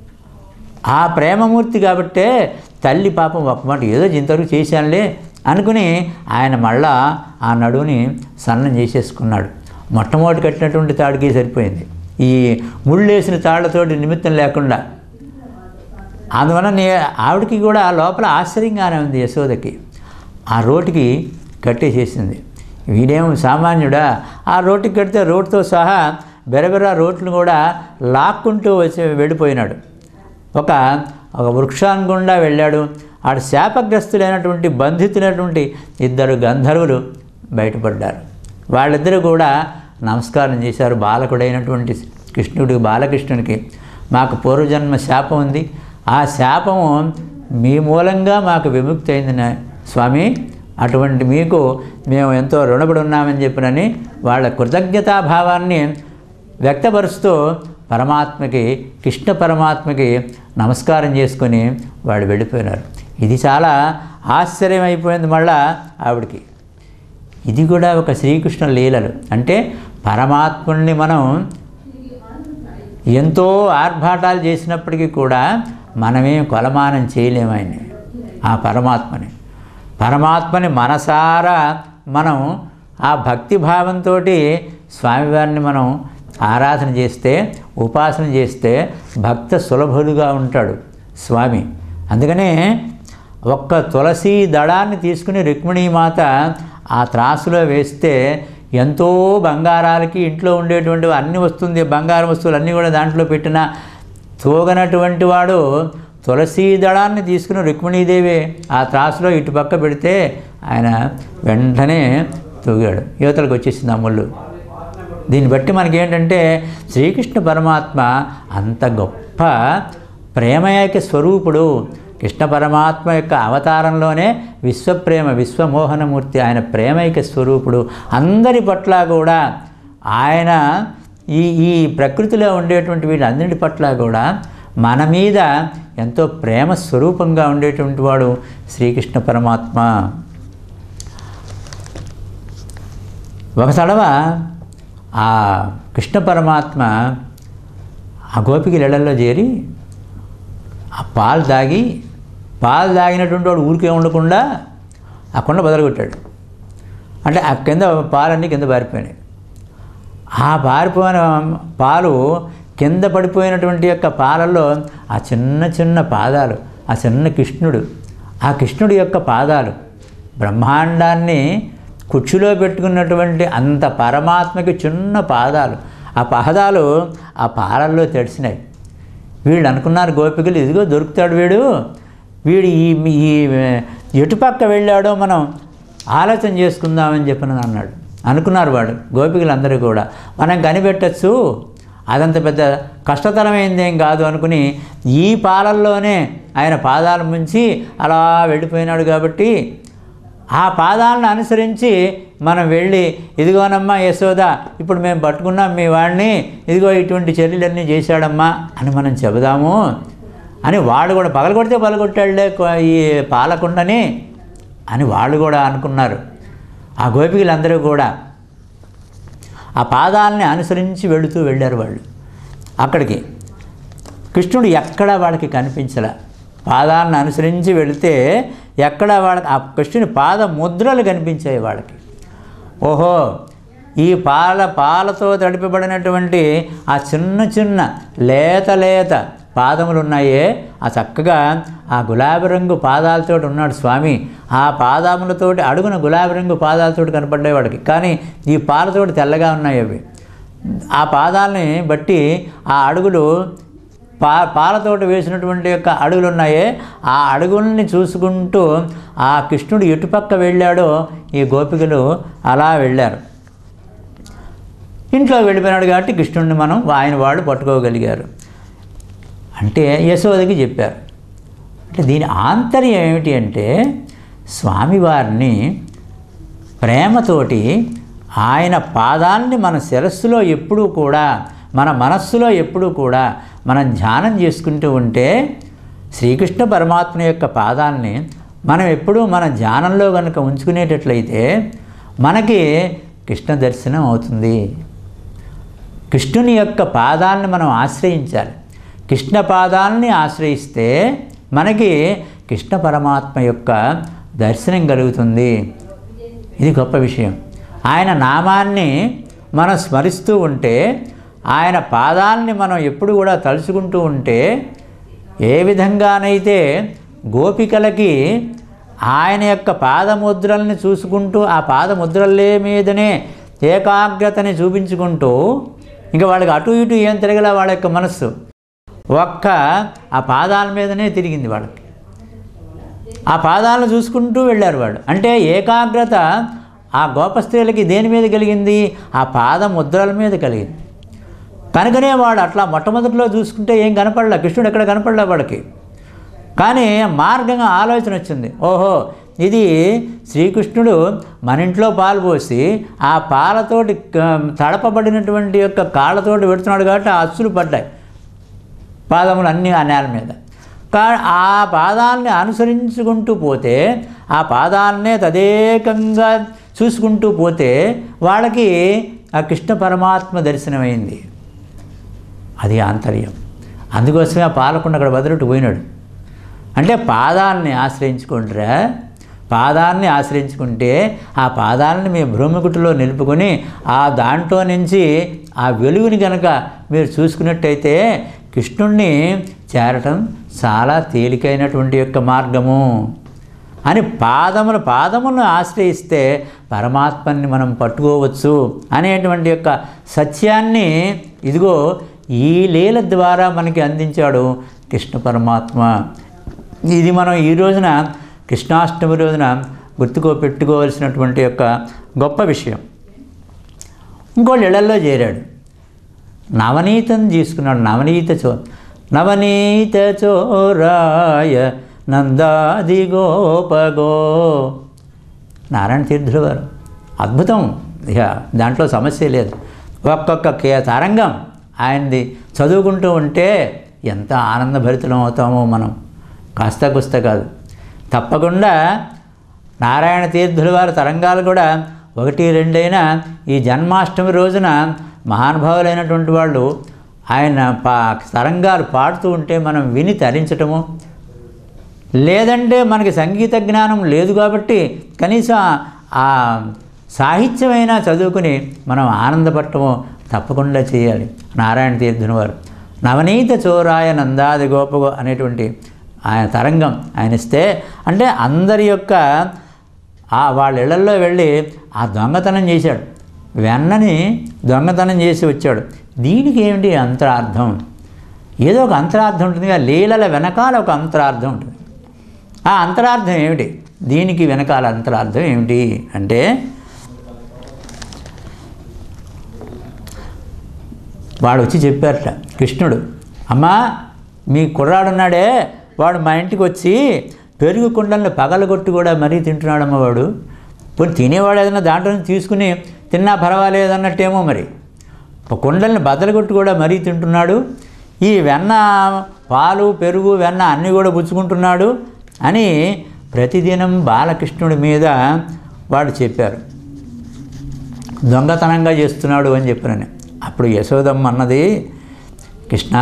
ఆ ప్రేమమూర్తి కాబట్టే తల్లి పాపం ఒక మాట ఏదో ఇంతవరకు చేశానులే అనుకుని ఆయన మళ్ళా ఆ నడువుని సన్నం చేసేసుకున్నాడు మొట్టమొదటి కట్టినటువంటి తాడికి సరిపోయింది ఈ ముళ్ళేసిన తాళ్లతోటి నిమిత్తం లేకుండా అందువలన నే ఆవిడకి కూడా లోపల ఆశ్చర్యంగానే ఉంది యశోదకి ఆ రోటికి కట్టేసేసింది వీడేమో సామాన్యుడా ఆ రోటికి కడితే రోడ్తో సహా బెరబెర రోడ్లు కూడా లాక్కుంటూ వచ్చి వెళ్ళిపోయినాడు ఒక ఒక వృక్షాన్ని గుండా వెళ్ళాడు ఆడ శాపగ్రస్తులైనటువంటి బంధితులైనటువంటి ఇద్దరు గంధర్వులు బయటపడ్డారు వాళ్ళిద్దరూ కూడా నమస్కారం చేశారు బాలకుడైనటువంటి కృష్ణుడికి బాలకృష్ణునికి మాకు పూర్వజన్మ శాపం ఉంది ఆ శాపము మీ మూలంగా మాకు విముక్తి అయింది నా- స్వామి అటువంటి మీకు మేము ఎంతో రుణపడి ఉన్నామని చెప్పినని వాళ్ళ కృతజ్ఞతాభావాన్ని వ్యక్తపరుస్తూ పరమాత్మకి కృష్ణ పరమాత్మకి నమస్కారం చేసుకొని వాళ్ళు వెళ్ళిపోయినారు ఇది చాలా ఆశ్చర్యమైపోయింది మళ్ళా ఆవిడకి ఇది కూడా ఒక శ్రీకృష్ణ లీలలు అంటే పరమాత్ముల్ని మనం ఎంతో ఆర్భాటాలు చేసినప్పటికీ కూడా మనమేం కొలమానం చేయలేము ఆయన్ని ఆ పరమాత్మని పరమాత్మని మనసారా మనం ఆ భక్తి భావంతో స్వామివారిని మనం ఆరాధన చేస్తే ఉపాసన చేస్తే భక్త సులభుడుగా ఉంటాడు స్వామి అందుకనే ఒక్క తులసి దళాన్ని తీసుకుని రుక్మిణీమాత ఆ త్రాసులో వేస్తే ఎంతో బంగారాలకి ఇంట్లో ఉండేటువంటి అన్ని వస్తుంది బంగారం వస్తువులు అన్నీ కూడా దాంట్లో పెట్టిన తూగనటువంటి వాడు తులసీ దళాన్ని తీసుకుని రుక్మిణీదేవి ఆ త్రాసులో ఇటు పక్క పెడితే ఆయన వెంటనే తూగాడు యువతలకు వచ్చేసింది ఆ ముళ్ళు దీన్ని బట్టి మనకేంటంటే శ్రీకృష్ణ పరమాత్మ అంత గొప్ప ప్రేమయక స్వరూపుడు కృష్ణ పరమాత్మ యొక్క అవతారంలోనే విశ్వప్రేమ విశ్వమోహనమూర్తి ఆయన ప్రేమైక స్వరూపుడు అందరి పట్ల కూడా ఆయన ఈ ఈ ప్రకృతిలో ఉండేటువంటి వీళ్ళందరి పట్ల కూడా మన మీద ఎంతో ప్రేమ స్వరూపంగా ఉండేటువంటి వాడు శ్రీకృష్ణ పరమాత్మ ఒక తడవ ఆ కృష్ణ పరమాత్మ ఆ గోపికి ఇళ్లలో చేరి ఆ పాలు తాగి పాలు తాగినటువంటి వాడు ఊరికే ఉండకుండా ఆ కొండ బదలగొట్టాడు అంటే ఆ కింద పాలన్నీ కింద పారిపోయినాయి ఆ పారిపోయిన పాలు కింద పడిపోయినటువంటి యొక్క పాలల్లో ఆ చిన్న చిన్న పాదాలు ఆ చిన్న కృష్ణుడు ఆ కృష్ణుడి యొక్క పాదాలు బ్రహ్మాండాన్ని కుర్చీలో పెట్టుకున్నటువంటి అంత పరమాత్మకి చిన్న పాదాలు ఆ పాదాలు ఆ పాలల్లో తెడిచినాయి వీళ్ళు అనుకున్నారు గోపికలు ఇదిగో దొరుకుతాడు వీడు వీడు ఈ ఈ ఎటుపక్క వెళ్ళాడో మనం ఆలోచన చేసుకుందామని చెప్పిన అన్నాడు అనుకున్నారు వాడు గోపికలందరూ కూడా మనం కనిపెట్టచ్చు అదంత పెద్ద కష్టతరమైందేం కాదు అనుకుని ఈ పాలల్లోనే ఆయన పాదాలు ముంచి అలా వెళ్ళిపోయినాడు కాబట్టి ఆ పాదాలను అనుసరించి మనం వెళ్ళి ఇదిగోనమ్మా యశోద ఇప్పుడు మేము పట్టుకున్నాం మీ వాడిని ఇదిగో ఇటువంటి చర్యలన్నీ చేశాడమ్మా అని మనం చెబుదాము అని వాడు కూడా పగలగొడితే పగలగొట్టాడులే కొ- ఈ పాలకుండని అని వాళ్ళు కూడా అనుకున్నారు ఆ గోపికలందరూ కూడా ఆ పాదాలని అనుసరించి వెళుతూ వెళ్ళారు వాళ్ళు అక్కడికి కృష్ణుడు ఎక్కడ వాళ్ళకి కనిపించలే పాదాలను అనుసరించి వెళితే ఎక్కడ వాళ్ళకి ఆ కృష్ణుని పాద ముద్రలు కనిపించాయి వాళ్ళకి ఓహో ఈ పాల పాలతో తడిపబడినటువంటి ఆ చిన్న చిన్న లేత లేత పాదములు ఉన్నాయే ఆ చక్కగా ఆ గులాబీ రంగు పాదాలతో ఉన్నాడు స్వామి ఆ పాదములతోటి అడుగున గులాబీ రంగు పాదాలతోటి కనపడ్డాయి వాడికి కానీ ఈ పాలతోటి తెల్లగా ఉన్నాయి అవి ఆ పాదాలని బట్టి ఆ అడుగులు పా పాలతోటి వేసినటువంటి యొక్క అడుగులు ఉన్నాయే ఆ అడుగుల్ని చూసుకుంటూ ఆ కృష్ణుడు ఎటుపక్క వెళ్ళాడో ఈ గోపికలు అలా వెళ్ళారు ఇంట్లో వెళ్ళిపోయినాడు కాబట్టి కృష్ణుడిని మనం ఆయన వాళ్ళు పట్టుకోగలిగారు అంటే యశోదకి చెప్పారు అంటే దీని ఆంతర్యం ఏమిటి అంటే స్వామివారిని ప్రేమతోటి ఆయన పాదాలని మన శిరస్సులో ఎప్పుడూ కూడా మన మనస్సులో ఎప్పుడూ కూడా మనం ధ్యానం చేసుకుంటూ ఉంటే శ్రీకృష్ణ పరమాత్మ యొక్క పాదాలని మనం ఎప్పుడూ మన ధ్యానంలో కనుక ఉంచుకునేటట్లయితే మనకి కృష్ణ దర్శనం అవుతుంది కృష్ణుని యొక్క పాదాలను మనం ఆశ్రయించాలి కృష్ణ పాదాలని ఆశ్రయిస్తే మనకి కృష్ణ పరమాత్మ యొక్క దర్శనం కలుగుతుంది ఇది గొప్ప విషయం ఆయన నామాన్ని మనం స్మరిస్తూ ఉంటే ఆయన పాదాలని మనం ఎప్పుడు కూడా తలుచుకుంటూ ఉంటే ఏ విధంగానైతే గోపికలకి ఆయన యొక్క పాదముద్రల్ని చూసుకుంటూ ఆ పాదముద్రలే మీదనే ఏకాగ్రతని చూపించుకుంటూ ఇంకా వాళ్ళకి అటు ఇటు ఏం తిరగలే వాళ్ళ యొక్క మనస్సు ఒక్క ఆ పాదాల మీదనే తిరిగింది వాళ్ళకి ఆ పాదాలను చూసుకుంటూ వెళ్ళారు వాళ్ళు అంటే ఏకాగ్రత ఆ గోప స్త్రీలకి దేని మీద కలిగింది ఆ పాద ముద్రల మీద కలిగింది కనుకనే వాడు అట్లా మొట్టమొదటిలో చూసుకుంటే ఏం కనపడలే కృష్ణుడు ఎక్కడ కనపడలే వాడికి కానీ మార్గంగా ఆలోచన వచ్చింది ఓహో ఇది శ్రీకృష్ణుడు మన ఇంట్లో పాలు పోసి ఆ పాలతోటి క- తడపబడినటువంటి యొక్క కాళ్ళతోటి పెడుతున్నాడు కాబట్టి ఆ అచ్చులు పడ్డాయి పాదములు అన్నీ ఆ నేల మీద కా ఆ పాదాలని అనుసరించుకుంటూ పోతే ఆ పాదాలనే తదేకంగా చూసుకుంటూ పోతే వాళ్ళకి ఆ కృష్ణ పరమాత్మ దర్శనమైంది అది ఆంతర్యం అందుకోసమే ఆ పాలకుండా అక్కడ వదిలిట్టు పోయినాడు అంటే పాదాలని ఆశ్రయించుకుంటారా పాదాన్ని ఆశ్రయించుకుంటే ఆ పాదాలని మీ భ్రూమికుటిలో నిలుపుకొని ఆ దాంట్లో నుంచి ఆ వెలుగుని కనుక మీరు చూసుకున్నట్టయితే కృష్ణుణ్ణి చేరటం చాలా తేలికైనటువంటి యొక్క మార్గము అని పాదములు పాదములను ఆశ్రయిస్తే పరమాత్మని మనం పట్టుకోవచ్చు అనేటువంటి యొక్క సత్యాన్ని ఇదిగో ఈ లీల ద్వారా మనకి అందించాడు కృష్ణ పరమాత్మ ఇది మనం ఈ రోజున కృష్ణాష్టమి రోజున గుర్తుకో పెట్టుకోవాల్సినటువంటి యొక్క గొప్ప విషయం ఇంకోళ్ళు ఇళ్లలో చేరాడు నవనీతం తీసుకున్నాడు నవనీత చో నవనీత చోరాయ నందాది గోపగో నారాయణ తీర్థుల వారు అద్భుతం ఇక దాంట్లో సమస్య లేదు ఒక్కొక్క కే తరంగం ఆయనది చదువుకుంటూ ఉంటే ఎంత ఆనందభరితులం అవుతామో మనం కాస్త కుస్త కాదు తప్పకుండా నారాయణ తీర్థుల వారి తరంగాలు కూడా ఒకటి రెండైనా ఈ జన్మాష్టమి రోజున మహానుభావులైనటువంటి వాళ్ళు ఆయన పా తరంగాలు పాడుతూ ఉంటే మనం విని తరించటము లేదంటే మనకి సంగీత జ్ఞానం లేదు కాబట్టి కనీసం ఆ సాహిత్యమైనా చదువుకుని మనం ఆనందపడటము తప్పకుండా చేయాలి నారాయణ తీర్థుని వారు నవనీత చోరాయ నందాది గోపగో అనేటువంటి ఆయన తరంగం ఆయన ఇస్తే అంటే అందరి యొక్క ఆ వాళ్ళ ఇళ్లల్లో వెళ్ళి ఆ దొంగతనం చేశాడు వెన్నని దొంగతనం చేసి వచ్చాడు దీనికి ఏమిటి అంతరార్థం ఏదో ఒక అంతరార్థం ఉంటుంది కదా లీలల వెనకాల ఒక అంతరార్థం ఉంటుంది ఆ అంతరార్థం ఏమిటి దీనికి వెనకాల అంతరార్థం ఏమిటి అంటే వాడు వచ్చి చెప్పారట కృష్ణుడు అమ్మా మీ కుర్రాడున్నాడే వాడు మా ఇంటికి వచ్చి పెరుగు కుండల్ని పగలగొట్టి కూడా మరీ తింటున్నాడమ్మ వాడు పోనీ తినేవాడు ఏదైనా దాంట్లో నుంచి తీసుకుని తిన్నా పర్వాలేదు అన్నట్టేమో మరి ఒక కుండల్ని బద్దలగొట్టి కూడా మరీ తింటున్నాడు ఈ వెన్న పాలు పెరుగు వెన్న అన్నీ కూడా పుచ్చుకుంటున్నాడు అని ప్రతిదినం బాలకృష్ణుడి మీద వాడు చెప్పారు దొంగతనంగా చేస్తున్నాడు అని చెప్పినని అప్పుడు యశోదమ్మ అన్నది కృష్ణ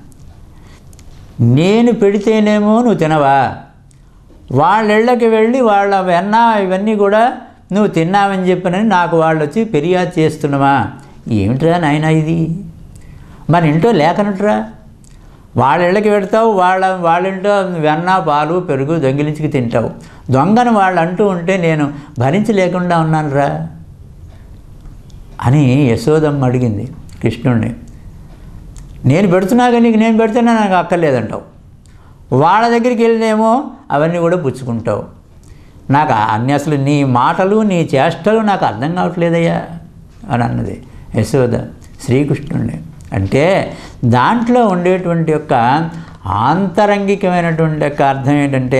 నేను పెడితేనేమో నువ్వు తినవా వాళ్ళిళ్ళకి వెళ్ళి వాళ్ళ వెన్న ఇవన్నీ కూడా నువ్వు తిన్నావని చెప్పినని నాకు వాళ్ళు వచ్చి ఫిర్యాదు చేస్తున్నావా ఏమిట్రా నాయనా ఇది మన ఇంట్లో లేకనట్రా వాళ్ళ ఇళ్ళకి పెడతావు వాళ్ళ వాళ్ళ ఇంట్లో వెన్న పాలు పెరుగు దొంగిలించుకు తింటావు దొంగను వాళ్ళు అంటూ ఉంటే నేను భరించలేకుండా ఉన్నానురా అని యశోదమ్మ అడిగింది కృష్ణుడిని నేను పెడుతున్నా కానీ నీకు నేను పెడితేనే నాకు అక్కర్లేదంటావు వాళ్ళ దగ్గరికి వెళ్ళినేమో అవన్నీ కూడా పుచ్చుకుంటావు నాకు అన్ని అసలు నీ మాటలు నీ చేష్టలు నాకు అర్థం కావట్లేదయ్యా అని అన్నది యశోద శ్రీకృష్ణుడిని అంటే దాంట్లో ఉండేటువంటి యొక్క ఆంతరంగికమైనటువంటి యొక్క అర్థం ఏంటంటే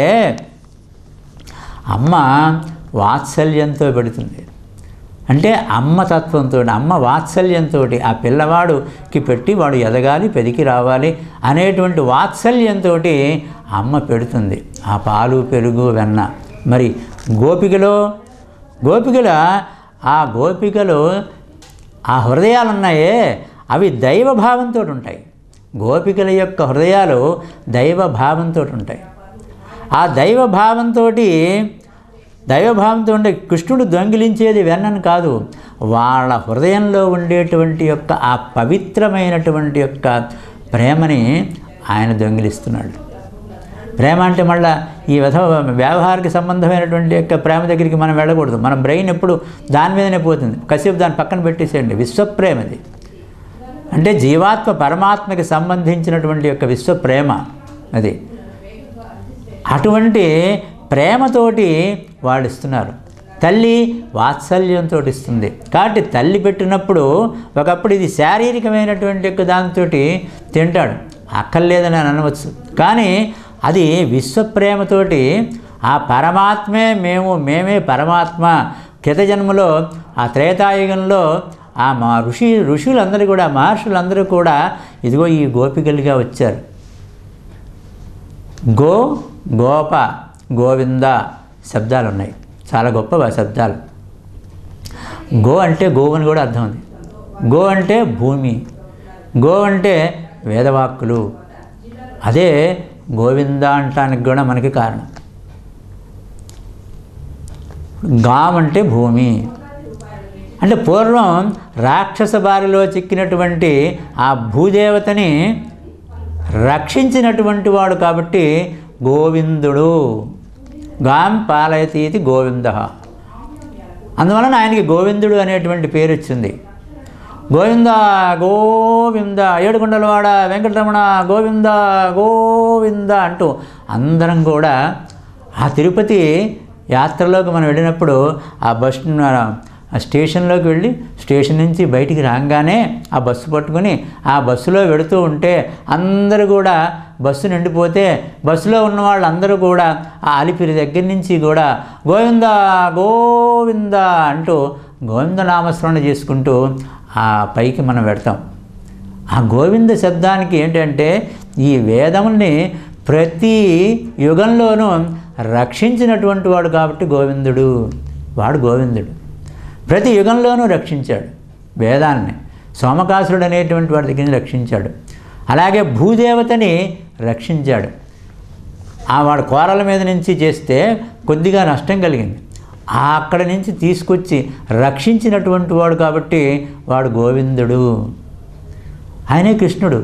అమ్మ వాత్సల్యంతో పెడుతుంది అంటే అమ్మ తత్వంతో అమ్మ వాత్సల్యంతో ఆ పిల్లవాడుకి పెట్టి వాడు ఎదగాలి పెదికి రావాలి అనేటువంటి వాత్సల్యంతో అమ్మ పెడుతుంది ఆ పాలు పెరుగు వెన్న మరి గోపికలో గోపికల ఆ గోపికలు ఆ హృదయాలు ఉన్నాయే అవి దైవభావంతో ఉంటాయి గోపికల యొక్క హృదయాలు దైవభావంతో ఉంటాయి ఆ దైవభావంతో దైవభావంతో ఉండే కృష్ణుడు దొంగిలించేది వెన్నను కాదు వాళ్ళ హృదయంలో ఉండేటువంటి యొక్క ఆ పవిత్రమైనటువంటి యొక్క ప్రేమని ఆయన దొంగిలిస్తున్నాడు ప్రేమ అంటే మళ్ళీ ఈ విధ వ్యవహారికి సంబంధమైనటువంటి యొక్క ప్రేమ దగ్గరికి మనం వెళ్ళకూడదు మన బ్రెయిన్ ఎప్పుడు దాని మీదనే పోతుంది కసేపు దాన్ని పక్కన పెట్టేసేయండి విశ్వప్రేమది అంటే జీవాత్మ పరమాత్మకి సంబంధించినటువంటి యొక్క విశ్వప్రేమ అది అటువంటి ప్రేమతోటి వాళ్ళు ఇస్తున్నారు తల్లి వాత్సల్యంతో ఇస్తుంది కాబట్టి తల్లి పెట్టినప్పుడు ఒకప్పుడు ఇది శారీరకమైనటువంటి యొక్క దాంతో తింటాడు అక్కర్లేదని అని అనవచ్చు కానీ అది విశ్వప్రేమతోటి ఆ పరమాత్మే మేము మేమే పరమాత్మ జన్మలో ఆ త్రేతాయుగంలో ఆ మా ఋషి ఋషులందరూ కూడా మహర్షులందరూ కూడా ఇదిగో ఈ గోపికలుగా వచ్చారు గో గోప గోవింద శబ్దాలు ఉన్నాయి చాలా గొప్ప శబ్దాలు గో అంటే గోవుని కూడా అర్థం ఉంది గో అంటే భూమి గో అంటే వేదవాక్కులు అదే గోవింద అంటానికి కూడా మనకి కారణం గాం అంటే భూమి అంటే పూర్వం రాక్షస బారిలో చిక్కినటువంటి ఆ భూదేవతని రక్షించినటువంటి వాడు కాబట్టి గోవిందుడు గాం పాలయతీతి గోవింద అందువలన ఆయనకి గోవిందుడు అనేటువంటి పేరు వచ్చింది గోవింద గోవింద ఏడుకొండలవాడ వెంకటరమణ గోవింద గోవింద అంటూ అందరం కూడా ఆ తిరుపతి యాత్రలోకి మనం వెళ్ళినప్పుడు ఆ బస్ ఆ స్టేషన్లోకి వెళ్ళి స్టేషన్ నుంచి బయటికి రాగానే ఆ బస్సు పట్టుకుని ఆ బస్సులో వెళుతూ ఉంటే అందరూ కూడా బస్సు నిండిపోతే బస్సులో ఉన్న వాళ్ళందరూ కూడా ఆ అలిపిరి దగ్గర నుంచి కూడా గోవింద గోవింద అంటూ గోవింద నామస్మరణ చేసుకుంటూ ఆ పైకి మనం పెడతాం ఆ గోవింద శబ్దానికి ఏంటంటే ఈ వేదముల్ని ప్రతి యుగంలోనూ రక్షించినటువంటి వాడు కాబట్టి గోవిందుడు వాడు గోవిందుడు ప్రతి యుగంలోనూ రక్షించాడు వేదాన్ని సోమకాసురుడు అనేటువంటి వాడి దగ్గర నుంచి రక్షించాడు అలాగే భూదేవతని రక్షించాడు ఆ వాడు కోరల మీద నుంచి చేస్తే కొద్దిగా నష్టం కలిగింది ఆ అక్కడి నుంచి తీసుకొచ్చి రక్షించినటువంటి వాడు కాబట్టి వాడు గోవిందుడు ఆయనే కృష్ణుడు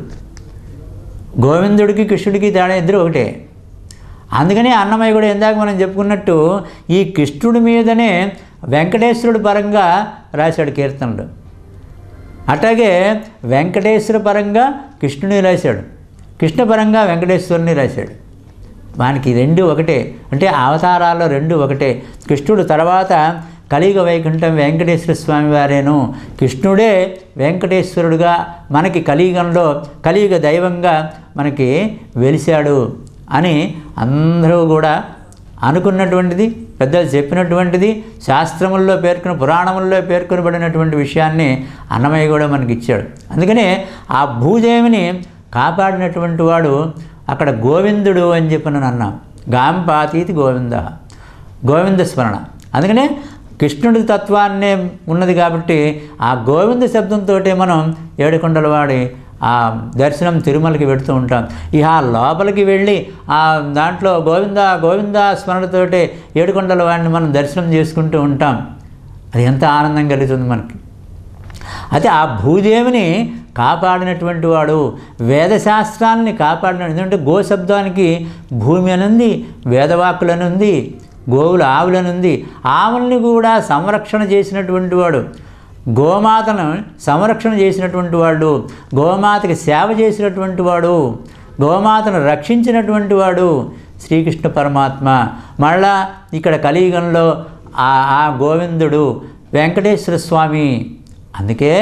గోవిందుడికి కృష్ణుడికి తేడా ఇద్దరు ఒకటే అందుకనే అన్నమయ్య కూడా ఇందాక మనం చెప్పుకున్నట్టు ఈ కృష్ణుడి మీదనే వెంకటేశ్వరుడు పరంగా రాశాడు కీర్తనలు అట్లాగే వెంకటేశ్వర పరంగా కృష్ణుని రాశాడు కృష్ణ పరంగా వెంకటేశ్వరుని రాశాడు వానికి రెండు ఒకటే అంటే అవతారాల్లో రెండు ఒకటే కృష్ణుడు తర్వాత కలియుగ వైకుంఠం వెంకటేశ్వర స్వామి వారేను కృష్ణుడే వెంకటేశ్వరుడుగా మనకి కలియుగంలో కలియుగ దైవంగా మనకి వెలిశాడు అని అందరూ కూడా అనుకున్నటువంటిది పెద్దలు చెప్పినటువంటిది శాస్త్రముల్లో పేర్కొన్న పురాణముల్లో పేర్కొనబడినటువంటి విషయాన్ని అన్నమయ్య కూడా మనకి ఇచ్చాడు అందుకనే ఆ భూదేవిని కాపాడినటువంటి వాడు అక్కడ గోవిందుడు అని చెప్పి నేను అన్నాం గాంపాతీతి గోవింద గోవింద స్మరణ అందుకనే కృష్ణుడి తత్వాన్నే ఉన్నది కాబట్టి ఆ గోవింద శబ్దంతో మనం ఏడుకొండల వాడి ఆ దర్శనం తిరుమలకి పెడుతూ ఉంటాం ఇక ఆ లోపలికి వెళ్ళి ఆ దాంట్లో గోవింద గోవింద స్మరణతోటే ఏడుకొండల వాడిని మనం దర్శనం చేసుకుంటూ ఉంటాం అది ఎంత ఆనందం కలుగుతుంది మనకి అయితే ఆ భూదేవిని కాపాడినటువంటి వాడు వేదశాస్త్రాలని కాపాడిన ఎందుకంటే గో శబ్దానికి భూమి అనుంది వేదవాక్కులనుంది గోవులు ఆవులనుంది ఆవుల్ని కూడా సంరక్షణ చేసినటువంటి వాడు గోమాతను సంరక్షణ చేసినటువంటి వాడు గోమాతకి సేవ చేసినటువంటి వాడు గోమాతను రక్షించినటువంటి వాడు శ్రీకృష్ణ పరమాత్మ మళ్ళా ఇక్కడ కలియుగంలో ఆ ఆ గోవిందుడు వెంకటేశ్వర స్వామి అందుకే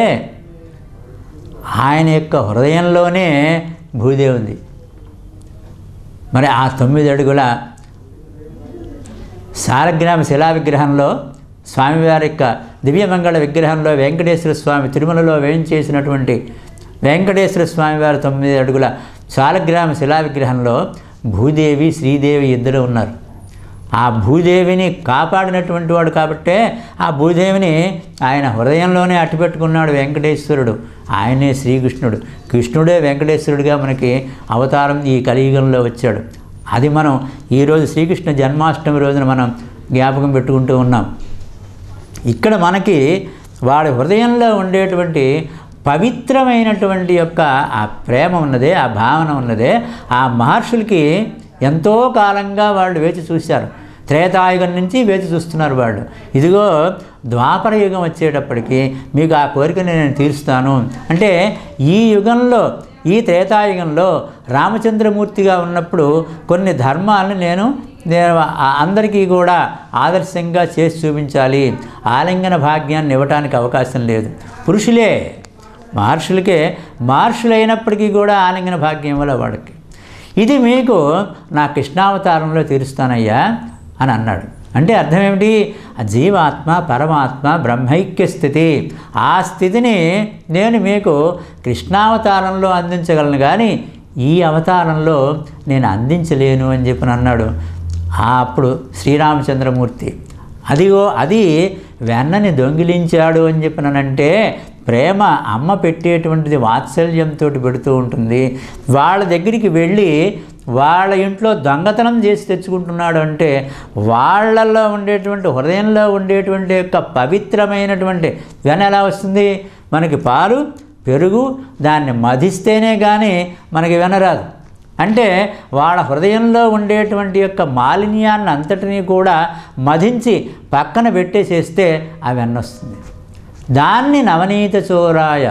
ఆయన యొక్క హృదయంలోనే భూదేవి ఉంది మరి ఆ తొమ్మిది అడుగుల సాలగ్రామ శిలా విగ్రహంలో స్వామివారి యొక్క దివ్యమంగళ విగ్రహంలో వెంకటేశ్వర స్వామి తిరుమలలో వేయించేసినటువంటి వెంకటేశ్వర స్వామివారి తొమ్మిది అడుగుల సాలగ్రామ శిలా విగ్రహంలో భూదేవి శ్రీదేవి ఇద్దరు ఉన్నారు ఆ భూదేవిని కాపాడినటువంటి వాడు కాబట్టే ఆ భూదేవిని ఆయన హృదయంలోనే అట్టిపెట్టుకున్నాడు వెంకటేశ్వరుడు ఆయనే శ్రీకృష్ణుడు కృష్ణుడే వెంకటేశ్వరుడిగా మనకి అవతారం ఈ కలియుగంలో వచ్చాడు అది మనం ఈరోజు శ్రీకృష్ణ జన్మాష్టమి రోజున మనం జ్ఞాపకం పెట్టుకుంటూ ఉన్నాం ఇక్కడ మనకి వాడి హృదయంలో ఉండేటువంటి పవిత్రమైనటువంటి యొక్క ఆ ప్రేమ ఉన్నదే ఆ భావన ఉన్నదే ఆ మహర్షులకి ఎంతో కాలంగా వాళ్ళు వేచి చూశారు త్రేతాయుగం నుంచి వేచి చూస్తున్నారు వాళ్ళు ఇదిగో ద్వాపర యుగం వచ్చేటప్పటికి మీకు ఆ కోరికని నేను తీరుస్తాను అంటే ఈ యుగంలో ఈ త్రేతాయుగంలో రామచంద్రమూర్తిగా ఉన్నప్పుడు కొన్ని ధర్మాలను నేను నేను ఆ- అందరికీ కూడా ఆదర్శంగా చేసి చూపించాలి ఆలింగన భాగ్యాన్ని ఇవ్వటానికి అవకాశం లేదు పురుషులే మహర్షులకే మహర్షులైనప్పటికీ కూడా ఆలింగన భాగ్యం ఇవ్వలే వాడికి ఇది మీకు నా కృష్ణావతారంలో తీరుస్తానయ్యా అని అన్నాడు అంటే అర్థం ఏమిటి ఆ జీవాత్మ పరమాత్మ బ్రహ్మైక్య స్థితి ఆ స్థితిని నేను మీకు కృష్ణావతారంలో అందించగలను కానీ ఈ అవతారంలో నేను అందించలేను అని చెప్పి అన్నాడు ఆ అప్పుడు శ్రీరామచంద్రమూర్తి అదిగో అది వెన్నని దొంగిలించాడు అని చెప్పినానంటే ప్రేమ అమ్మ పెట్టేటువంటిది వాత్సల్యంతో పెడుతూ ఉంటుంది వాళ్ళ దగ్గరికి వెళ్ళి వాళ్ళ ఇంట్లో దొంగతనం చేసి తెచ్చుకుంటున్నాడు అంటే వాళ్ళల్లో ఉండేటువంటి హృదయంలో ఉండేటువంటి యొక్క పవిత్రమైనటువంటి వెన ఎలా వస్తుంది మనకి పాలు పెరుగు దాన్ని మధిస్తేనే కానీ మనకి వినరాదు అంటే వాళ్ళ హృదయంలో ఉండేటువంటి యొక్క మాలిన్యాన్ని అంతటినీ కూడా మధించి పక్కన పెట్టేసేస్తే ఆ వెన్న వస్తుంది దాన్ని నవనీత చోరాయ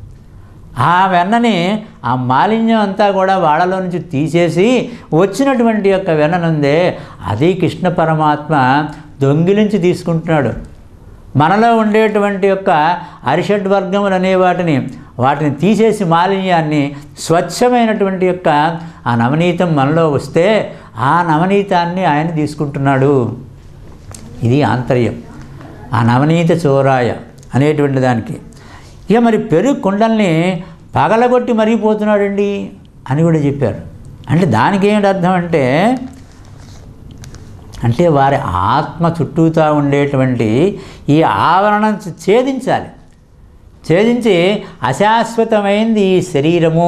ఆ వెన్నని ఆ మాలిన్యం అంతా కూడా వాళ్ళలో నుంచి తీసేసి వచ్చినటువంటి యొక్క వెన్ననుందే అది కృష్ణ పరమాత్మ దొంగిలించి తీసుకుంటున్నాడు మనలో ఉండేటువంటి యొక్క అరిషడ్ వర్గములు అనే వాటిని వాటిని తీసేసి మాలిన్యాన్ని స్వచ్ఛమైనటువంటి యొక్క ఆ నవనీతం మనలో వస్తే ఆ నవనీతాన్ని ఆయన తీసుకుంటున్నాడు ఇది ఆంతర్యం ఆ నవనీత చోరాయ అనేటువంటి దానికి ఇక మరి పెరుగు కుండల్ని పగలగొట్టి మరిగిపోతున్నాడండి అని కూడా చెప్పారు అంటే దానికి ఏమిటి అర్థం అంటే అంటే వారి ఆత్మ చుట్టూతా ఉండేటువంటి ఈ ఆవరణ ఛేదించాలి ఛేదించి అశాశ్వతమైంది ఈ శరీరము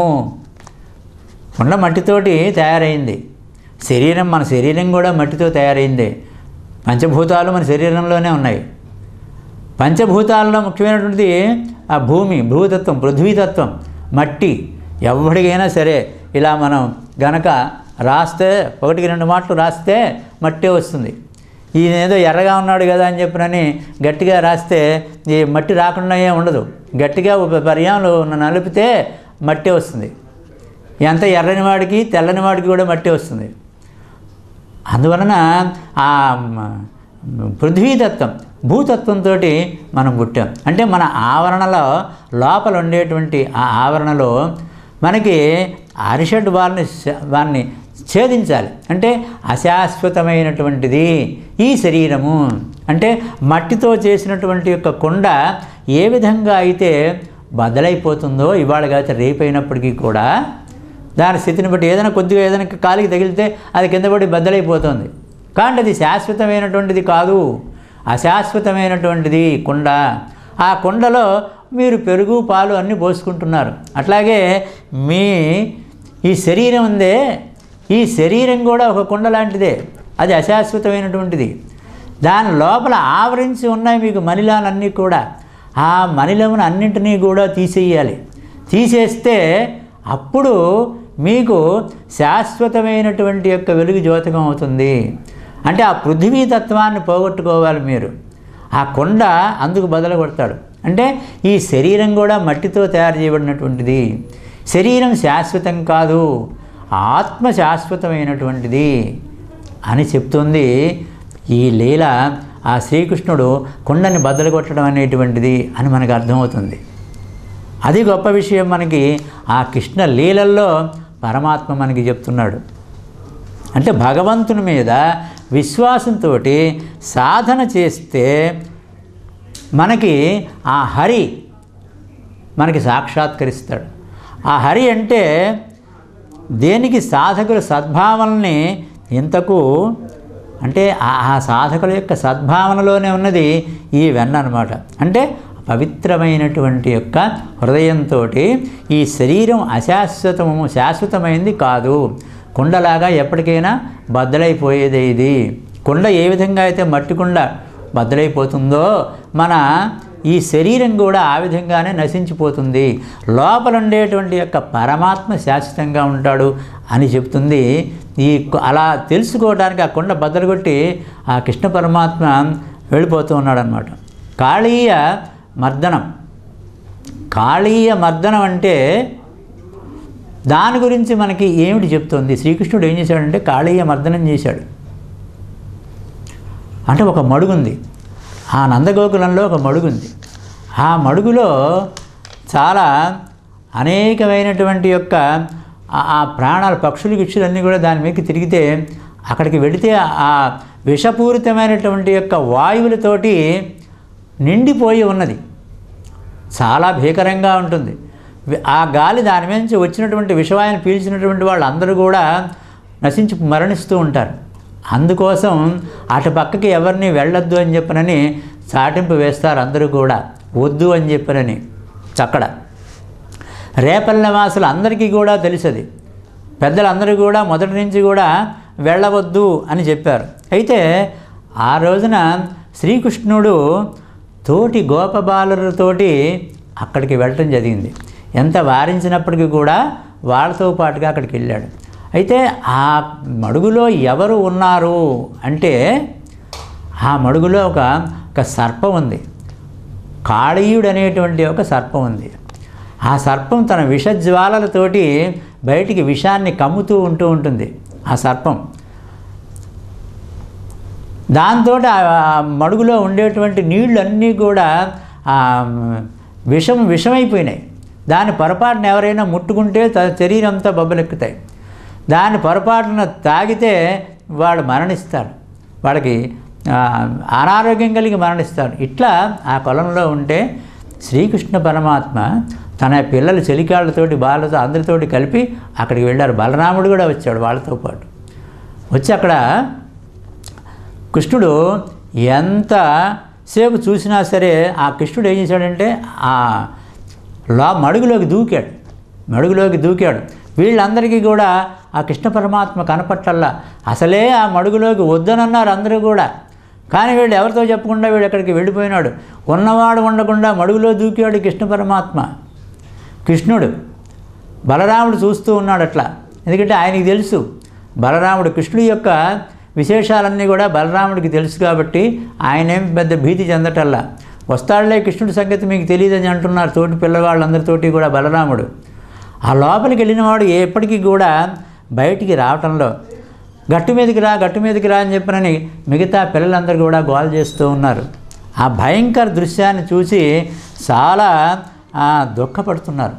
కొండ మట్టితోటి తయారైంది శరీరం మన శరీరం కూడా మట్టితో తయారైంది పంచభూతాలు మన శరీరంలోనే ఉన్నాయి పంచభూతాలలో ముఖ్యమైనటువంటిది ఆ భూమి భూతత్వం పృథ్వీతత్వం మట్టి ఎవరికైనా సరే ఇలా మనం గనక రాస్తే ఒకటికి రెండు మాటలు రాస్తే మట్టే వస్తుంది ఈయన ఏదో ఎర్రగా ఉన్నాడు కదా అని చెప్పినని గట్టిగా రాస్తే ఈ మట్టి రాకుండా ఏం ఉండదు గట్టిగా ఒక పర్యాలు నలిపితే మట్టే వస్తుంది ఎంత ఎర్రని వాడికి తెల్లని వాడికి కూడా మట్టి వస్తుంది అందువలన ఆ మ, పృథ్వీతత్వం భూతత్వంతో మనం పుట్టాం అంటే మన ఆవరణలో లోపల ఉండేటువంటి ఆ ఆవరణలో మనకి అరిషడ్ వారిని వారిని ఛేదించాలి అంటే అశాశ్వతమైనటువంటిది ఈ శరీరము అంటే మట్టితో చేసినటువంటి యొక్క కొండ ఏ విధంగా అయితే బదలైపోతుందో ఇవాళ కాదు రేపైనప్పటికీ కూడా దాని స్థితిని బట్టి ఏదైనా కొద్దిగా ఏదైనా కాలికి తగిలితే అది కింద పడి బద్దలైపోతుంది కానీ అది శాశ్వతమైనటువంటిది కాదు అశాశ్వతమైనటువంటిది కుండ ఆ కుండలో మీరు పెరుగు పాలు అన్నీ పోసుకుంటున్నారు అట్లాగే మీ ఈ శరీరం ఉందే ఈ శరీరం కూడా ఒక కుండ లాంటిదే అది అశాశ్వతమైనటువంటిది దాని లోపల ఆవరించి ఉన్నాయి మీకు మనిలాలన్నీ కూడా ఆ మనిలమును అన్నింటినీ కూడా తీసేయాలి తీసేస్తే అప్పుడు మీకు శాశ్వతమైనటువంటి యొక్క వెలుగు జ్యోతకం అవుతుంది అంటే ఆ పృథివీ తత్వాన్ని పోగొట్టుకోవాలి మీరు ఆ కొండ అందుకు బదులు కొడతాడు అంటే ఈ శరీరం కూడా మట్టితో తయారు చేయబడినటువంటిది శరీరం శాశ్వతం కాదు ఆత్మ శాశ్వతమైనటువంటిది అని చెప్తుంది ఈ లీల ఆ శ్రీకృష్ణుడు కొండని బద్దలు కొట్టడం అనేటువంటిది అని మనకు అర్థమవుతుంది అది గొప్ప విషయం మనకి ఆ కృష్ణ లీలల్లో పరమాత్మ మనకి చెప్తున్నాడు అంటే భగవంతుని మీద విశ్వాసంతో సాధన చేస్తే మనకి ఆ హరి మనకి సాక్షాత్కరిస్తాడు ఆ హరి అంటే దేనికి సాధకుల సద్భావనల్ని ఇంతకు అంటే ఆ ఆ సాధకుల యొక్క సద్భావనలోనే ఉన్నది ఈ వెన్న అనమాట అంటే పవిత్రమైనటువంటి యొక్క హృదయంతో ఈ శరీరం అశాశ్వతము శాశ్వతమైంది కాదు కుండలాగా ఎప్పటికైనా బద్దలైపోయేదే ఇది కుండ ఏ విధంగా అయితే మట్టి కుండ బద్దలైపోతుందో మన ఈ శరీరం కూడా ఆ విధంగానే నశించిపోతుంది లోపల ఉండేటువంటి యొక్క పరమాత్మ శాశ్వతంగా ఉంటాడు అని చెప్తుంది ఈ కు- అలా తెలుసుకోవడానికి ఆ కొండ బద్దలు కొట్టి ఆ కృష్ణ పరమాత్మ వెళ్ళిపోతూ ఉన్నాడనమాట కాళీయ మర్దనం కాళీయ మర్దనం అంటే దాని గురించి మనకి ఏమిటి చెప్తుంది శ్రీకృష్ణుడు ఏం చేశాడంటే కాళీయ మర్దనం చేశాడు అంటే ఒక మడుగుంది ఆ నందగోకులంలో ఒక మడుగుంది ఆ మడుగులో చాలా అనేకమైనటువంటి యొక్క ఆ- ఆ ప్రాణాలు పక్షులు గిక్షులు అన్నీ కూడా దాని మీదకి తిరిగితే అక్కడికి వెళితే ఆ విషపూరితమైనటువంటి యొక్క వాయువులతోటి నిండిపోయి ఉన్నది చాలా భీకరంగా ఉంటుంది వి- ఆ గాలి దాని మీద నుంచి వచ్చినటువంటి విషవాయుని పీల్చినటువంటి వాళ్ళందరూ కూడా నశించి మరణిస్తూ ఉంటారు అందుకోసం అటు పక్కకి ఎవరిని వెళ్ళొద్దు అని చెప్పనని చాటింపు వేస్తారు అందరూ కూడా వద్దు అని చెప్పనని చక్కడ రేపల్ల వాసులు అందరికీ కూడా తెలుసది పెద్దలందరూ కూడా మొదటి నుంచి కూడా వెళ్ళవద్దు అని చెప్పారు అయితే ఆ రోజున శ్రీకృష్ణుడు తోటి గోపబాలులతోటి అక్కడికి వెళ్ళటం జరిగింది ఎంత వారించినప్పటికీ కూడా వాళ్ళతో పాటుగా అక్కడికి వెళ్ళాడు అయితే ఆ మడుగులో ఎవరు ఉన్నారు అంటే ఆ మడుగులో ఒక ఒక సర్పం ఉంది కాళీయుడు అనేటువంటి ఒక సర్పం ఉంది ఆ సర్పం తన విషజ్వాలలతోటి బయటికి విషాన్ని కమ్ముతూ ఉంటూ ఉంటుంది ఆ సర్పం దాంతో ఆ మడుగులో ఉండేటువంటి నీళ్ళన్నీ కూడా ఆ విషం విషమైపోయినాయి దాని పొరపాటున ఎవరైనా ముట్టుకుంటే త- శరీరం అంతా బొబ్బలెక్కుతాయి దాని పొరపాటున తాగితే వాడు మరణిస్తాడు వాడికి ఆ, అనారోగ్యం కలిగి మరణిస్తాడు ఇట్లా ఆ కొలంలో ఉంటే శ్రీకృష్ణ పరమాత్మ తన పిల్లలు చెలికాళ్ళతోటి బాలతో అందరితోటి కలిపి అక్కడికి వెళ్ళారు బలరాముడు కూడా వచ్చాడు వాళ్ళతో పాటు వచ్చి అక్కడ కృష్ణుడు ఎంత సేపు చూసినా సరే ఆ కృష్ణుడు ఏం చేశాడంటే ఆ లా మడుగులోకి దూకాడు మడుగులోకి దూకాడు వీళ్ళందరికీ కూడా ఆ కృష్ణ పరమాత్మ కనపట్టల్లా అసలే ఆ మడుగులోకి వద్దనన్నారు అందరూ కూడా కానీ వీళ్ళు ఎవరితో చెప్పకుండా వీడు ఎక్కడికి వెళ్ళిపోయినాడు ఉన్నవాడు ఉండకుండా మడుగులో దూకాడు కృష్ణ పరమాత్మ కృష్ణుడు బలరాముడు చూస్తూ ఉన్నాడు అట్లా ఎందుకంటే ఆయనకి తెలుసు బలరాముడు కృష్ణుడి యొక్క విశేషాలన్నీ కూడా బలరాముడికి తెలుసు కాబట్టి ఆయనేం పెద్ద భీతి చెందటల్లా వస్తాడులే కృష్ణుడి సంగతి మీకు తెలియదని అంటున్నారు తోటి పిల్లవాళ్ళందరితోటి కూడా బలరాముడు ఆ లోపలికి వెళ్ళినవాడు ఎప్పటికీ కూడా బయటికి రావటంలో గట్టు మీదకి రా గట్టు మీదకి రా అని చెప్పినని మిగతా పిల్లలందరూ కూడా గోల్ చేస్తూ ఉన్నారు ఆ భయంకర దృశ్యాన్ని చూసి చాలా ఆ, దుఃఖపడుతున్నారు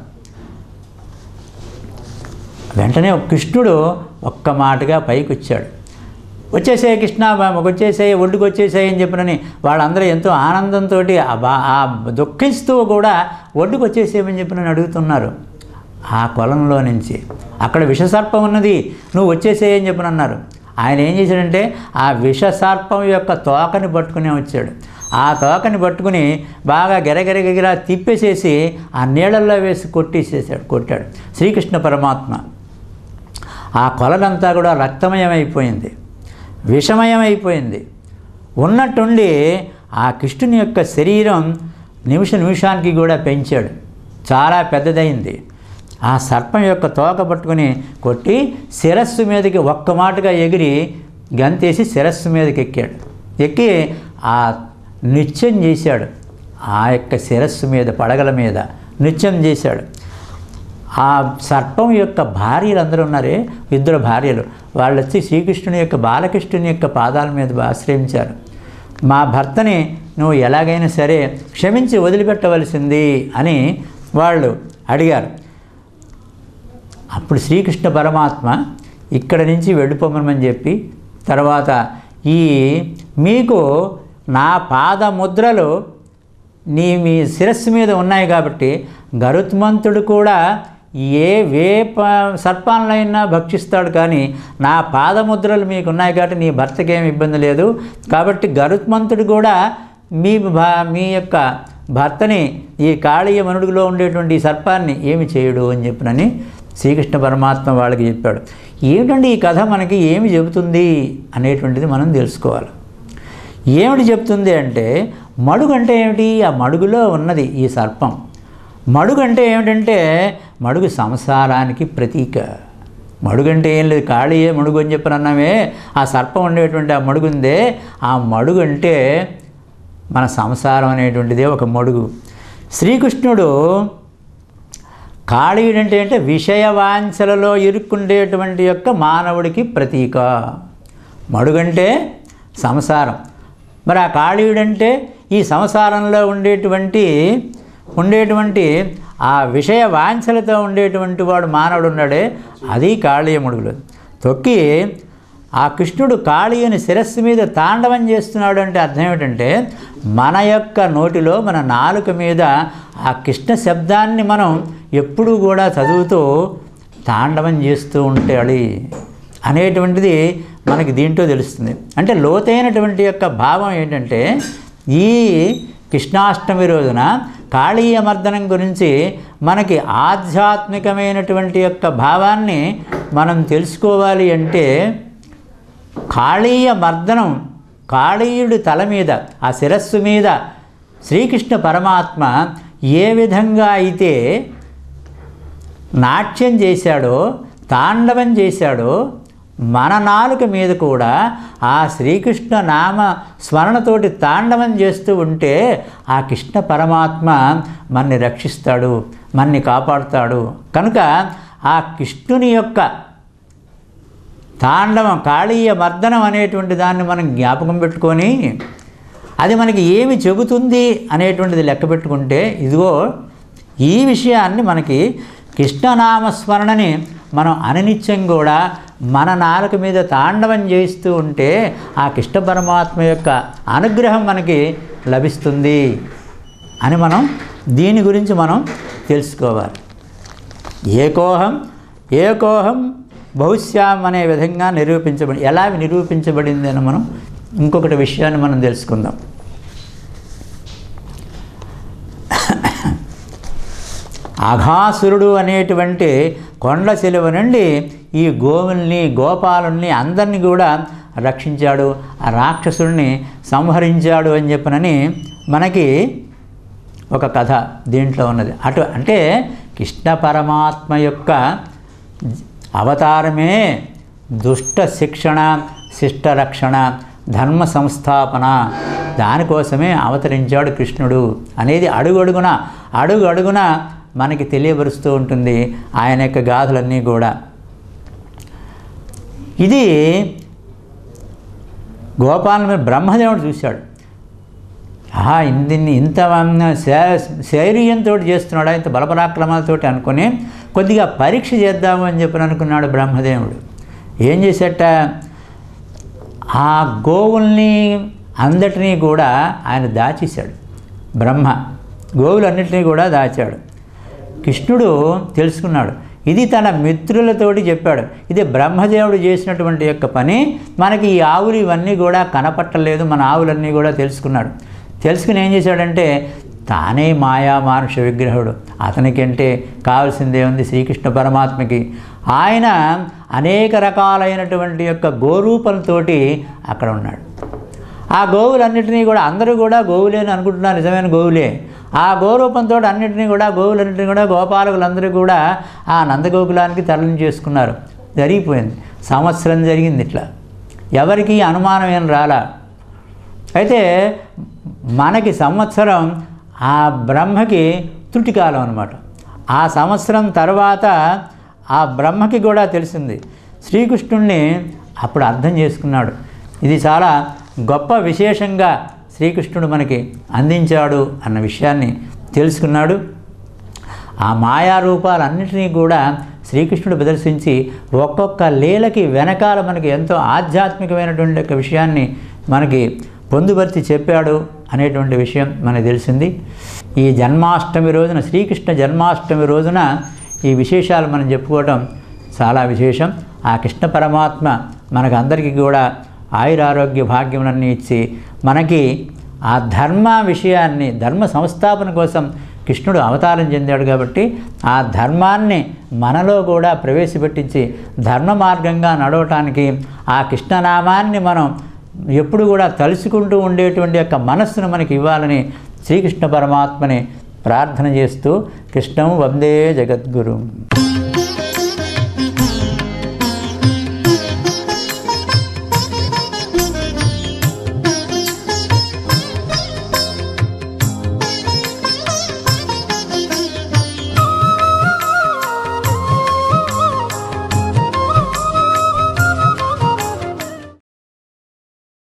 వెంటనే కృష్ణుడు ఒక్క మాటగా పైకి వచ్చాడు వచ్చేసే కృష్ణ వచ్చేసే ఒడ్డుకు వచ్చేసాయి అని చెప్పినని వాళ్ళందరూ ఎంతో ఆనందంతో ఆ బా ఆ దుఃఖిస్తూ కూడా ఒడ్డుకు వచ్చేసేయమని చెప్పినని అడుగుతున్నారు ఆ కొలంలో నుంచి అక్కడ విషసర్పం ఉన్నది నువ్వు వచ్చేసేయని చెప్పిన అన్నారు ఆయన ఏం చేశాడంటే ఆ విషసర్పం యొక్క తోకని పట్టుకునే వచ్చాడు ఆ తోకని పట్టుకుని బాగా గెరగెరగిరా తిప్పేసేసి ఆ నీళ్ళల్లో వేసి కొట్టేసేసాడు కొట్టాడు శ్రీకృష్ణ పరమాత్మ ఆ కొలనంతా కూడా రక్తమయమైపోయింది విషమయమైపోయింది ఉన్నట్టుండి ఆ కృష్ణుని యొక్క శరీరం నిమిష నిమిషానికి కూడా పెంచాడు చాలా పెద్దదైంది ఆ సర్పం యొక్క తోక పట్టుకుని కొట్టి శిరస్సు మీదకి ఒక్క మాటగా ఎగిరి గంతేసి శిరస్సు మీదకి ఎక్కాడు ఎక్కి ఆ నృత్యం చేశాడు ఆ యొక్క శిరస్సు మీద పడగల మీద నృత్యం చేశాడు ఆ సర్పం యొక్క భార్యలు అందరూ ఉన్నారే ఇద్దరు భార్యలు వాళ్ళు వచ్చి శ్రీకృష్ణుని యొక్క బాలకృష్ణుని యొక్క పాదాల మీద ఆశ్రయించారు మా భర్తని నువ్వు ఎలాగైనా సరే క్షమించి వదిలిపెట్టవలసింది అని వాళ్ళు అడిగారు అప్పుడు శ్రీకృష్ణ పరమాత్మ ఇక్కడ నుంచి వెళ్ళిపోమని చెప్పి తర్వాత ఈ మీకు నా పాదముద్రలు నీ మీ శిరస్సు మీద ఉన్నాయి కాబట్టి గరుత్మంతుడు కూడా ఏ వే ప సర్పాలనైనా భక్షిస్తాడు కానీ నా పాదముద్రలు మీకు ఉన్నాయి కాబట్టి నీ భర్తకి ఏమి ఇబ్బంది లేదు కాబట్టి గరుత్మంతుడు కూడా మీ భా మీ యొక్క భర్తని ఈ కాళీయ మనుడిలో ఉండేటువంటి ఈ సర్పాన్ని ఏమి చేయడు అని చెప్పినని శ్రీకృష్ణ పరమాత్మ వాళ్ళకి చెప్పాడు ఏమిటండి ఈ కథ మనకి ఏమి చెబుతుంది అనేటువంటిది మనం తెలుసుకోవాలి ఏమిటి చెప్తుంది అంటే మడుగు అంటే ఏమిటి ఆ మడుగులో ఉన్నది ఈ సర్పం మడుగు అంటే ఏమిటంటే మడుగు సంసారానికి ప్రతీక మడుగు అంటే ఏం లేదు ఖాళీయే మడుగు అని చెప్పని అన్నామే ఆ సర్పం ఉండేటువంటి ఆ మడుగు ఉందే ఆ మడుగు అంటే మన సంసారం అనేటువంటిదే ఒక మడుగు శ్రీకృష్ణుడు కాళీయుడు అంటే అంటే విషయవాంఛలలో ఇరుక్కుండేటువంటి యొక్క మానవుడికి ప్రతీక మడుగంటే సంసారం మరి ఆ కాళీయుడంటే ఈ సంసారంలో ఉండేటువంటి ఉండేటువంటి ఆ విషయ వాంఛలతో ఉండేటువంటి వాడు మానవుడు ఉన్నాడే అది కాళీయముడుగులు తొక్కి ఆ కృష్ణుడు కాళీయుని శిరస్సు మీద తాండవం చేస్తున్నాడు అంటే అర్థం ఏమిటంటే మన యొక్క నోటిలో మన నాలుక మీద ఆ కృష్ణ శబ్దాన్ని మనం ఎప్పుడూ కూడా చదువుతూ తాండవం చేస్తూ ఉంటాడు అనేటువంటిది మనకి దీంట్లో తెలుస్తుంది అంటే లోతైనటువంటి యొక్క భావం ఏంటంటే ఈ కృష్ణాష్టమి రోజున కాళీయ మర్దనం గురించి మనకి ఆధ్యాత్మికమైనటువంటి యొక్క భావాన్ని మనం తెలుసుకోవాలి అంటే కాళీయ మర్దనం కాళీయుడి తల మీద ఆ శిరస్సు మీద శ్రీకృష్ణ పరమాత్మ ఏ విధంగా అయితే నాట్యం చేశాడో తాండవం చేశాడో మన నాలుక మీద కూడా ఆ శ్రీకృష్ణ నామ స్మరణతోటి తాండవం చేస్తూ ఉంటే ఆ కృష్ణ పరమాత్మ మన్ని రక్షిస్తాడు మన్ని కాపాడుతాడు కనుక ఆ కృష్ణుని యొక్క తాండవం కాళీయ మర్దనం అనేటువంటి దాన్ని మనం జ్ఞాపకం పెట్టుకొని అది మనకి ఏమి చెబుతుంది అనేటువంటిది లెక్క పెట్టుకుంటే ఇదిగో ఈ విషయాన్ని మనకి కృష్ణనామస్మరణని మనం అననిత్యం కూడా మన నాలుక మీద తాండవం చేస్తూ ఉంటే ఆ కృష్ణ పరమాత్మ యొక్క అనుగ్రహం మనకి లభిస్తుంది అని మనం దీని గురించి మనం తెలుసుకోవాలి ఏకోహం ఏకోహం బహుశ్యాం అనే విధంగా నిరూపించబడి ఎలా నిరూపించబడింది అని మనం ఇంకొకటి విషయాన్ని మనం తెలుసుకుందాం అఘాసురుడు అనేటువంటి కొండ శిలువ నుండి ఈ గోవుల్ని గోపాలుల్ని అందరినీ కూడా రక్షించాడు ఆ రాక్షసుడిని సంహరించాడు అని చెప్పనని మనకి ఒక కథ దీంట్లో ఉన్నది అటు అంటే కృష్ణ పరమాత్మ యొక్క అవతారమే దుష్ట శిక్షణ శిష్ట రక్షణ ధర్మ సంస్థాపన దానికోసమే అవతరించాడు కృష్ణుడు అనేది అడుగడుగున అడుగు అడుగున మనకి తెలియబరుస్తూ ఉంటుంది ఆయన యొక్క గాథలన్నీ కూడా ఇది గోపాలను మీద బ్రహ్మదేవుడు చూశాడు ఆహా ఇందిన్ని ఇంత శైర్యంతో చేస్తున్నాడా ఇంత బలపరాక్రమాలతోటి అనుకుని కొద్దిగా పరీక్ష చేద్దాము అని చెప్పి అనుకున్నాడు బ్రహ్మదేవుడు ఏం చేసేట ఆ గోవుల్ని అందటినీ కూడా ఆయన దాచేశాడు బ్రహ్మ గోవులన్నిటినీ కూడా దాచాడు కృష్ణుడు తెలుసుకున్నాడు ఇది తన మిత్రులతోటి చెప్పాడు ఇది బ్రహ్మదేవుడు చేసినటువంటి యొక్క పని మనకి ఈ ఆవులు ఇవన్నీ కూడా కనపట్టలేదు మన ఆవులన్నీ కూడా తెలుసుకున్నాడు తెలుసుకుని ఏం చేశాడంటే తానే మాయా మానుష విగ్రహుడు అతనికంటే కావాల్సిందే ఉంది శ్రీకృష్ణ పరమాత్మకి ఆయన అనేక రకాలైనటువంటి యొక్క గోరూపంతోటి అక్కడ ఉన్నాడు ఆ గోవులన్నింటినీ కూడా అందరూ కూడా గోవులే అని అనుకుంటున్నారు నిజమైన గోవులే ఆ గోరూపంతో అన్నింటినీ కూడా గోవులన్నింటినీ కూడా గోపాలకులందరూ కూడా ఆ నందగోకులానికి తరలించి చేసుకున్నారు జరిగిపోయింది సంవత్సరం జరిగింది ఇట్లా ఎవరికి అనుమానం ఏం రాలా అయితే మనకి సంవత్సరం ఆ బ్రహ్మకి త్రుటికాలం అనమాట ఆ సంవత్సరం తర్వాత ఆ బ్రహ్మకి కూడా తెలిసింది శ్రీకృష్ణుణ్ణి అప్పుడు అర్థం చేసుకున్నాడు ఇది చాలా గొప్ప విశేషంగా శ్రీకృష్ణుడు మనకి అందించాడు అన్న విషయాన్ని తెలుసుకున్నాడు ఆ మాయా రూపాలన్నింటినీ కూడా శ్రీకృష్ణుడు ప్రదర్శించి ఒక్కొక్క లీలకి వెనకాల మనకి ఎంతో ఆధ్యాత్మికమైనటువంటి ఒక విషయాన్ని మనకి పొందుపరిచి చెప్పాడు అనేటువంటి విషయం మనకు తెలిసింది ఈ జన్మాష్టమి రోజున శ్రీకృష్ణ జన్మాష్టమి రోజున ఈ విశేషాలు మనం చెప్పుకోవటం చాలా విశేషం ఆ కృష్ణ పరమాత్మ మనకు అందరికీ కూడా ఆయురారోగ్య భాగ్యములన్నీ ఇచ్చి మనకి ఆ ధర్మ విషయాన్ని ధర్మ సంస్థాపన కోసం కృష్ణుడు అవతారం చెందాడు కాబట్టి ఆ ధర్మాన్ని మనలో కూడా ప్రవేశపెట్టించి ధర్మ మార్గంగా నడవటానికి ఆ కృష్ణనామాన్ని మనం ఎప్పుడు కూడా తలుచుకుంటూ ఉండేటువంటి యొక్క మనస్సును మనకి ఇవ్వాలని శ్రీకృష్ణ పరమాత్మని ప్రార్థన చేస్తూ కృష్ణం వందే జగద్గురు